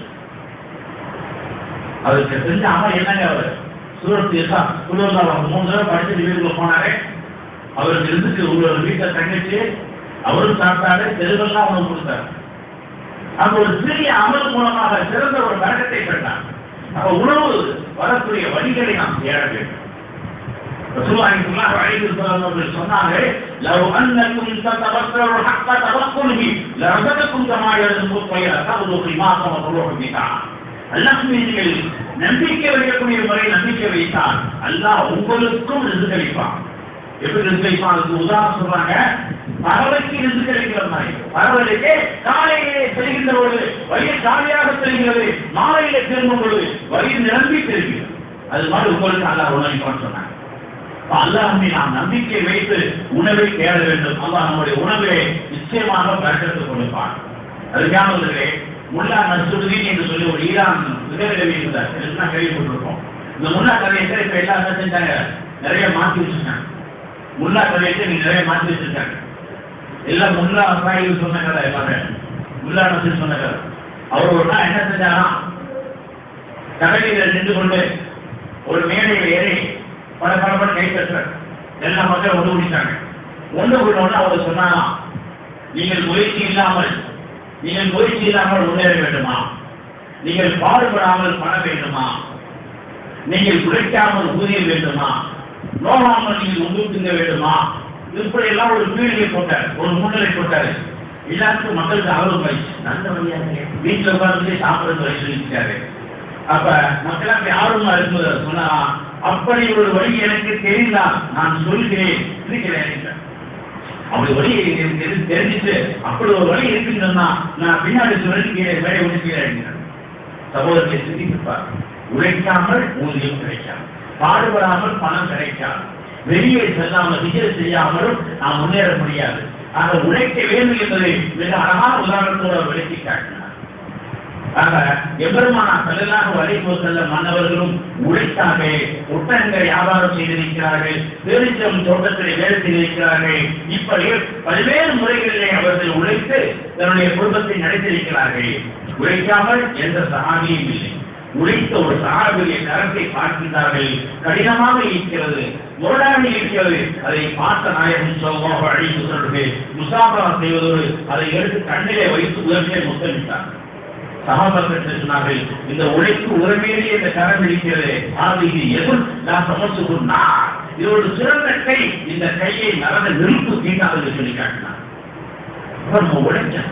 அவருக்கு செஞ்ச அமல் என்னங்க அவர் சூரத்து எசா குழுவில் அவர் மூணு தடவை படிச்சுட்டு வீட்டுக்குள்ள போனாரே அவருக்கு இருந்துச்சு ஒரு வீட்டில் தங்கச்சி அவரும் சாப்பிட்டாரு தெருவெல்லாம் உணவு கொடுத்தாரு அந்த ஒரு சிறிய அமல் மூலமாக சிறந்த ஒரு வழக்கத்தை பெற்றார் அப்ப உணவு வரக்கூடிய வழிகளை நாம் தேட வேண்டும் ரசூலுல்லாஹி ஸல்லல்லாஹு அலைஹி வஸல்லம் அவர்கள் சொன்னார்கள் லவ் அன்னக்கும் ததவக்கரு ஹக்க தவக்குலிஹி லரஸகக்கும் கமா யர்ஸுகு த்வய்ர தகுது ரிமாஸ வ துருஹு பிதா அல்லாஹ் நீங்கள் நம்பிக்கை வைக்கக்கூடிய முறை நம்பிக்கை வைத்தால் அல்லாஹ் உங்களுக்கும் ரிசுக் அளிப்பான் எப்படி ரிசுக் அளிப்பான் அதுக்கு உதாரணம் சொல்றாங்க பறவைக்கு ரிசுக் அளிக்கிற மாதிரி பறவைக்கு காலையிலே செல்கின்ற பொழுது வயிறு காலியாக செல்கிறது மாலையிலே திரும்பும் பொழுது வயிறு நிரம்பி செல்கிறது அது மாதிரி உங்களுக்கு அல்லாஹ் உணவிப்பான்னு சொன்னாங்க அல்லாஹ்மை நாம் நம்பிக்கை வைத்து உணவை தேட வேண்டும் அல்லாஹ் நம்முடைய உணவை நிச்சயமாக பழக்கத்துக் கொடுப்பான் அதுக்கானவர்களே முல்லா நசுருதீன் என்று சொல்லி ஒரு ஈரான் விதவிதவி இருந்தார் எல்லாம் கேள்விப்பட்டிருக்கோம் இந்த முல்லா கதையத்தை இப்ப எல்லாம் என்ன செஞ்சாங்க நிறைய மாற்றி வச்சிருக்காங்க முல்லா கதையத்தை நீங்க நிறைய மாற்றி வச்சிருக்காங்க எல்லாம் முல்லா சாஹிப் சொன்ன கதை எல்லாமே முல்லா நசீர் சொன்ன கதை அவர் ஒரு நாள் என்ன செஞ்சாராம் கடலில் நின்று கொண்டு ஒரு மேடையில் ஏறி பல பல பல கை தட்டுறார் எல்லா மக்களும் ஒன்று குடிச்சாங்க ஒன்று கூடோன்னு அவர் சொன்னாராம் நீங்கள் முயற்சி இல்லாமல் நீங்கள் முயற்சி இல்லாமல் முன்னேற வேண்டுமா நீங்கள் பாடுபடாமல் பண வேண்டுமா நீங்கள் உழைக்காமல் ஊதியம் வேண்டுமா நோகாமல் நீங்கள் உண்டு திங்க வேண்டுமா இப்படி எல்லாம் ஒரு பீடிகை போட்டார் ஒரு முன்னிலை போட்டார் எல்லாருக்கும் மக்களுக்கு ஆர்வம் ஆயிடுச்சு நல்ல வழியாக வீட்டில் உட்கார்ந்து சாப்பிடுறது வயசு இருக்காரு அப்ப மக்கள் அப்படி ஆர்வமா இருக்கும்போது சொன்னா அப்படி ஒரு வழி எனக்கு தெரிந்தால் நான் சொல்கிறேன் இருக்கிறேன் என்றார். அப்படி வழி எனக்கு எது தெரிஞ்சிச்சு அப்படி ஒரு வழி இருக்குன்னு சொன்னா நான் பின்னாடி சொல்லிக்கிறேன் வேலை ஒதுக்கிறேன் சகோதரத்தை சிந்திப்பார் உழைக்காமல் ஊதியம் கிடைக்காது பாடுபடாமல் பணம் கிடைக்காது வெளியே செல்லாமல் விஜய் செய்யாமலும் நாம் முன்னேற முடியாது ஆக உழைக்க வேண்டும் என்பதை மிக அழகான உதாரணத்தோட விளக்கி காட்டினார் ஆக எம்பெருமானா செல்லலாக வரைபோ செல்ல மன்னவர்களும் உழைத்தார்கள் ஒட்டகங்கள் வியாபாரம் செய்திருக்கிறார்கள் பேரிச்சம் தோட்டத்தில் வேலை செய்திருக்கிறார்கள் இப்படி பல்வேறு முறைகளிலே அவர்கள் உழைத்து தன்னுடைய குடும்பத்தை நடத்தியிருக்கிறார்கள் உழைக்காமல் எந்த சகாபியும் இல்லை உழைத்த ஒரு சகாபிய கரத்தை பார்க்கின்றார்கள் கடினமாக இருக்கிறது முரடாக இருக்கிறது அதை பார்த்த நாயகம் சொல்வாக அழைத்து சொல்றது முசாபரா செய்வதோடு அதை எடுத்து கண்ணிலே வைத்து உயர்ந்தே முத்தமிட்டார் சகாபாக்கள் சொன்னார்கள் இந்த உழைப்பு உரிமையிலே இந்த கரம் இருக்கிறது அது இது எதுவும் நான் சமர்த்துக்குன்னா இது ஒரு சிறந்த கை இந்த கையை நரக நெருப்பு தீண்டாது சொல்லி காட்டினார் அப்ப நம்ம உழைச்சோம்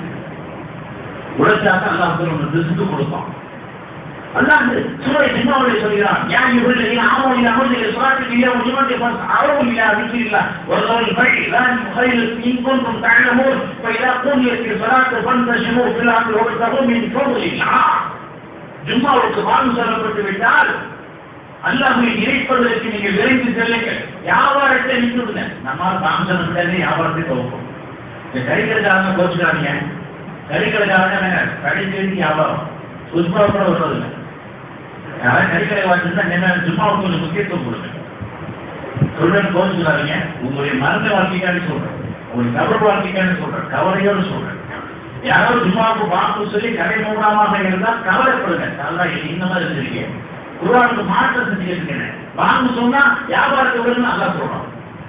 உழைச்சாக்க அல்லாஹ் நம்ம ரிஸ்க் கொடுப்பான் அல்லாஹ் சூரை ஜிம்மாவுடைய சொல்கிறான் யா யுஹல் ஆமோ இலா அமலில் ஸலாத்துக்கு இலா முஜ்மதி ஃபஸ் அரவு இலா திக்ரில்லா வல்லாஹ் ஃபை லா முஹைல் இன் குன்தும் தஅலமூன் ஃபைதா குனியத் ஸலாத்து ஃபன்தஷிமு ஃபில் அர்தி வப்தகு மின் ஃபضலில்லாஹ் ஜும்மாவுக்கு வாங்க சொல்லப்பட்டு விட்டால் அல்லாஹ்வை இறைப்பதற்கு நீங்கள் விரைந்து செல்லுங்கள் வியாபாரத்தை நின்றுடுங்க நம்மால் தாமசம் வியாபாரத்தை துவக்கும் இந்த கறிக்கடைக்காரங்க கோச்சுக்காதீங்க கறிக்கடைக்காரங்க கடை செய்தி வியாபாரம் சும்மா கூட வர்றதில்லை யாராவது கறிக்கடை வாங்கிட்டு என்ன சும்மா கொஞ்சம் முக்கியத்துவம் கொடுங்க சொல்றேன் கோச்சுக்காதீங்க உங்களுடைய மருந்து வாழ்க்கைக்காண்டி சொல்றேன் உங்களுடைய கவர் வாழ்க்கைக்காண்டி சொல்றேன் கவலையோடு சொல்றேன் யாராவது ஜும்மாவுக்கு வாக்கு சொல்லி கடை மூலமாக இருந்தால் கவலைப்படுங்க அதான் இந்த மாதிரி இருந்திருக்கீங்க குருவானுக்கு மாற்றம் செஞ்சுருக்கேன் வாங்க சொன்னா வியாபாரத்தை விட நல்லா சொல்றோம்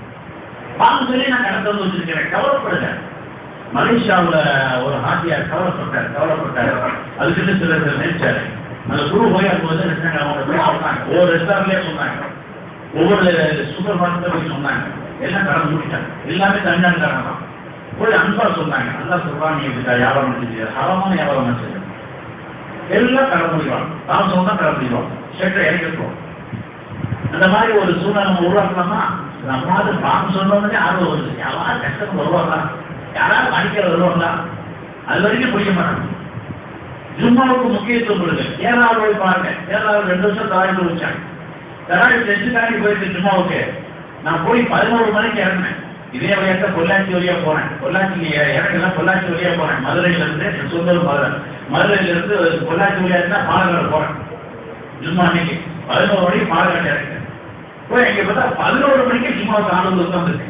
வாங்க சொல்லி நான் கடத்த வந்து வச்சிருக்கிறேன் கவலைப்படுங்க மலேசியாவுல ஒரு ஹாத்தியார் கவலைப்பட்டார் கவலைப்பட்டார் அதுக்கிட்ட சில சில நினைச்சாரு அந்த குரு போய் அது வந்து நினைச்சாங்க அவங்க போய் சொன்னாங்க ஒவ்வொரு ரெஸ்டாரண்ட்லயே சொன்னாங்க ஒவ்வொரு சூப்பர் மார்க்கெட்ல போய் சொன்னாங்க எல்லாம் கடன் முடிச்சாங்க எல்லாமே தமிழ்நாட்டுக்காரங்க தான் போய் அன்பா சொன்னாங்க நல்லா சொல்றாங்க நீ இப்படி வியாபாரம் செஞ்சு ஹரமான வியாபாரம் செஞ்சு எல்லாம் கடன் முடிவாங்க தான் சொன்னா கடன் முடிவாங்க ஷெட்டை இறக்கிட்டுருவோம் அந்த மாதிரி ஒரு சூழ்நிலை நம்ம உருவாக்கலாமா நம்ம அது பாம்பு சொன்னோடனே ஆர்வம் வருது யாராவது கஷ்டம் வருவாங்களா யாராவது வாடிக்கையாளர் வருவாங்களா அது வரைக்கும் பிடிக்க மாட்டாங்க ஜும்மாவுக்கு முக்கியத்துவம் கொடுங்க கேரளாவில் போய் பாருங்க கேரளாவில் ரெண்டு வருஷம் தராய் வச்சாங்க தராய் டெஸ்ட் தாண்டி போயிருக்கு ஜும்மாவுக்கு நான் போய் பதினோரு மணிக்கு இறங்கினேன் இதே வழியாக பொள்ளாச்சி வழியா போனேன் பொள்ளாச்சி இறங்கலாம் பொள்ளாச்சி வழியா போனேன் மதுரையில இருந்து என் சொந்த ஊர் மதுரை மதுரையில இருந்து பொள்ளாச்சி வழியா இருந்தா பாலக்காடு போறேன் ஜும்மா அன்னைக்கு பதினோரு மணிக்கு பாலக்காடு இறங்கினேன் போய் எங்க பார்த்தா பதினோரு மணிக்கு ஜும்மாவுக்கு ஆனது உட்காந்துருக்கு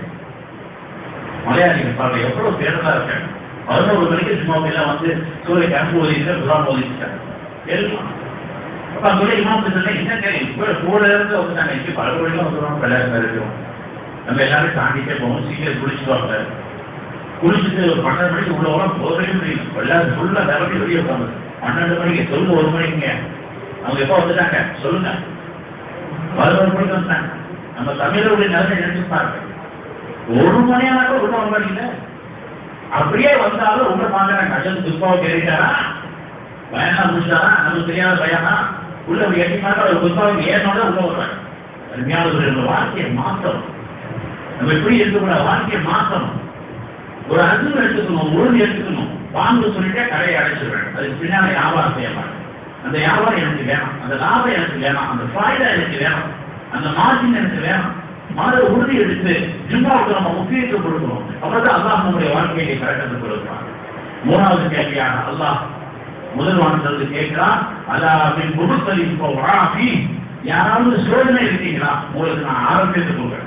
மலையாளிகள் பாருங்க எவ்வளவு பேரதா இருக்காங்க பதினோரு மணிக்கு சும்மா எல்லாம் வந்து சூரிய கரும்பு ஓதிட்டு குரான் ஓதிட்டாங்க எல்லாம் அப்ப அங்கே இமாம் சொன்னா என்ன தெரியும் கூட கூட இருந்து உட்காந்து இன்னைக்கு பல மணிக்கும் வந்துடும் விளையாட்டு இருக்கும் நம்ம எல்லாரும் தாண்டிட்டே போவோம் சீக்கிரம் குளிச்சுட்டு குளிச்சுட்டு ஒரு பன்னெண்டு மணிக்கு உள்ள வர போகவே முடியும் எல்லாரும் ஃபுல்லா தரப்பி வெளியே உட்காந்து பன்னெண்டு மணிக்கு சொல்லுங்க ஒரு மணிக்குங்க அவங்க எப்போ வந்துட்டாங்க சொல்லுங்க பதினோரு மணிக்கு வந்துட்டாங்க நம்ம தமிழருடைய நிலைமை நினைச்சு பாருங்க ஒரு மணியாக உள்ள வரல அப்படியே வந்தாலும் உள்ள பாக்குறாங்க அஜன் துப்பாவை கேட்டாரா பயனா முடிச்சாரா நமக்கு தெரியாத பயனா உள்ள ஒரு எட்டி மாதம் ஒரு துப்பாவை ஏறனோட உள்ள வருவாங்க அருமையான ஒரு வாழ்க்கையை மாற்றணும் நம்ம எப்படி இருக்கக்கூடாது வாழ்க்கையை மாற்றணும் ஒரு அன்பு எடுத்துக்கணும் உறுதி எடுத்துக்கணும் வாங்க சொல்லிட்டே கடையை அடைச்சிடுவேன் அதுக்கு பின்னாடி வியாபாரம் செய்ய மாட்டேன் அந்த வியாபாரம் எனக்கு வேணும் அந்த லாபம் எனக்கு வேணும் அந்த ஃபாய்தா எனக்கு வேணும் அந்த மார்ஜின் எனக்கு வேணும் மன உறுதி எடுத்து ஜிம்மாவுக்கு நம்ம முக்கியத்துவம் கொடுக்கணும் அப்பதான் அல்லாஹ் நம்முடைய வாழ்க்கையை கரெக்டாக கொடுக்கிறான் மூணாவது கேள்வியான அல்லாஹ் முதல் வானத்திலிருந்து கேட்கிறான் அதா பின் முகத்தலி இப்போ வராபி யாராவது சோதனை இருக்கீங்களா உங்களுக்கு நான் ஆரம்பித்து கொடுக்குறேன்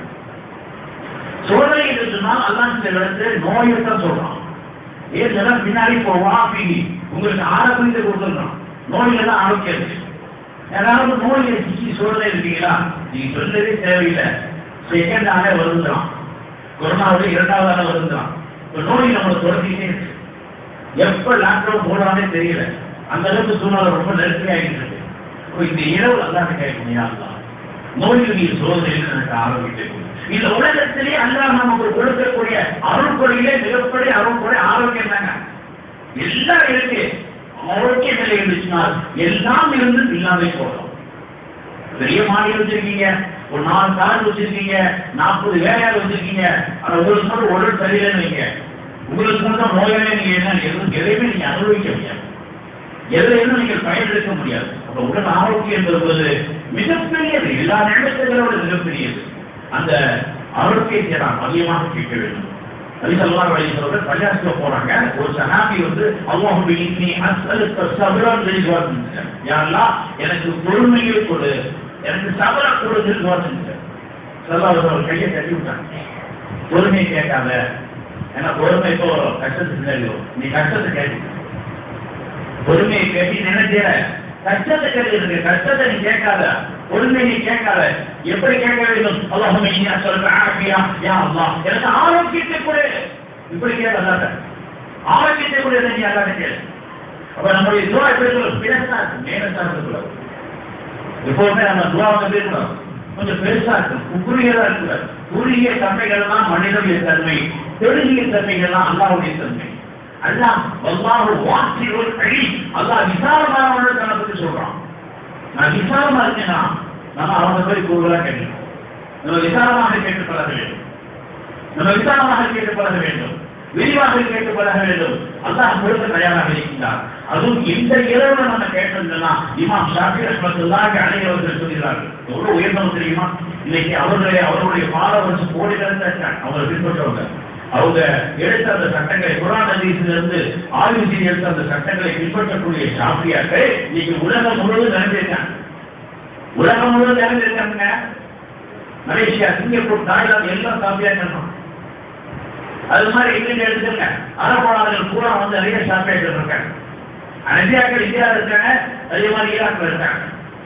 சோதனை என்று சொன்னால் அல்லாஹ் சில இடத்துல நோயை தான் சொல்றான் ஏன் பின்னாடி இப்போ வராபி உங்களுக்கு ஆரோக்கியத்தை கொடுத்துருக்கோம் நோயில தான் ஆரோக்கியம் இருக்கு யாராவது நோயை சிக்கி சோதனை இருக்கீங்களா நீங்க சொல்லவே தேவையில்லை செகண்ட் ஆளே வருந்துறான் கொரோனாவுடைய இரண்டாவது ஆளே வருந்துறான் இப்போ நோய் நம்மளை தொடர்ச்சிட்டே இருக்கு எப்ப லாக்டவுன் போடுறானே தெரியல அந்த அளவுக்கு சூழ்நிலை ரொம்ப நெருக்கடியாகிட்டு இருக்கு இப்போ இந்த இரவு அல்லாத கேட்க முடியாது நோயில் நீ சோதனையில் எனக்கு ஆரோக்கியத்தை கொடு. இந்த உலகத்திலே அல்லாஹ் நமக்கு கொடுக்கக்கூடிய அருள்கொடையிலே மிகப்பெரிய அருள்கொடை ஆரோக்கியம் தாங்க எல்லாம் இருக்கு ஆரோக்கியம் நிலை இருந்துச்சுனால் எல்லாம் இருந்து இல்லாமே போகலாம் பெரிய மாடி வச்சிருக்கீங்க ஒரு நாலு கார் வச்சிருக்கீங்க நாற்பது வேலையாள் வச்சிருக்கீங்க ஆனா உங்களுக்கு மட்டும் உடல் சரியில்லைன்னு வைங்க உங்களுக்கு மட்டும் நோயாலே நீங்க என்ன எதுவும் எதையுமே நீங்க அனுபவிக்க முடியாது எதுலையும் நீங்கள் பயனெடுக்க முடியாது அப்ப உடல் ஆரோக்கியம் என்பது மிகப்பெரியது எல்லா நேரத்தைகளோட மிகப்பெரியது அந்த ஆரோக்கியத்தை நாம் அதிகமாக கேட்க வேண்டும் நபி ஸல்லல்லாஹு அலைஹி வஸல்லம் பள்ளியாசுல போறாங்க ஒரு சஹாபி வந்து அல்லாஹு பிஇன்னி அஸ்அலுக ஸப்ரன் லிஜ்வான் யா அல்லாஹ் எனக்கு பொறுமையை கொடு எனக்கு சபர கொடு லிஜ்வான் ஸல்லல்லாஹு அலைஹி வஸல்லம் கையை கட்டி விட்டாங்க பொறுமையை கேட்காத ஏன்னா பொறுமை இப்போ கஷ்டத்துக்கு தெரியும் நீ கஷ்டத்தை கேட்டு பொறுமையை கேட்டு நினைக்கிற கஷ்டத்தை கேட்கிறது கஷ்டத்தை நீ கேட்காத பொறுமையை நீ கேட்காத எப்படி கேட்க வேண்டும் அல்லாஹும் நீ சொல்ற ஆரோக்கியா யா அல்லாஹ் எனக்கு ஆரோக்கியத்தை கொடு இப்படி கேட்காத ஆரோக்கியத்தை கொடு என்று நீ அல்லாத கேளு அப்ப நம்முடைய துவா எப்படி சொல்லும் பெருசா இருக்கும் மேலசா இருக்கக்கூடாது எப்பவுமே நம்ம துவாவை பேசணும் கொஞ்சம் பெருசா இருக்கும் குறுகியதா இருக்கக்கூடாது குறுகிய தன்மைகள் தான் மனிதனுடைய தன்மை பெருகிய தன்மைகள் தான் அல்லாவுடைய தன்மை அல்லாஹ் அல்லாஹ் வாசிகள் அழி அல்லாஹ் விசாலமானவனோட தன்னை பத்தி சொல்றான் நான் விசாலமா இருக்கேன்னா நம்ம அவங்க போய் கூடுதலா கேட்கணும் நம்ம விசாலமாக கேட்டு பழக வேண்டும் நம்ம விசாலமாக கேட்டு பழக வேண்டும் விரிவாக கேட்டு பழக வேண்டும் அல்லாஹ் கொடுக்க தயாராக இருக்கின்றார் அதுவும் இந்த இரவு நம்ம கேட்டோம்னா இமாம் ஷாஃபி ரஹ்மத்துல்லாஹி அலைஹி அவர்கள் சொல்கிறார்கள் எவ்வளவு உயர்ந்தவங்க தெரியுமா இன்னைக்கு அவர்களுடைய அவருடைய பாலவர்ஸ் கோடிகள் இருக்காங்க அவங்களை பின்பற்றவங்க அவங்க எடுத்த அந்த சட்டங்களை குரான் ஹதீஸ்ல இருந்து ஆய்வு செய்து எடுத்த அந்த சட்டங்களை பின்பற்றக்கூடிய ஷாஃபியாக்கள் இன்னைக்கு உலகம் முழுவதும் நிறைந்திருக்காங்க உலகம் முழுவதும் நிறைந்திருக்காங்க மலேசியா சிங்கப்பூர் தாய்லாந்து எல்லாம் ஷாஃபியாக்கள் தான் அது மாதிரி இங்கிருந்து எடுத்துருங்க அரபு நாடுகள் பூரா வந்து நிறைய ஷாஃபியாக்கள் இருக்காங்க அனபியாக்கள் இந்தியாவில் இருக்காங்க அதே மாதிரி ஈராக்ல இருக்காங்க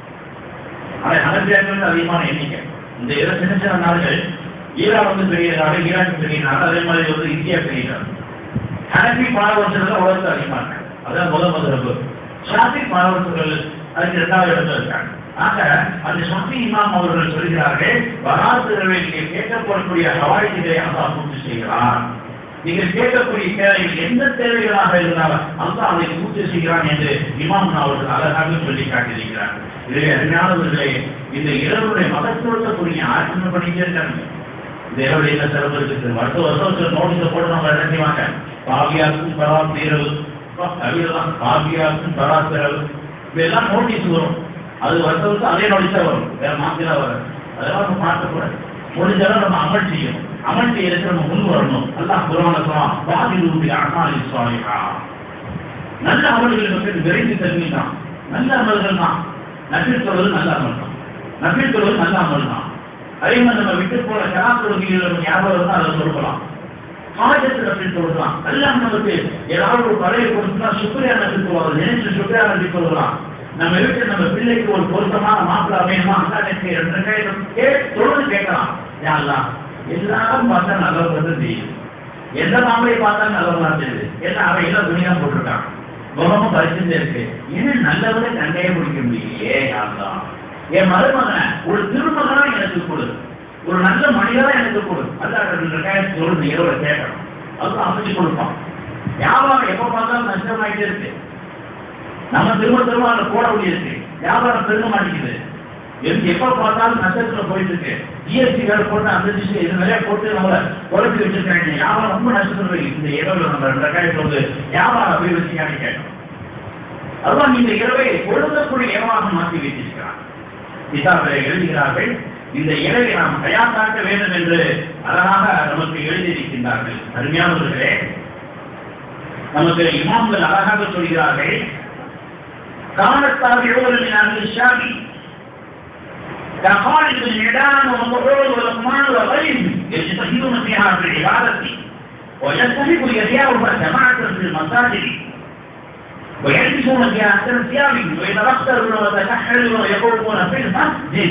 ஆனால் அனபியாக்கள் அதிகமான எண்ணிக்கை இந்த இரு சின்ன சின்ன நாடுகள் ஈரான் வந்து பெரிய நாடு ஈரான் பெரிய நாடு அதே மாதிரி வந்து இந்தியா பெரிய நாடு ஹனபி பாரவர்ஷர்கள் உலகத்தில் அதிகமாக இருக்காங்க அதான் முதல் மதுரப்பு ஷாஃபி பாரவர்ஷர்கள் அதுக்கு இரண்டாவது இடத்துல இருக்காங்க ஆக அந்த ஷாஃபி இமாம் அவர்கள் சொல்கிறார்கள் வராசுகளை நீங்கள் கேட்கப்படக்கூடிய ஹவாய்களை அல்லாஹ் பூர்த்தி செய்கிறார் நீங்கள் கேட்கக்கூடிய தேவைகள் எந்த தேவைகளாக இருந்தாலும் அல்லாஹ் அதை பூர்த்தி செய்கிறான் என்று இமாம் அவர்கள் அழகாக சொல்லி காட்டியிருக்கிறார் இதிலே அருமையானவர்களே இந்த இரவுடைய மகத்துவத்தை புரிய ஆச்சரியம் பண்ணிட்டே இருக்காங்க இந்த இரவுடைய என்ன சிறப்பு இருக்குது வருஷம் வருஷம் சில நோட்டீஸை போட்டு நம்ம என்ன செய்வாங்க காவியாக்கும் பரா தீரவு கவிதெல்லாம் காவியாக்கும் பரா தீரவு இதெல்லாம் நோட்டீஸ் வரும் அது வருஷத்துக்கு அதே நோட்டீஸ் தான் வரும் வேற மாத்திரா வரும் அதெல்லாம் நம்ம பார்க்கக்கூடாது முடிஞ்சாலும் நம்ம அமல் செய்யணும் அமல் செய்யறதுக்கு நம்ம முன் வரணும் அல்லாஹ் குரான சொல்றான் வாதிலுடைய அமாலி சாலிஹா நல்ல அமல்கள் மக்கள் விரைந்து தெரிஞ்சுட்டான் நல்ல அமல்கள் தான் நபில் சொல்வது நல்ல அமல் தான் நபில் சொல்வது நல்ல அமல் தான் அதே மாதிரி நம்ம விட்டு போன கலா தொழுகையில் நம்ம ஞாபகம் இருந்தால் அதை சொல்லலாம் காயத்தில் அப்படின்னு சொல்லலாம் எல்லாம் நமக்கு ஏதாவது ஒரு பழைய கொடுத்துனா சுக்ரியா நபி சொல்லுவாங்க நினைச்சு சுக்ரியா நபி சொல்லலாம் நம்ம வீட்டில் நம்ம பிள்ளைக்கு ஒரு பொருத்தமான மாப்பிள்ள அமையமா அண்ணா எனக்கு ரெண்டு கையிலும் கே தொழுது கேட்கலாம் யாரெல்லாம் எல்லாரும் பார்த்தா நல்லவங்க வந்து தெரியுது எந்த மாப்பிளையை பார்த்தா நல்லவங்களா தெரியுது ஏன்னா அவன் எல்லாம் துணியா போட்டிருக்கான் முகமும் பரிசுந்தே இருக்கு இன்னும் நல்லவரை கண்டையே பிடிக்க முடியலையே யாரெல்லாம் என் மருமகனை ஒரு திருமகனா எனக்கு கொடு ஒரு நல்ல மனிதரா எனக்கு கொடு அதான் ரெண்டு கையில் தொழுது இரவு கேட்கணும் அது அமைச்சு கொடுப்பான் வியாபாரம் எப்ப பார்த்தாலும் நஷ்டமாயிட்டே இருக்கு நம்ம திரும்ப திரும்ப அதை போட வேண்டியிருக்கு வியாபாரம் பெருக மாட்டேங்குது எதுக்கு எப்ப பார்த்தாலும் நஷ்டத்துல போயிட்டு இருக்கு ஜிஎஸ்டி வேற போட்டு அந்த டிஷ் இது நிறைய போட்டு நம்மள குறைச்சி வச்சிருக்காங்க வியாபாரம் ரொம்ப நஷ்டத்துல இருக்கு இந்த இரவுல நம்ம ரெண்டாயிரத்தி வந்து வியாபாரம் அபிவிருத்திக்கான கேட்டோம் அதுதான் இந்த இரவை பொழுதக்கூடிய இரவாக மாற்றி வைத்திருக்கிறார் கிதாபில் எழுதுகிறார்கள் இந்த இரவை நாம் தயாராக்க வேண்டும் என்று அழகாக நமக்கு எழுதியிருக்கின்றார்கள் அருமையானவர்களே நமக்கு இமாம்கள் அழகாக சொல்கிறார்கள் காலத்தால் எழுவது من الشافعي كخالد بن عدان ومطعود ولقمان وغيرهم يجتهدون فيها في العبادة ويستحق اليديان جماعة في المساجد ويلبسون في أحسن ثيابهم ويتبخترون ويتكحلون ويقومون في المسجد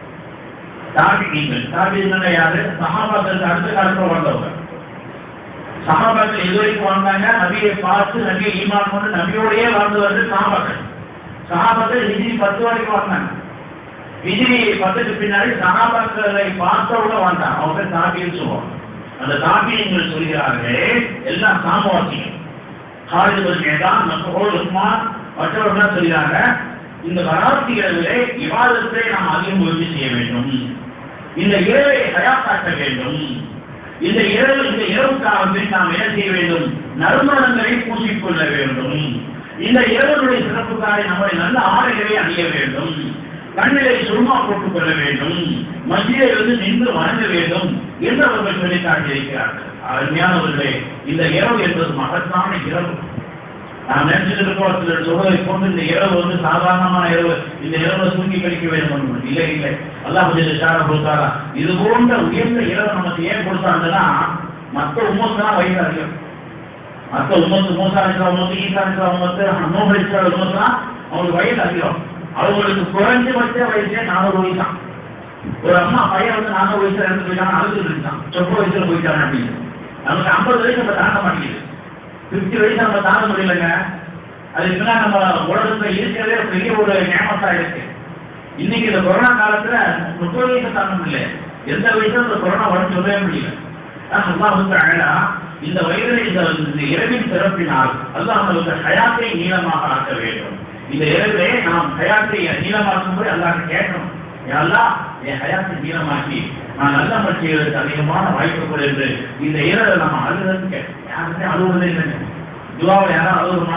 தாபிகள் தாபிகள் யாரு சஹாபாக்கள் அடுத்த காலத்துல வந்தவங்க சஹாபாக்கள் எது வரைக்கும் வாழ்ந்தாங்க நபியை பார்த்து நபியை ஈமான் கொண்டு நபியோடயே வாழ்ந்து வந்து சஹாபாக்கள் சஹாபாக்கள் ஹிஜ்ரி பத்து வரைக்கும் வாழ்ந்தாங்க ஹிஜ்ரி பத்துக்கு பின்னாடி சஹாபாக்களை பார்த்தவங்க வாழ்ந்தாங்க அவங்க பேர் தாபின்னு சொல்லுவாங்க அந்த தாபியங்கள் சொல்கிறார்கள் எல்லாம் சாமவாசிகள் காலேஜ் தான் மற்றோடு உஸ்மான் மற்றவர்கள் சொல்கிறாங்க இந்த வராசிகளிலே விவாதத்தை நாம் அதிகம் முயற்சி செய்ய வேண்டும் இந்த இரவை தயாராக்க வேண்டும் இந்த இரவு இந்த இரவுக்காக நாம் என்ன செய்ய வேண்டும் நறுமணங்களை பூசிக்கொள்ள வேண்டும் இந்த இரவனுடைய சிறப்புக்காக நம்மளை நல்ல ஆடைகளை அணிய வேண்டும் கண்ணிலை சுருமா போட்டுக் கொள்ள வேண்டும் மசிதை வந்து நின்று வணங்க வேண்டும் என்று அவர்கள் சொல்லி காட்டியிருக்கிறார்கள் அருமையானவர்களே இந்த இரவு என்பது மகத்தான இரவு நாம் நினைச்சிட்டு இருக்கோம் சிலர் சொல்வதை போன்று இந்த இரவு வந்து சாதாரணமான இரவு இந்த இரவு தூங்கி கழிக்க வேண்டும் என்று. இல்லை இல்லை அல்லாஹ் கொஞ்சம் ஷார கொடுத்தாரா இது போன்ற உயர்ந்த இரவு நமக்கு ஏன் கொடுத்தாங்கன்னா மற்ற உமத்துலாம் வயது அதிகம் மற்ற உமத்து மூசா இருக்கிற உமத்து ஈசா இருக்கிற உமத்து நூறு இருக்கிற உமத்துலாம் அவங்களுக்கு வயது அதிகம் அவங்களுக்கு குறைஞ்சபட்ச வயசே நானூறு வயசு தான் ஒரு அம்மா பையன் வந்து நானூறு வயசுல இருந்து போயிட்டாங்க அழுது இருக்கான் சொற்ப வயசுல போயிட்டாங்க அப்படின்னு நமக்கு ஐம்பது வயசு நம்ம தாங்க மாட்டேங்குது பிப்டி வயசு நம்ம தாங்க முடியலங்க அதுக்கு பின்னாடி நம்ம உலகத்துல இருக்கிறதே ஒரு பெரிய ஒரு ஞாபகத்தா இருக்கு இன்னைக்கு இந்த கொரோனா காலத்துல முப்பது வயசு தாங்க முடியல எந்த வயசுல இந்த கொரோனா வரும் சொல்லவே முடியல ஆனா அல்லாஹ் வந்து அழகா இந்த வயதில் இந்த இந்த இரவின் சிறப்பினால் அல்லாஹ் நம்மளுக்கு ஹயாத்தை நீளமாக ஆக்க வேண்டும் இந்த இரவிலே நாம் ஹயாத்தை நீளமாக்கும் போது அல்லாஹ் கேட்கணும் எல்லாம் என் ஹயாத்தை நீளமாக்கி நான் நல்ல மத்தியர்களுக்கு அதிகமான வாய்ப்பு கொடு என்று இந்த இரவை நம்ம அழுகிறது கேட்கணும் யாருமே அழுவுறதே இல்லைங்க துவாவில் யாரும் அழுகுமா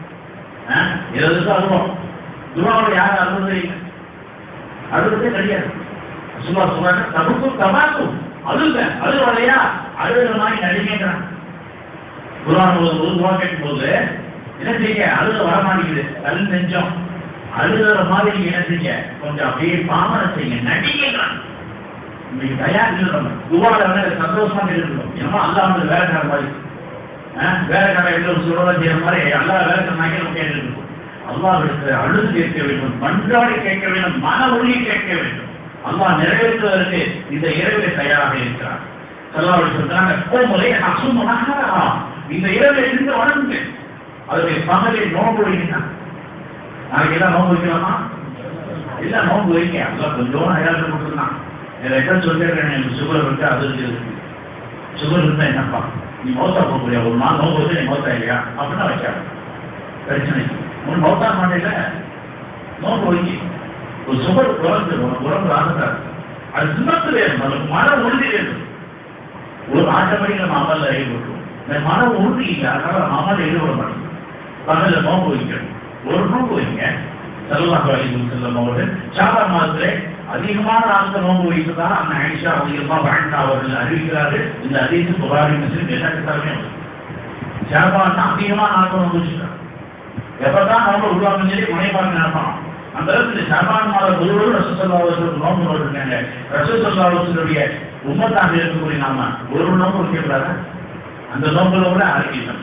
எதுக்கு அழுவோம் துவாவில் யாரும் அழுகுறதே இல்லை அழுகுறதே கிடையாது சும்மா சொல்றாங்க தபுக்கும் தபாக்கும் அழுங்க அழுவலையா அழுகிற மாதிரி நடிக்கிறான் குரான் ஒரு ஒரு துவா கேட்கும் போது என்ன செய்ய அழுக வர மாட்டேங்குது கல் நெஞ்சம் அழுகிற மாதிரி நீங்க என்ன செய்ய கொஞ்சம் அப்படியே பாமர செய்ய நடிக்கிறான் இன்னைக்கு தயார் இல்லைன்னு துவால வந்து சந்தோஷமா இருக்கணும் ஏன்னா அல்லாஹ் வந்து வேலைக்கார மாதிரி அஹ், வேலைக்கார எல்லாம் சொல்றதா செய்யற மாதிரி அல்லா வேலைக்கார நாய்கள் கேட்டு அல்லாஹ்விடத்து அழுது கேட்க வேண்டும் மன்றாடி கேட்க வேண்டும் மன ஒளி கேட்க வேண்டும் அல்லாஹ் நிறைவேற்றுவதற்கு இந்த இரவிலே தயாராக இருக்கிறார் சொல்லாமல் சொல்றாங்க கோமுறை அசும் நகரா இந்த இரவை இருந்து வணங்குங்க அதனுடைய பகலை நோன்பு வைக்கிறான் நாளைக்கு எல்லாம் நோன்பு வைக்கலாமா எல்லாம் நோன்பு வைக்க அதெல்லாம் கொஞ்சம் அயாளத்தை கொடுத்துருந்தான் எல்லாம் சொல்லிடுறேன் எனக்கு சுகர் இருக்கு அது இருக்கு சுகர் இருந்தா என்னப்பா நீ மௌத்தா போகக்கூடிய ஒரு நாள் நோன்பு வச்சு நீ மௌத்தா இல்லையா அப்படின்னா வைக்காது பிரச்சனை உன் மௌத்தா மாட்டேல நோன்பு வைக்க ஒரு சுகர் குறைஞ்சு உனக்கு உடம்பு ஆகுதாரு அது சுமத்து வேணும் நமக்கு மன உறுதி வேணும் ஒரு ஆட்டோமேட்டிக் நம்ம அமல்ல ஈடுபட்டுருவோம் இந்த மன உறுதி இல்லை அதனால நம்ம அமல்ல ஈடுபட மாட்டோம் பகல்ல நோன்பு வைக்கணும் ஒரு நோன்பு வைங்க செல்வாக்கு அலிகும் செல்லும் அவர்கள் சாபா மாதத்திலே அதிகமான நாட்கள் நோன்பு வைத்ததா அந்த ஆயிஷா அதிகமாக வாழ்ந்தா அவர்கள் அறிவிக்கிறார்கள் இந்த அதிக புகாரி முஸ்லிம் எல்லாத்துக்காருமே சாபான்னா அதிகமான நாட்கள் நோன்பு வச்சுட்டாங்க எப்பதான் நோன்பு உருவாக்கும் சொல்லி முனைப்பாங்க நினைப்பான் அந்த அளவுக்கு இந்த ஷாபான் மாதம் முழுவதும் ரசூசல்லா அவர்களுக்கு நோன்பு நோட்டிருக்காங்க ரசூசல்லா அவர்களுடைய உம்மத்தாக இருக்கக்கூடிய நாம ஒரு நோன்பு வைக்கக்கூடாது அந்த நோன்புல கூட அறிக்கை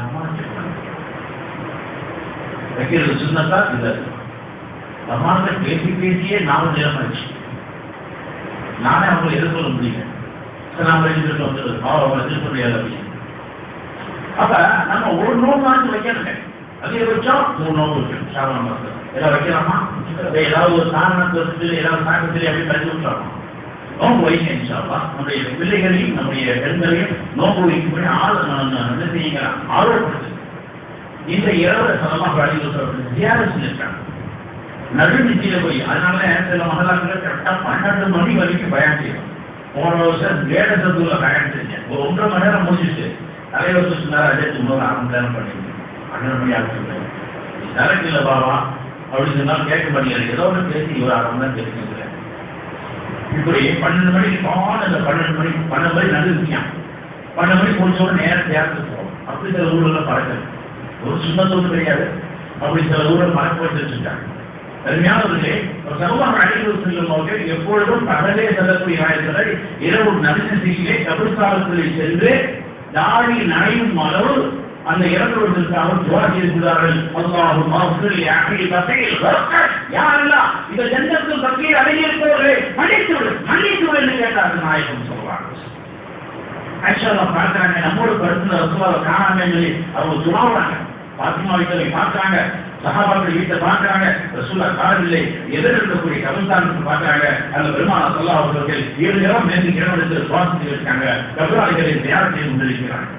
வைக்கிறது சுண்ணத்தா இல்லை ரமான்ல பேசி பேசியே நாம நிலமாச்சு நானே அவங்களை எதிர்கொள்ள முடியல சரி நாம எழுதிட்டு வந்தது அவ அவங்களை திருப்ப முடியாது அப்படின்னு அப்ப நம்ம ஒரு நோம்பாச்சு வைக்கணுங்க அதிகபட்சம் மூணு நோம்பு வைக்கணும் சாவண மாசம் எல்லாம் வைக்கலாமா இல்ல ஏதாவது ஒரு காரணத்தை வச்சுட்டு ஏதாவது சாக்கத்தில் அப்படி தள்ளி விட்டுறாமா நோம்பு வைங்க இன்ஷால்லா நம்முடைய பிள்ளைகளையும் நம்முடைய பெண்களையும் நோம்பு வைக்கும்படி ஆள் என்ன செய்யுங்க ஆர்வப்படுத்து இந்த இரவு சதமாக அழிவு தியாகம் செஞ்சிருக்காங்க நடுநிச்சயில போய் அதனால சில மகளாக்கள் கரெக்டா பன்னெண்டு மணி வரைக்கும் பயன் செய்யும் போன வருஷம் வேட சத்துள்ள பயன் செஞ்சேன் ஒரு ஒன்றரை மணி நேரம் முடிச்சுட்டு தலைவர் சொன்னார் அதே இன்னொரு அரை மணி நேரம் பண்ணிருக்கேன் பன்னெண்டு மணி ஆகுது கரெக்ட் இல்லை பாபா அப்படின்னு சொன்னாலும் கேட்க மாட்டேங்கிறது ஏதோ ஒன்று பேசி ஒரு அரை மணி நேரம் பேசிக்கிறேன் இப்படி பன்னெண்டு மணிக்கு பான இந்த பன்னெண்டு மணி பன்னெண்டு மணி நடுவியான் பன்னெண்டு மணி முடிச்சோட நேரம் தியாகத்துக்கு போகும் அப்படி சில ஊர்ல பழக்கம் ஒரு சுண்ணத்தோடு கிடையாது அப்படி சில ஊரில் பழக்க வச்சு வச்சுட்டாங்க அருமையானவர்களே சமூகம் அழைப்பு செல்லும் அவர்கள் எப்பொழுதும் பகலே செல்லக்கூடிய ஆயத்தரை இரவு நடுநிசையிலே கபிர்ஸ்தானத்திலே சென்று தாடி நனையும் அளவு அந்த இறந்தவர்களுக்காக துவா செய்கிறார்கள் அல்லாஹு மாஃபில் யாக்கி பசையில் யாரெல்லாம் இந்த ஜன்னத்தில் பக்கையை அடையிருப்பவர்களே மன்னித்து விடு மன்னித்து விடு என்று கேட்டார்கள் நாயகம் சொல்றாங்க ஆக்சுவலா பார்க்கறாங்க நம்மோட படுத்துல ரசூலாவை காணாம சொல்லி அவங்க துணாவுறாங்க பாத்திமா வீட்டை பார்க்கறாங்க சகாபாக்கள் வீட்டை பார்க்கறாங்க ரசூலா காணவில்லை எதிர் இருக்கக்கூடிய கபில்தானத்தை பார்க்கறாங்க அந்த பெருமான சொல்லா அவர்கள் ஏழு இடம் நேற்று கிழமை சுவாசித்து இருக்காங்க கபிலாளிகளை தயார் செய்து கொண்டிருக்கிறாங்க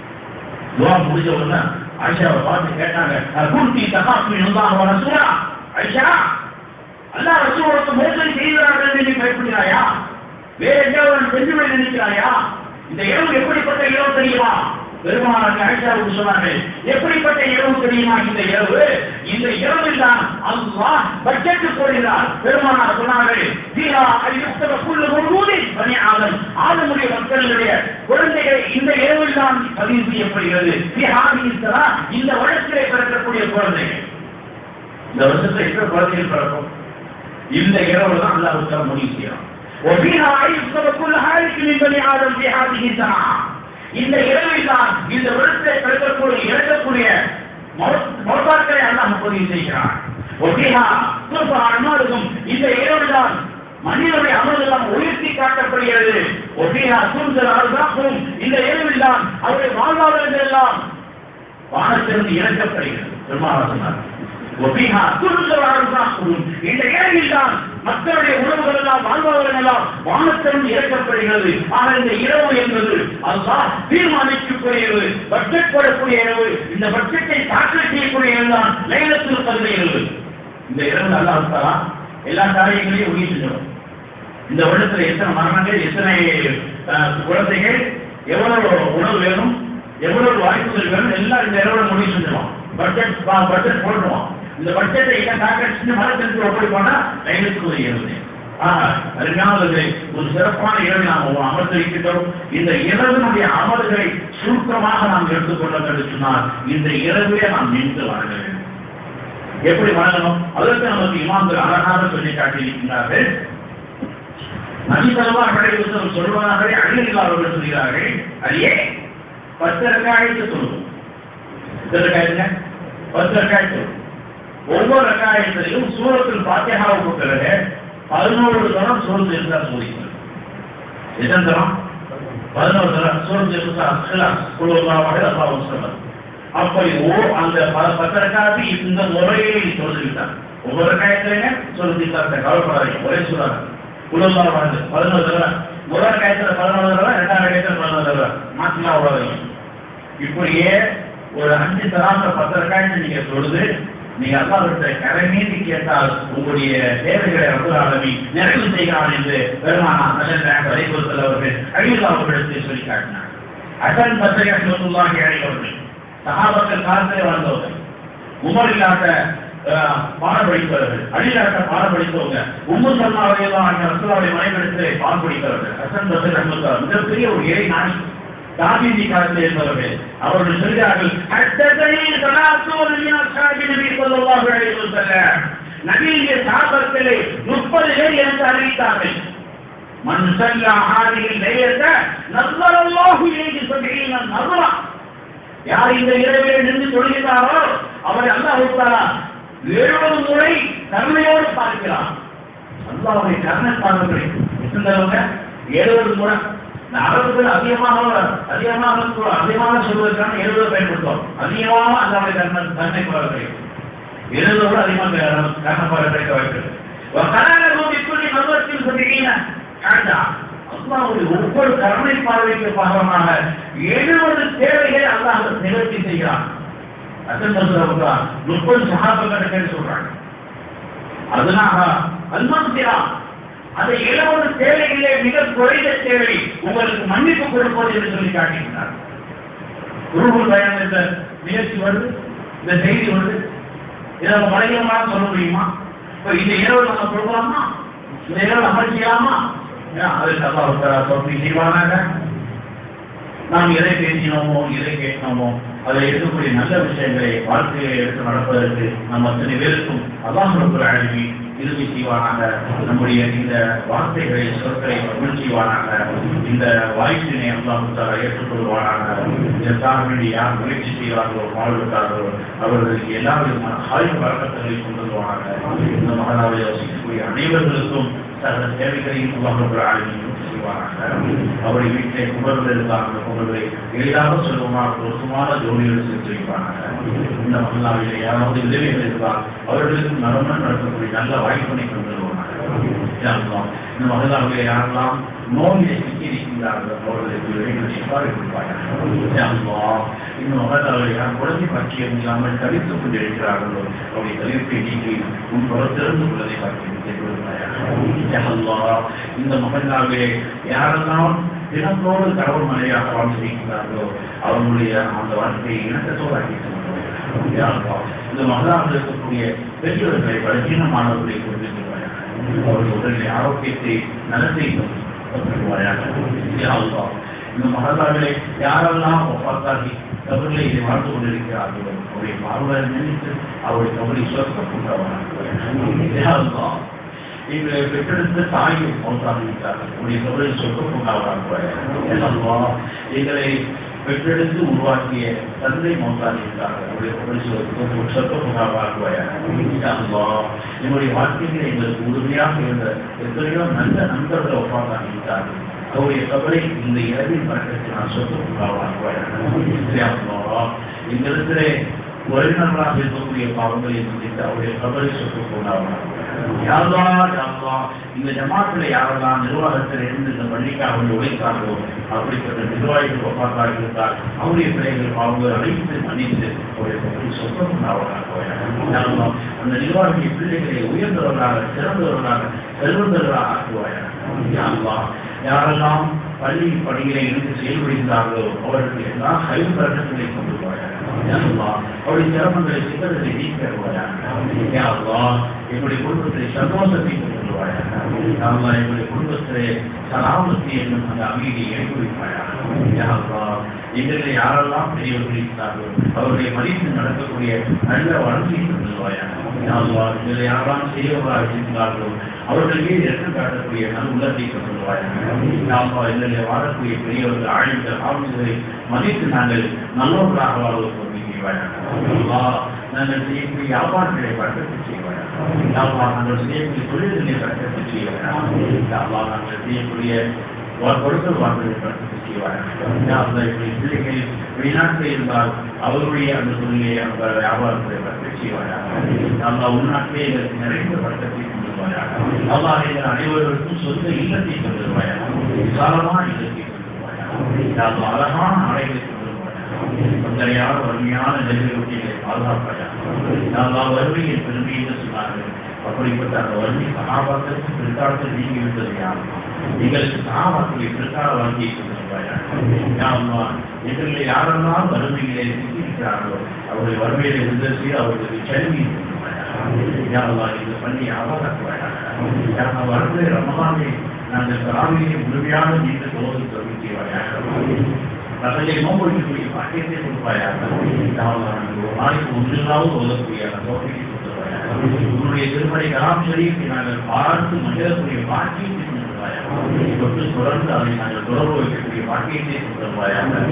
துவா முடிஞ்ச உடனே ஆயிஷாவை பார்த்து கேட்டாங்க குர்த்தி தகாஸ்மி இருந்தாங்க ரசூலா ஆயிஷா அல்லா ரசூலுக்கு மோசடி செய்கிறார்கள் என்று நீ பயப்படுகிறாயா வேற எங்கேயாவது சென்று விட நினைக்கிறாயா இந்த இரவு எப்படிப்பட்ட இரவு தெரியுமா பெருமானார் ஆயிஷாவுக்கு சொன்னார்கள் எப்படிப்பட்ட இரவு தெரியுமா இந்த இரவு இந்த இரவில் தான் அல்லாஹ் பட்ஜெட் போடுகிறார் பெருமானார் சொன்னார்கள் தீரா அறிவித்தவ புல்லு முழுவதும் பணி ஆதம் ஆதமுடைய மக்களுடைய குழந்தைகள் இந்த இரவில் தான் பதிவு செய்யப்படுகிறது பிஹாதிஸ்தலா இந்த வருடத்திலே பிறக்கக்கூடிய குழந்தைகள் இந்த வருஷத்துல எத்தனை குழந்தைகள் பிறக்கும் இந்த இரவு தான் அல்லாஹ் தஆலா முடிவு செய்யணும் وفيها يذكر كل هالك من بني آدم في هذه الساعة இந்த இரவில் தான் இந்த வருடத்தை பிறக்கக்கூடிய இறக்கக்கூடிய மௌத்தாக்களை அல்லாஹ் பதிவு செய்கிறார் ஒபிஹா துர்பா அன்னாருக்கும் இந்த இரவில் தான் மனிதனுடைய அமல்களெல்லாம் உயர்த்தி காட்டப்படுகிறது ஒபிஹா சூழ்ந்தல் அருகாக்கும் இந்த இரவில் தான் அவருடைய வாழ்வாதாரங்கள் எல்லாம் வானத்திலிருந்து இறக்கப்படுகிறது பெருமாள் சொன்னார் ஒபிஹா சூழ்ந்தல் அருகாக்கும் இந்த இரவில் தான் மக்களுடைய உணவுகள் எல்லாம் வாழ்வாதாரங்கள் எல்லாம் வானத்திலிருந்து இறக்கப்படுகிறது ஆனால் இந்த இரவு என்பது அல்லாஹ் தீர்மானிக்கக்கூடியது பட்ஜெட் போடக்கூடிய இரவு இந்த பட்ஜெட்டை தாக்கல் செய்யக்கூடிய இரவு தான் லைலத்தில் கல்வி இரவு இந்த இரவு அல்லாஹ் தஆலா எல்லா காரியங்களையும் உயிர் செஞ்சோம் இந்த வருடத்துல எத்தனை மரணங்கள் எத்தனை அஹ், குழந்தைகள் எவ்வளவு உணவு வேணும் எவ்வளவு வாய்ப்புகள் வேணும் எல்லாம் இந்த இரவுல முடிவு செஞ்சிருவோம் பட்ஜெட் பட்ஜெட் போட்டுருவோம் இந்த பட்ஜெட்டை என்ன தாக்கல் செஞ்சு மரத்திற்கு ஒப்படை போனா லைலத்துக்கு ஒரு இரவு ஆஹ் அருமையானது ஒரு சிறப்பான இரவை நாம் அமர்ந்திருக்கின்றோம் இந்த இரவினுடைய அமல்களை சுருக்கமாக நாம் எடுத்துக்கொள்ள வேண்டும் சொன்னால் இந்த இரவிலே நாம் நின்று வணங்க வேண்டும் எப்படி வணங்கணும் அதற்கு நமக்கு இமாம்கள் அழகாக சொல்லி காட்டியிருக்கிறார்கள் நபிசல்லா அழைப்பு சொல்வதாகவே அழியில் அவர்கள் சொல்கிறார்கள் அடியே பத்து ரக்காயத்து சொல்லுவோம் எத்தனை ரக்காயத்துங்க பத்து ரக்காயத்து ஒவ்வொரு ரக்காயத்திலையும் சூரத்தில் பாத்தியாவுக்கு பிறகு பதினோரு தரம் சூரத்து இருந்தால் சோதிக்கிறது எத்தனை தரம் பதினோரு தரம் சூரத்து இருந்தா குழுவாக அல்லாஹ் சொல்லுவார் அப்படி ஓ அந்த ப- பத்து ரக்காத்து இந்த முறையை சொல்லிவிட்டார் ஒவ்வொரு ரக்காயத்திலையுமே சொல்லிவிட்டார் கவலைப்படாதீங்க ஒரே சொல்றாங்க குழுவா வாழ்ந்து பதினோரு தடவை முதல் காயத்துல பதினோரு தடவை ரெண்டாவது காயத்துல பதினோரு தடவை மாத்தினா விடாதீங்க இப்படியே ஒரு அஞ்சு தராந்த பத்து ரக்காயத்தை நீங்க சொல்லுது நீங்க அல்லாவிட்ட கரை நீட்டி கேட்டால் உங்களுடைய தேவைகளை ரகுலாளவி நிறைவு செய்கிறான் என்று பெருமானா நலன் வரைபுறுத்தல் அவர்கள் அழிவு அவர்களிடத்தில் சொல்லி காட்டினார் அசன் பத்திரிகை சொல்லுவாங்க அவர்கள் சகாபத்தில் காலத்திலே வாழ்ந்தவர்கள் உமர் இல்லாத அஹ், பாடம் படித்தவர்கள் அழிலாட்ட பாடம் படித்தவங்க உம்மு சல்லாவையெல்லாம் அந்த ரசூலாவுடைய மனைவிடத்திலே பாடம் படித்தவர்கள் ஹசன் பசர் அஹமது மிகப்பெரிய ஒரு இறை நாணி தாபீதி காலத்தில் இருந்தவர்கள் அவர்கள் சொல்கிறார்கள் "ஹத்ததனி ஸலாத்து மின் அஸ்ஹாபி நபி ஸல்லல்லாஹு அலைஹி வஸல்லம்." நபியுடைய சாபத்திலே முப்பது பேர் எனக்கு அறிவித்தார்கள் மன் சல்லா ஹாதிஹி லைலத நஸரல்லாஹு இலைஹி சபீன நஸரா யார் இந்த இரவிலே நின்று தொழுகிறாரோ அவரை அல்லாஹ் தஆலா எழுபது முறை கருணையோடு பார்க்கிறார் அல்லாஹ்வுடைய கருணை பார்வை எத்தனை எழுபது முறை இந்த அரபுகள் அதிகமாக அதிகமாக சொல்- அதிகமாக சொல்வதற்கான எழுபது பயன்படுத்துவோம் அதிகமாக அல்லாவுடைய கருணை கருணை பார்வை எழுபது விட அதிகமாக கருணை பார்வை கிடைக்க வாய்ப்பு وَقَالَهُ بِكُلِّ مَرَّةٍ سَبْعِينَ حَجَّةً அல்லாஹ்வுடைய ஒவ்வொரு கருணை பார்வைக்கு பாகமாக எழுபது தேவைகளை அல்லாஹ் நிவர்த்தி செய்கிறான் அசன் சொல்றா முப்பது சகாபங்கள் சொல்றாங்க அதனாக அல்மந்திரா அந்த எழுபது தேவைகளே மிக குறைந்த தேவை உங்களுக்கு மன்னிப்பு கொடுப்பது என்று சொல்லி காட்டுகிறார் குருகுல் பயணம் இந்த நிகழ்ச்சி வருது இந்த செய்தி வருது இதை நம்ம பலகீனமாக சொல்ல முடியுமா இப்போ இந்த இரவு நம்ம கொடுக்கலாமா இந்த இரவு அமல் செய்யலாமா ஏன் அது நல்லா சொல்லி செய்வானாங்க நாம் எதை பேசினோமோ எதை கேட்கணுமோ அதை இருக்கக்கூடிய நல்ல விஷயங்களை வாழ்க்கையை எடுத்து நடப்பதற்கு நம் அத்தனை பேருக்கும் அல்லாஹ் ரப்பல் ஆலமீன் இறுதி செய்வானாக நம்முடைய இந்த வார்த்தைகளை சொற்களை அருள் செய்வானாக இந்த வாய்ப்பினை அல்லாஹ் தஆலா ஏற்றுக்கொள்வானாக இதற்காக வேண்டி யார் முயற்சி செய்கிறார்களோ வாழ்வுக்கார்களோ அவர்களுக்கு எல்லா விதமான ஆய்வு வழக்கங்களை கொண்டு வருவானாக இந்த மகனாவை வசிக்கக்கூடிய அனைவர்களுக்கும் சகல தேவைகளையும் அல்லாஹ் ரப்பல் ஆலமீன் பூர்த்தி செய்வானாக அவருடைய வீட்டிலே குமர்கள் இருந்தாங்க குமர்களை எளிதாக சொல்லுமா பொருத்தமான ஜோடிகள் செஞ்சு வைப்பாங்க இந்த மகளாவிலே யாராவது உதவிகள் இருந்தால் அவர்களுக்கு நலமுடன் நடக்கக்கூடிய நல்ல வாய்ப்பினை கொண்டு வருவாங்க இந்த மகளாவிலே யாரெல்லாம் நோயிலே சிக்கி இருக்கின்றார்கள் அவர்களுக்கு விரைவில் சிப்பாரி கொடுப்பார்கள் இந்த மகளாவிலே யார் குழந்தை பற்றியம் இல்லாமல் தவித்துக் கொண்டிருக்கிறார்களோ அவருடைய தவிர்ப்பை நீக்கி உன் புறத்திறந்து உள்ளதை பார்த்து இந்த மகளாவிலே யாரெல்லாம் தினத்தோடு கடவுள் மனைவியாக வாழ்ந்திருக்கிறார்களோ அவர்களுடைய அந்த வாழ்க்கையை இணக்கத்தோடு ஆக்கி இந்த மகளாவில் இருக்கக்கூடிய பெற்றோர்களை பலகீனமானவர்களை கொண்டிருக்கிறார்கள் அவர்கள் உடலில் ஆரோக்கியத்தை நலத்தை கொண்டிருக்கிறார்கள் இந்த மகதாவிலே யாரெல்லாம் ஒப்பாத்தாகி கபர்களை இதை வாழ்ந்து கொண்டிருக்கிறார்களோ அவருடைய பார்வையை நினைத்து அவருடைய கபரை சொர்க்கப்பட்டவராக எங்களை பெற்றெடுத்த தாயும் மௌத்தாக இருக்கிறார்கள் உடைய கபரை சொர்க்கப்பட்டவராக எங்களை பெற்றெடுத்து உருவாக்கிய தந்தை மௌத்தாக இருக்கிறார்கள் உடைய கபரை சொர்க்கப்பட்டவராக என்னுடைய வாழ்க்கையில் எங்களுக்கு உறுதியாக இருந்த எத்தனையோ நல்ல நண்பர்கள் ஒப்பாதாக இருக்கிறார்கள் அவருடைய கபரை இந்த இரவில் பறக்கத்தில் நான் சொர்க்கப்பட்டவராக எங்களிடத்திலே உறவினர்களாக இருக்கக்கூடிய பாவங்களை சந்தித்து அவருடைய கபரை சொர்க்கப்பட்டவராக யாரெல்லாம் யாரெல்லாம் இந்த ஜமாத்தில் யாரெல்லாம் நிர்வாகத்தில் இருந்து இந்த பள்ளிக்காக அவர்கள் உழைத்தார்களோ அப்படிப்பட்ட நிர்வாகிகள் ஒப்பாத்தாக இருந்தால் அவருடைய பிள்ளைகள் பாவங்கள் அனைத்து மன்னித்து அவருடைய பகுதி சொந்தமாக அந்த நிர்வாகிய பிள்ளைகளை உயர்ந்தவர்களாக சிறந்தவர்களாக செல்வந்தவர்களாக ஆக்குவாயாக யாரெல்லாம் பள்ளி பணிகளை இருந்து செயல்படுகிறார்களோ அவர்களுக்கு எல்லா கல்வி பழக்கங்களை கொண்டு போவார்கள் அவருடைய சிரமங்களை சிக்கல்களை நீக்கி வருவாயாக எங்களுடைய குடும்பத்தை சந்தோஷத்தை கொண்டு வருவாயாக எங்களுடைய குடும்பத்திலே சலாமத்தி என்னும் அந்த அமைதியை எடுத்து வைப்பாயாக எங்களை யாரெல்லாம் பெரியவர்கள் இருக்கிறார்களோ அவர்களை மதித்து நடக்கக்கூடிய நல்ல வளர்ச்சியை கொண்டு வருவாயாக எங்களை யாரெல்லாம் செய்யவர்களாக இருக்கிறார்களோ அவர்களுக்கே எடுத்து காட்டக்கூடிய நல் உள்ளத்தை கொண்டு வருவாயாக எங்களை வாழக்கூடிய பெரியவர்கள் ஆழ்ந்த ஆளுநர்களை மதித்து நாங்கள் நல்லவர்களாக வாழ்வதற்கு நாங்கள் செய்யக்கூடிய வியாபாரங்களை பழக்கத்தை செய்வாயா நாங்கள் செய்யக்கூடிய தொழில்களை பழக்கத்தை செய்வாயா நாங்கள் செய்யக்கூடிய கொடுக்கல் வாங்கலை பழக்கத்தை செய்வாயா பிள்ளைகள் வெளிநாட்டில் இருந்தால் அவருடைய அந்த தொழிலை அந்த வியாபாரத்தை பழக்கத்தை செய்வாயா நம்ம உள்நாட்டிலே எங்களுக்கு நிறைந்த பழக்கத்தை கொண்டு வருவாயா அல்லா எங்கள் அனைவருக்கும் சொந்த இல்லத்தை கொண்டு வருவாயா விசாலமான இல்லத்தை கொண்டு வருவாயா அழகான ஆடைகளை தொந்தரையான வறுமையான நெருங்கியை பாதுகாப்பாயா நான் வறுமையின் பெருமை என்று சொன்னார்கள் அப்படிப்பட்ட அந்த வறுமை சகாபாக்களுக்கு பிற்காலத்தில் நீங்கி விட்டது யார் எங்களுக்கு சகாபாக்களை பிற்கால வங்கியை கொண்டிருப்பாயா எங்களில் யாரெல்லாம் வறுமையிலே சிக்கியிருக்கிறார்களோ அவருடைய வறுமையிலே உதவி செய்து அவர்களுக்கு கல்வி இந்த பண்ணி ஆபாதாக்குவாயா வறுமை ரமதானே நாங்கள் தராவிலே முழுமையான நீண்ட சோதனை தொகுதி செய்வாயாக தங்களை நோக்கக்கூடிய பாக்கியத்தை கொடுப்பாயாக ஒரு நாளைக்கு ஒன்றில்லாவது ஓதக்கூடிய அந்த தோட்டத்தை கொடுப்பாயாக உன்னுடைய திருமலை கலாம் ஷரீஃபை நாங்கள் பார்த்து மகிழக்கூடிய பாக்கியத்தை கொடுப்பாயாக தொட்டு தொடர்ந்து அதை நாங்கள் தொடர்பு வைக்கக்கூடிய பாக்கியத்தை கொடுப்பாயாக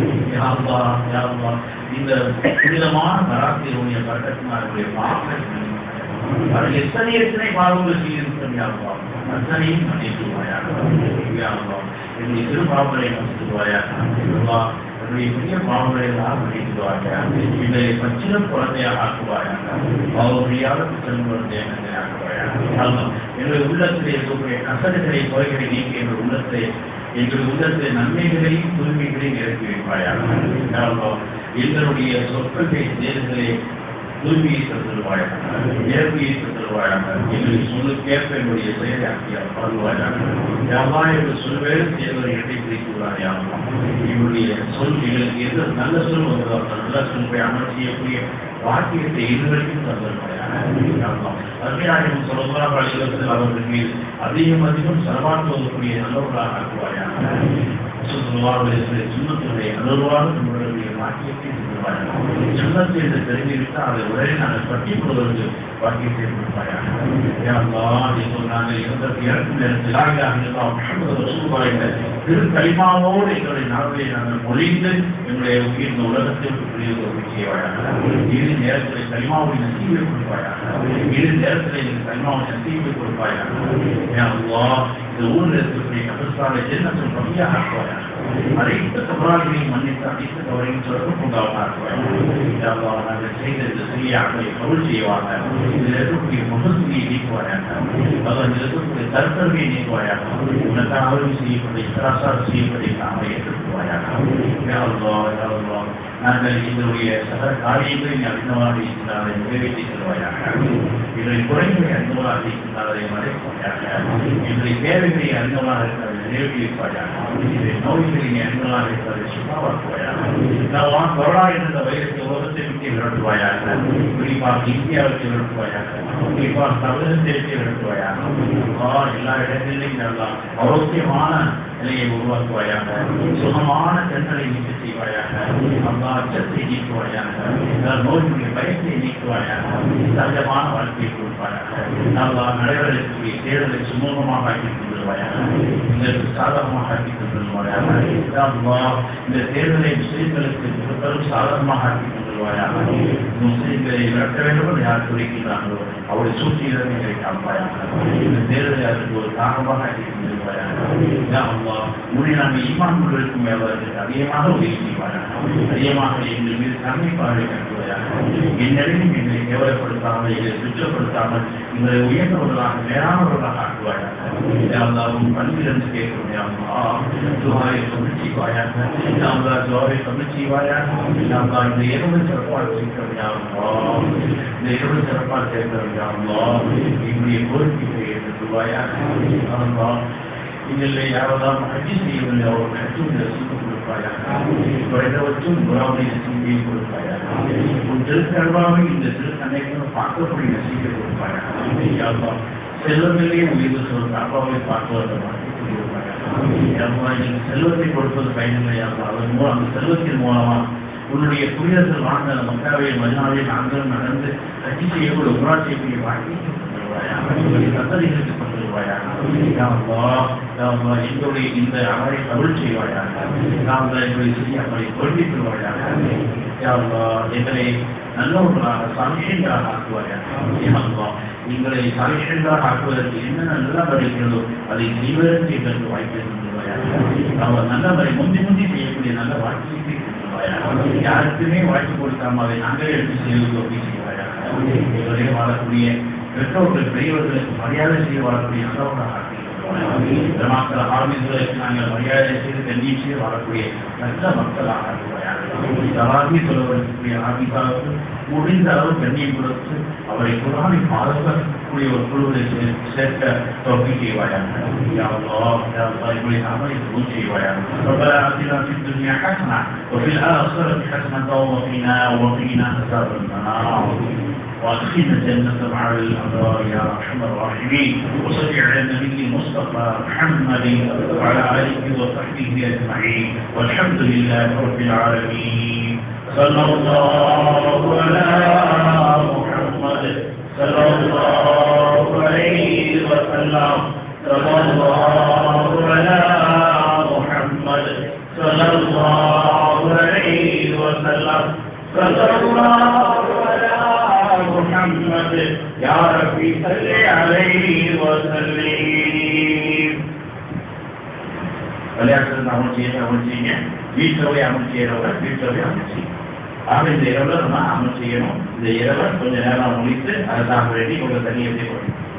இந்த புனிதமான கராத்தினுடைய பட்டத்தினாருடைய பாக்கத்தை அவர் எத்தனை எத்தனை பாவங்கள் செய்திருக்கிறார்களோ அத்தனையும் மன்னித்துவாயாக என்னுடைய சிறு பாவங்களை மன்னித்துவாயாக என்னுடைய பெரிய பாவங்களை எல்லாம் மன்னித்துவாயாக என்னை பச்சிலம் குழந்தையாக ஆக்குவாயாக பாவமையாத பச்சிலம் குழந்தையாக ஆக்குவாயாக என்னுடைய உள்ளத்திலே இருக்கக்கூடிய கசடுகளை குறைகளை நீக்கி என்னுடைய உள்ளத்தை எங்கள் உள்ளத்தில் நன்மைகளையும் தூய்மைகளையும் இறக்கி வைப்பாயாக எங்களுடைய சொற்களை தேர்தலை தூய்மையை தந்துருவாயாக நேர்மையை தந்துருவாயாக எங்களுக்கு சொல்லுக்கேற்ப என்னுடைய செயலை ஆக்கியார் பாடுவாயாக யாவா என்று சொல்வேறு தேர்தலை எட்டை பிடித்துள்ளார் இவருடைய சொல் எங்களுக்கு எது நல்ல சொல் வந்ததோ அந்த நல்ல சொல் போய் அமல் செய்யக்கூடிய வாக்கியத்தை இதுவரைக்கும் தந்துருவாயாக அருமையாகவும் சொல்லலாம் அலுவலகத்தில் அவர்கள் மீது அதிகம் அதிகம் செலவாக்குவதற்குரிய நல்லவர்களாக ஆக்குவாயாக சுண்ணத்துடைய அனுர்வாக நம்மளுடைய வாக்கியத்தை சுண்ணத்தை என்று தெரிஞ்சுவிட்டால் அதை உடனே நாங்கள் பட்டி கொள்வதற்கு வாக்கியத்தை கொடுப்பாயாக சொன்னாங்க எங்களுக்கு இறக்கும் நேரத்தில் திரு களிமாவோடு எங்களுடைய நாவலை நாங்கள் மொழிந்து எங்களுடைய உயிர் இந்த உலகத்தில் புரியுது செய்வாயாக இரு நேரத்தில் களிமாவை நசீவை கொடுப்பாயாக இரு நேரத்தில் எங்களுக்கு களிமாவை நசீவை கொடுப்பாயாக இந்த ஊரில் இருக்கக்கூடிய கபஸ்தானை ஜென்னத்தில் கம்மியாக ஆக்குவாயாக அனைத்து கபராளிகளையும் மன்னித்து அனைத்து கவரையும் சொல்ல உண்டாவதாக நாங்கள் செய்த இந்த சிறிய அகளை கவுள் செய்வாங்க இதில் இருக்கக்கூடிய முகத்துவியை நீக்குவாயாக அதில் இருக்கக்கூடிய தற்பெருமையை நீக்குவாயாக உனக்காக அவர்கள் செய்யப்பட்ட சராசாரம் செய்யப்பட்ட நாம ஏற்றுக்குவாயாக நாங்கள் இதனுடைய சக காரியங்களை அறிந்தவாறு இருக்கிறாரை நிறைவேற்றி செல்வாயாக இதனை குறைகளை அறிந்தவாறு இருக்கிறாரை மறைப்பாயாக இதனை தேவைகளை அறிந்தவாறு இருக்கிறாரை நிறைவேற்றி வைப்பாயாக இதை நோய்களை அறிந்தவாறு இருக்கிறாரை சுத்தமாக்குவாயாக நான் கொரோனா என்ற வைரத்தை உலகத்தை விட்டு விரட்டுவாயாக குறிப்பாக இந்தியாவுக்கு விரட்டுவாயாக குறிப்பாக தமிழகத்தை விட்டு விரட்டுவாயாக எல்லா இடங்களிலும் நல்லா ஆரோக்கியமான நிலையை உருவாக்குவாயாக சுகமான கண்களை நீக்க செய்வாயாக அல்லா அச்சத்தை நீக்குவாயாக நோய்களுடைய பயத்தை நீக்குவாயாக சகஜமான வாழ்க்கையை கொடுப்பாயாக அல்லா நடைபெறக்கூடிய தேர்தலை சுமூகமாக ஆக்கி கொண்டுருவாயாக எங்களுக்கு சாதகமாக ஆக்கி கொண்டுருவாயாக அல்லா இந்த தேர்தலை முஸ்லிம்களுக்கு மிகப்பெரும் சாதகமாக ஆக்கி கொண்டுருவாயாக முஸ்லிம்களை நடத்த வேண்டும் என்று யார் துறைக்கிறார்களோ அவருடைய சூழ்ச்சியிடம் எங்களை காப்பாயாக இந்த தேர்தலை அதற்கு ஒரு காரணமாக ஆக்கி கொண்டிருவாயாக உன்னை நாங்கள் ஈமான் கொண்டிருக்கும் எவருக்கு அதிகமாக உதவி செய்வாயாக அதிகமாக எங்கள் மீது கருணை பார்வை கட்டுவாயாக என்னையும் எங்களை கேவலப்படுத்தாமல் எங்களை சுற்றப்படுத்தாமல் எங்களை உயர்ந்தவர்களாக மேலானவர்களாக ஆக்குவாயாக யாரும் பண்பிலிருந்து கேட்கிறோம் யாருமா துவாரை தமிழ் செய்வாயாக யாரா துவாரை தமிழ் செய்வாயாக யாரா இந்த இரவு சிறப்பாக செய்கிறோம் யாருமா இந்த இரவு சிறப்பாக சேர்க்கிறோம் யாருமா எங்களுடைய கோரிக்கைகளை ஏற்றுவாயாக யாருமா இதில் யாரெல்லாம் ஹஜ்ஜி செய்யவில்லை அவர் ஹஜ்ஜும் ரசித்து கொடுப்பாயாக குறைந்தபட்சம் குராமை நசீபை கொடுப்பாயாக உன் திருக்கல்வாவை இந்த திருக்கண்ணைக்கு பார்க்கக்கூடிய நசீபை கொடுப்பாயாக செல்வத்திலே உயர்வு சொல்ற அப்பாவை பார்ப்பதற்கு செல்வத்தை கொடுப்பது பயனில்லையாக அதன் மூலம் அந்த செல்வத்தின் மூலமா உன்னுடைய புனிதர்கள் வாழ்ந்த மக்காவை மதினாவை நாங்கள் நடந்து கட்சி செய்யக்கூடிய உரா செய்யக்கூடிய வாழ்க்கை சத்ததிகளுக்கு கொண்டிருவாயாக எங்களுடைய இந்த அமரை கருள் செய்வாயாக நாங்கள் எங்களுடைய சிறிய அமரை கொள்கை பெறுவாயாக எங்களை நல்லவர்களாக சாமிஷங்களாக ஆக்குவாயாக எங்களை சாமிஷங்களாக ஆக்குவதற்கு என்னென்ன நல்ல இருக்கிறதோ அதை செய்வதற்கு எங்களுக்கு வாய்ப்பை தந்துருவாயாக நல்ல முறை முந்தி முந்தி செய்யக்கூடிய நல்ல வாழ்க்கையை தந்துருவாயாக யாருக்குமே வாய்ப்பு கொடுக்காம அதை நாங்களே எடுத்து செய்வது அப்படி செய்வாயாக எங்களுடைய வாழக்கூடிய பெற்றோர்கள் பெரியவர்களுக்கு மரியாதை செய்து வாழக்கூடிய நல்லவர்களாக மக்கள் ஆர்மிகளுக்கு நாங்கள் மரியாதை செய்து கண்ணியம் செய்து வாழக்கூடிய நல்ல மக்களாக தலாமி சொல்லக்கூடிய ஆர்மிக்காக முடிந்த அளவு கண்ணியம் கொடுத்து அவரை குரானை பாதுகாக்கக்கூடிய ஒரு குழுவை சேர்க்க தொகை செய்வாயாக இப்படி அமலை குழு செய்வாயாக ربنا آتنا في الدنيا حسنة وفي الآخرة حسنة وقنا وقنا عذاب النار وادخلنا الجنة مع الأبرار يا أرحم الراحمين وصل على النبي المصطفى محمد وعلى آله وصحبه أجمعين والحمد لله رب العالمين صلى الله على محمد صلى الله عليه وسلم صلى الله على محمد صلى الله عليه وسلم صلى الله على محمد يا ربي صل عليه وسلم விளையாட்டு அமல் செய்ய அமல் செய்யுங்க வீட்டில் போய் அமல் செய்யறவங்க வீட்டில் போய் அமல் செய்யும் ஆக இந்த இரவுல நம்ம அமல் செய்யணும் இந்த இரவை கொஞ்ச நேரம் முடித்து அதை தான் ரெடி உங்களை தண்ணியை செய்யணும்